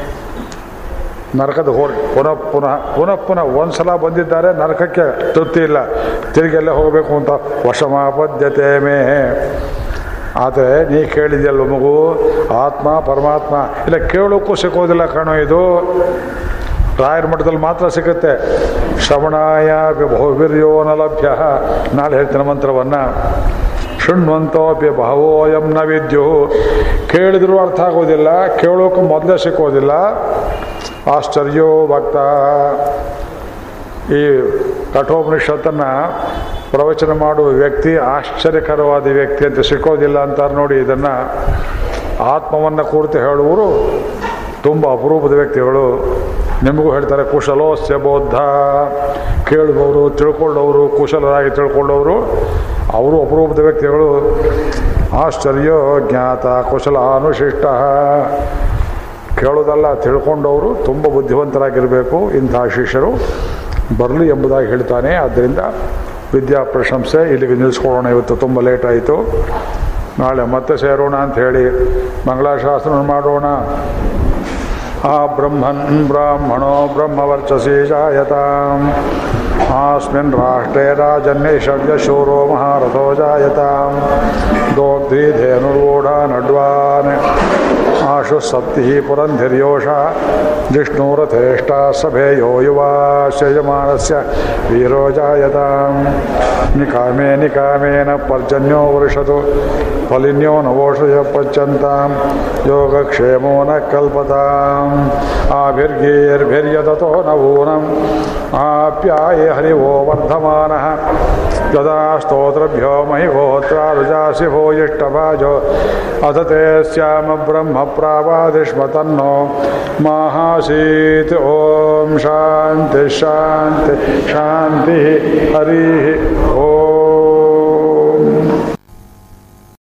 ನರಕದ ಹೋರ್ ಪುನಃ ಪುನಃ ಪುನಃ ಪುನಃ ಒಂದ್ಸಲ ಬಂದಿದ್ದಾರೆ ನರಕಕ್ಕೆ ತೃಪ್ತಿ ಇಲ್ಲ ತಿರುಗೆಲ್ಲ ಹೋಗಬೇಕು ಅಂತ ವಶಮಾಪದ್ಯತೆ ಮೇ ಆದರೆ ನೀ ಕೇಳಿದ್ಯಲ್ವ ಮಗು ಆತ್ಮ ಪರಮಾತ್ಮ ಇಲ್ಲ ಕೇಳೋಕ್ಕೂ ಸಿಕ್ಕೋದಿಲ್ಲ ಕಣೋ ಇದು ರಾಯರ ಮಠದಲ್ಲಿ ಮಾತ್ರ ಸಿಗುತ್ತೆ ಶ್ರವಣಾಯ ಬಹುವೀರ್ಯೋ ನ ಲಭ್ಯ ನಾಳೆ ಹೇಳ್ತೀನಿ ಮಂತ್ರವನ್ನು ಶೃಣ್ವಂತೋಪಿ ಬಹವೋಯಂ ನ ವಿದ್ಯು ಕೇಳಿದ್ರೂ ಅರ್ಥ ಆಗೋದಿಲ್ಲ ಕೇಳೋಕೆ ಮೊದಲೇ ಸಿಕ್ಕೋದಿಲ್ಲ ಆಶ್ಚರ್ಯೋ ಭಕ್ತ ಈ ಕಠೋಪನಿಷತ್ತನ್ನು ಪ್ರವಚನ ಮಾಡುವ ವ್ಯಕ್ತಿ ಆಶ್ಚರ್ಯಕರವಾದ ವ್ಯಕ್ತಿ ಅಂತ ಸಿಕ್ಕೋದಿಲ್ಲ ಅಂತಾರೆ ನೋಡಿ ಇದನ್ನು ಆತ್ಮವನ್ನು ಕುರಿತು ಹೇಳುವರು ತುಂಬ ಅಪರೂಪದ ವ್ಯಕ್ತಿಗಳು ನಿಮಗೂ ಹೇಳ್ತಾರೆ ಕುಶಲೋಸ್ಯ ಬೌದ್ಧ ಕೇಳುವವರು ತಿಳ್ಕೊಳ್ಳೋರು ಕುಶಲರಾಗಿ ತಿಳ್ಕೊಳ್ಳೋರು ಅವರು ಅಪರೂಪದ ವ್ಯಕ್ತಿಗಳು ಆಶ್ಚರ್ಯೋ ಜ್ಞಾತ ಕುಶಲ ಅನುಶಿಷ್ಟ ಕೇಳೋದಲ್ಲ ತಿಳ್ಕೊಂಡವರು ತುಂಬ ಬುದ್ಧಿವಂತರಾಗಿರಬೇಕು ಇಂತಹ ಶಿಷ್ಯರು ಬರಲಿ ಎಂಬುದಾಗಿ ಹೇಳ್ತಾನೆ ಆದ್ದರಿಂದ ವಿದ್ಯಾ ಪ್ರಶಂಸೆ ಇಲ್ಲಿಗೆ ನಿಲ್ಲಿಸ್ಕೊಳ್ಳೋಣ ಇವತ್ತು ತುಂಬ ಲೇಟ್ ಆಯಿತು ನಾಳೆ ಮತ್ತೆ ಸೇರೋಣ ಅಂತ ಹೇಳಿ ಮಂಗಳಾಶಾಸನ ಮಾಡೋಣ ಆ ಬ್ರಹ್ಮನ್ ಬ್ರಾಹ್ಮಣೋ ಬ್ರಹ್ಮವರ್ಚಸಿ ಜಾಯತಾಂ ಆಸ್ಮಿನ್ ರಾಷ್ಟ್ರೇ ರಾಜನ್ಯೈಷವ್ಯಶೂರೋ ಮಹಾರಥೋ ಜಾಯತಾಂ ದೋಗ್ಧ್ರೀಧೇನುರ್ವೂಢ ನಡ್ವಾನ್ ಆಶು ಸಪ್ತಿ ಪುರಂಧಿರ್ಯೋಷ ಜಿಷ್ಣುರಥೇಷ್ಟ ಸಭೆಯೋ ಯುವಾಸ್ಯ ಯಜಮಾನಸ್ಯ ವೀರೋ ಜಾಯತಾಂ ನಿಕಾಮೇ ನಿಕಾಮೇನ ಪರ್ಜನ್ಯೋ ವೃಷತು ಫಲಿನ್ಯೋ ನವೋಷಯ ಪಚ್ಚಂತಾಂ ಯೋಗಕ್ಷೇಮೋ ನ ಕಲ್ಪತಾಂ ಆಭಿರ್ಗೀರ್ಭಿರ್ಯದತೋ ನವೂನಂ ಆಪ್ಯಾಯ ಹರಿವೋ ವರ್ಧಮಾನಃ ಯದಾ ಸ್ತೋತ್ರಭ್ಯೋ ಮಹಿ ಗೋತ್ರಾರುಜಾಸಿ ಭೂಯಿಷ್ಟಭಾಜೋ ಅಥ ತೇ ಸ್ಯಾಮ ಬ್ರಹ್ಮ ಪ್ರಾವಾದಿಷ್ಮ ತನ್ನೋ ಮಾಹಾಸೀತ್ ಓಂ ಶಾಂತಿ ಶಾಂತಿ ಶಾಂತಿ ಹರಿ ಓಂ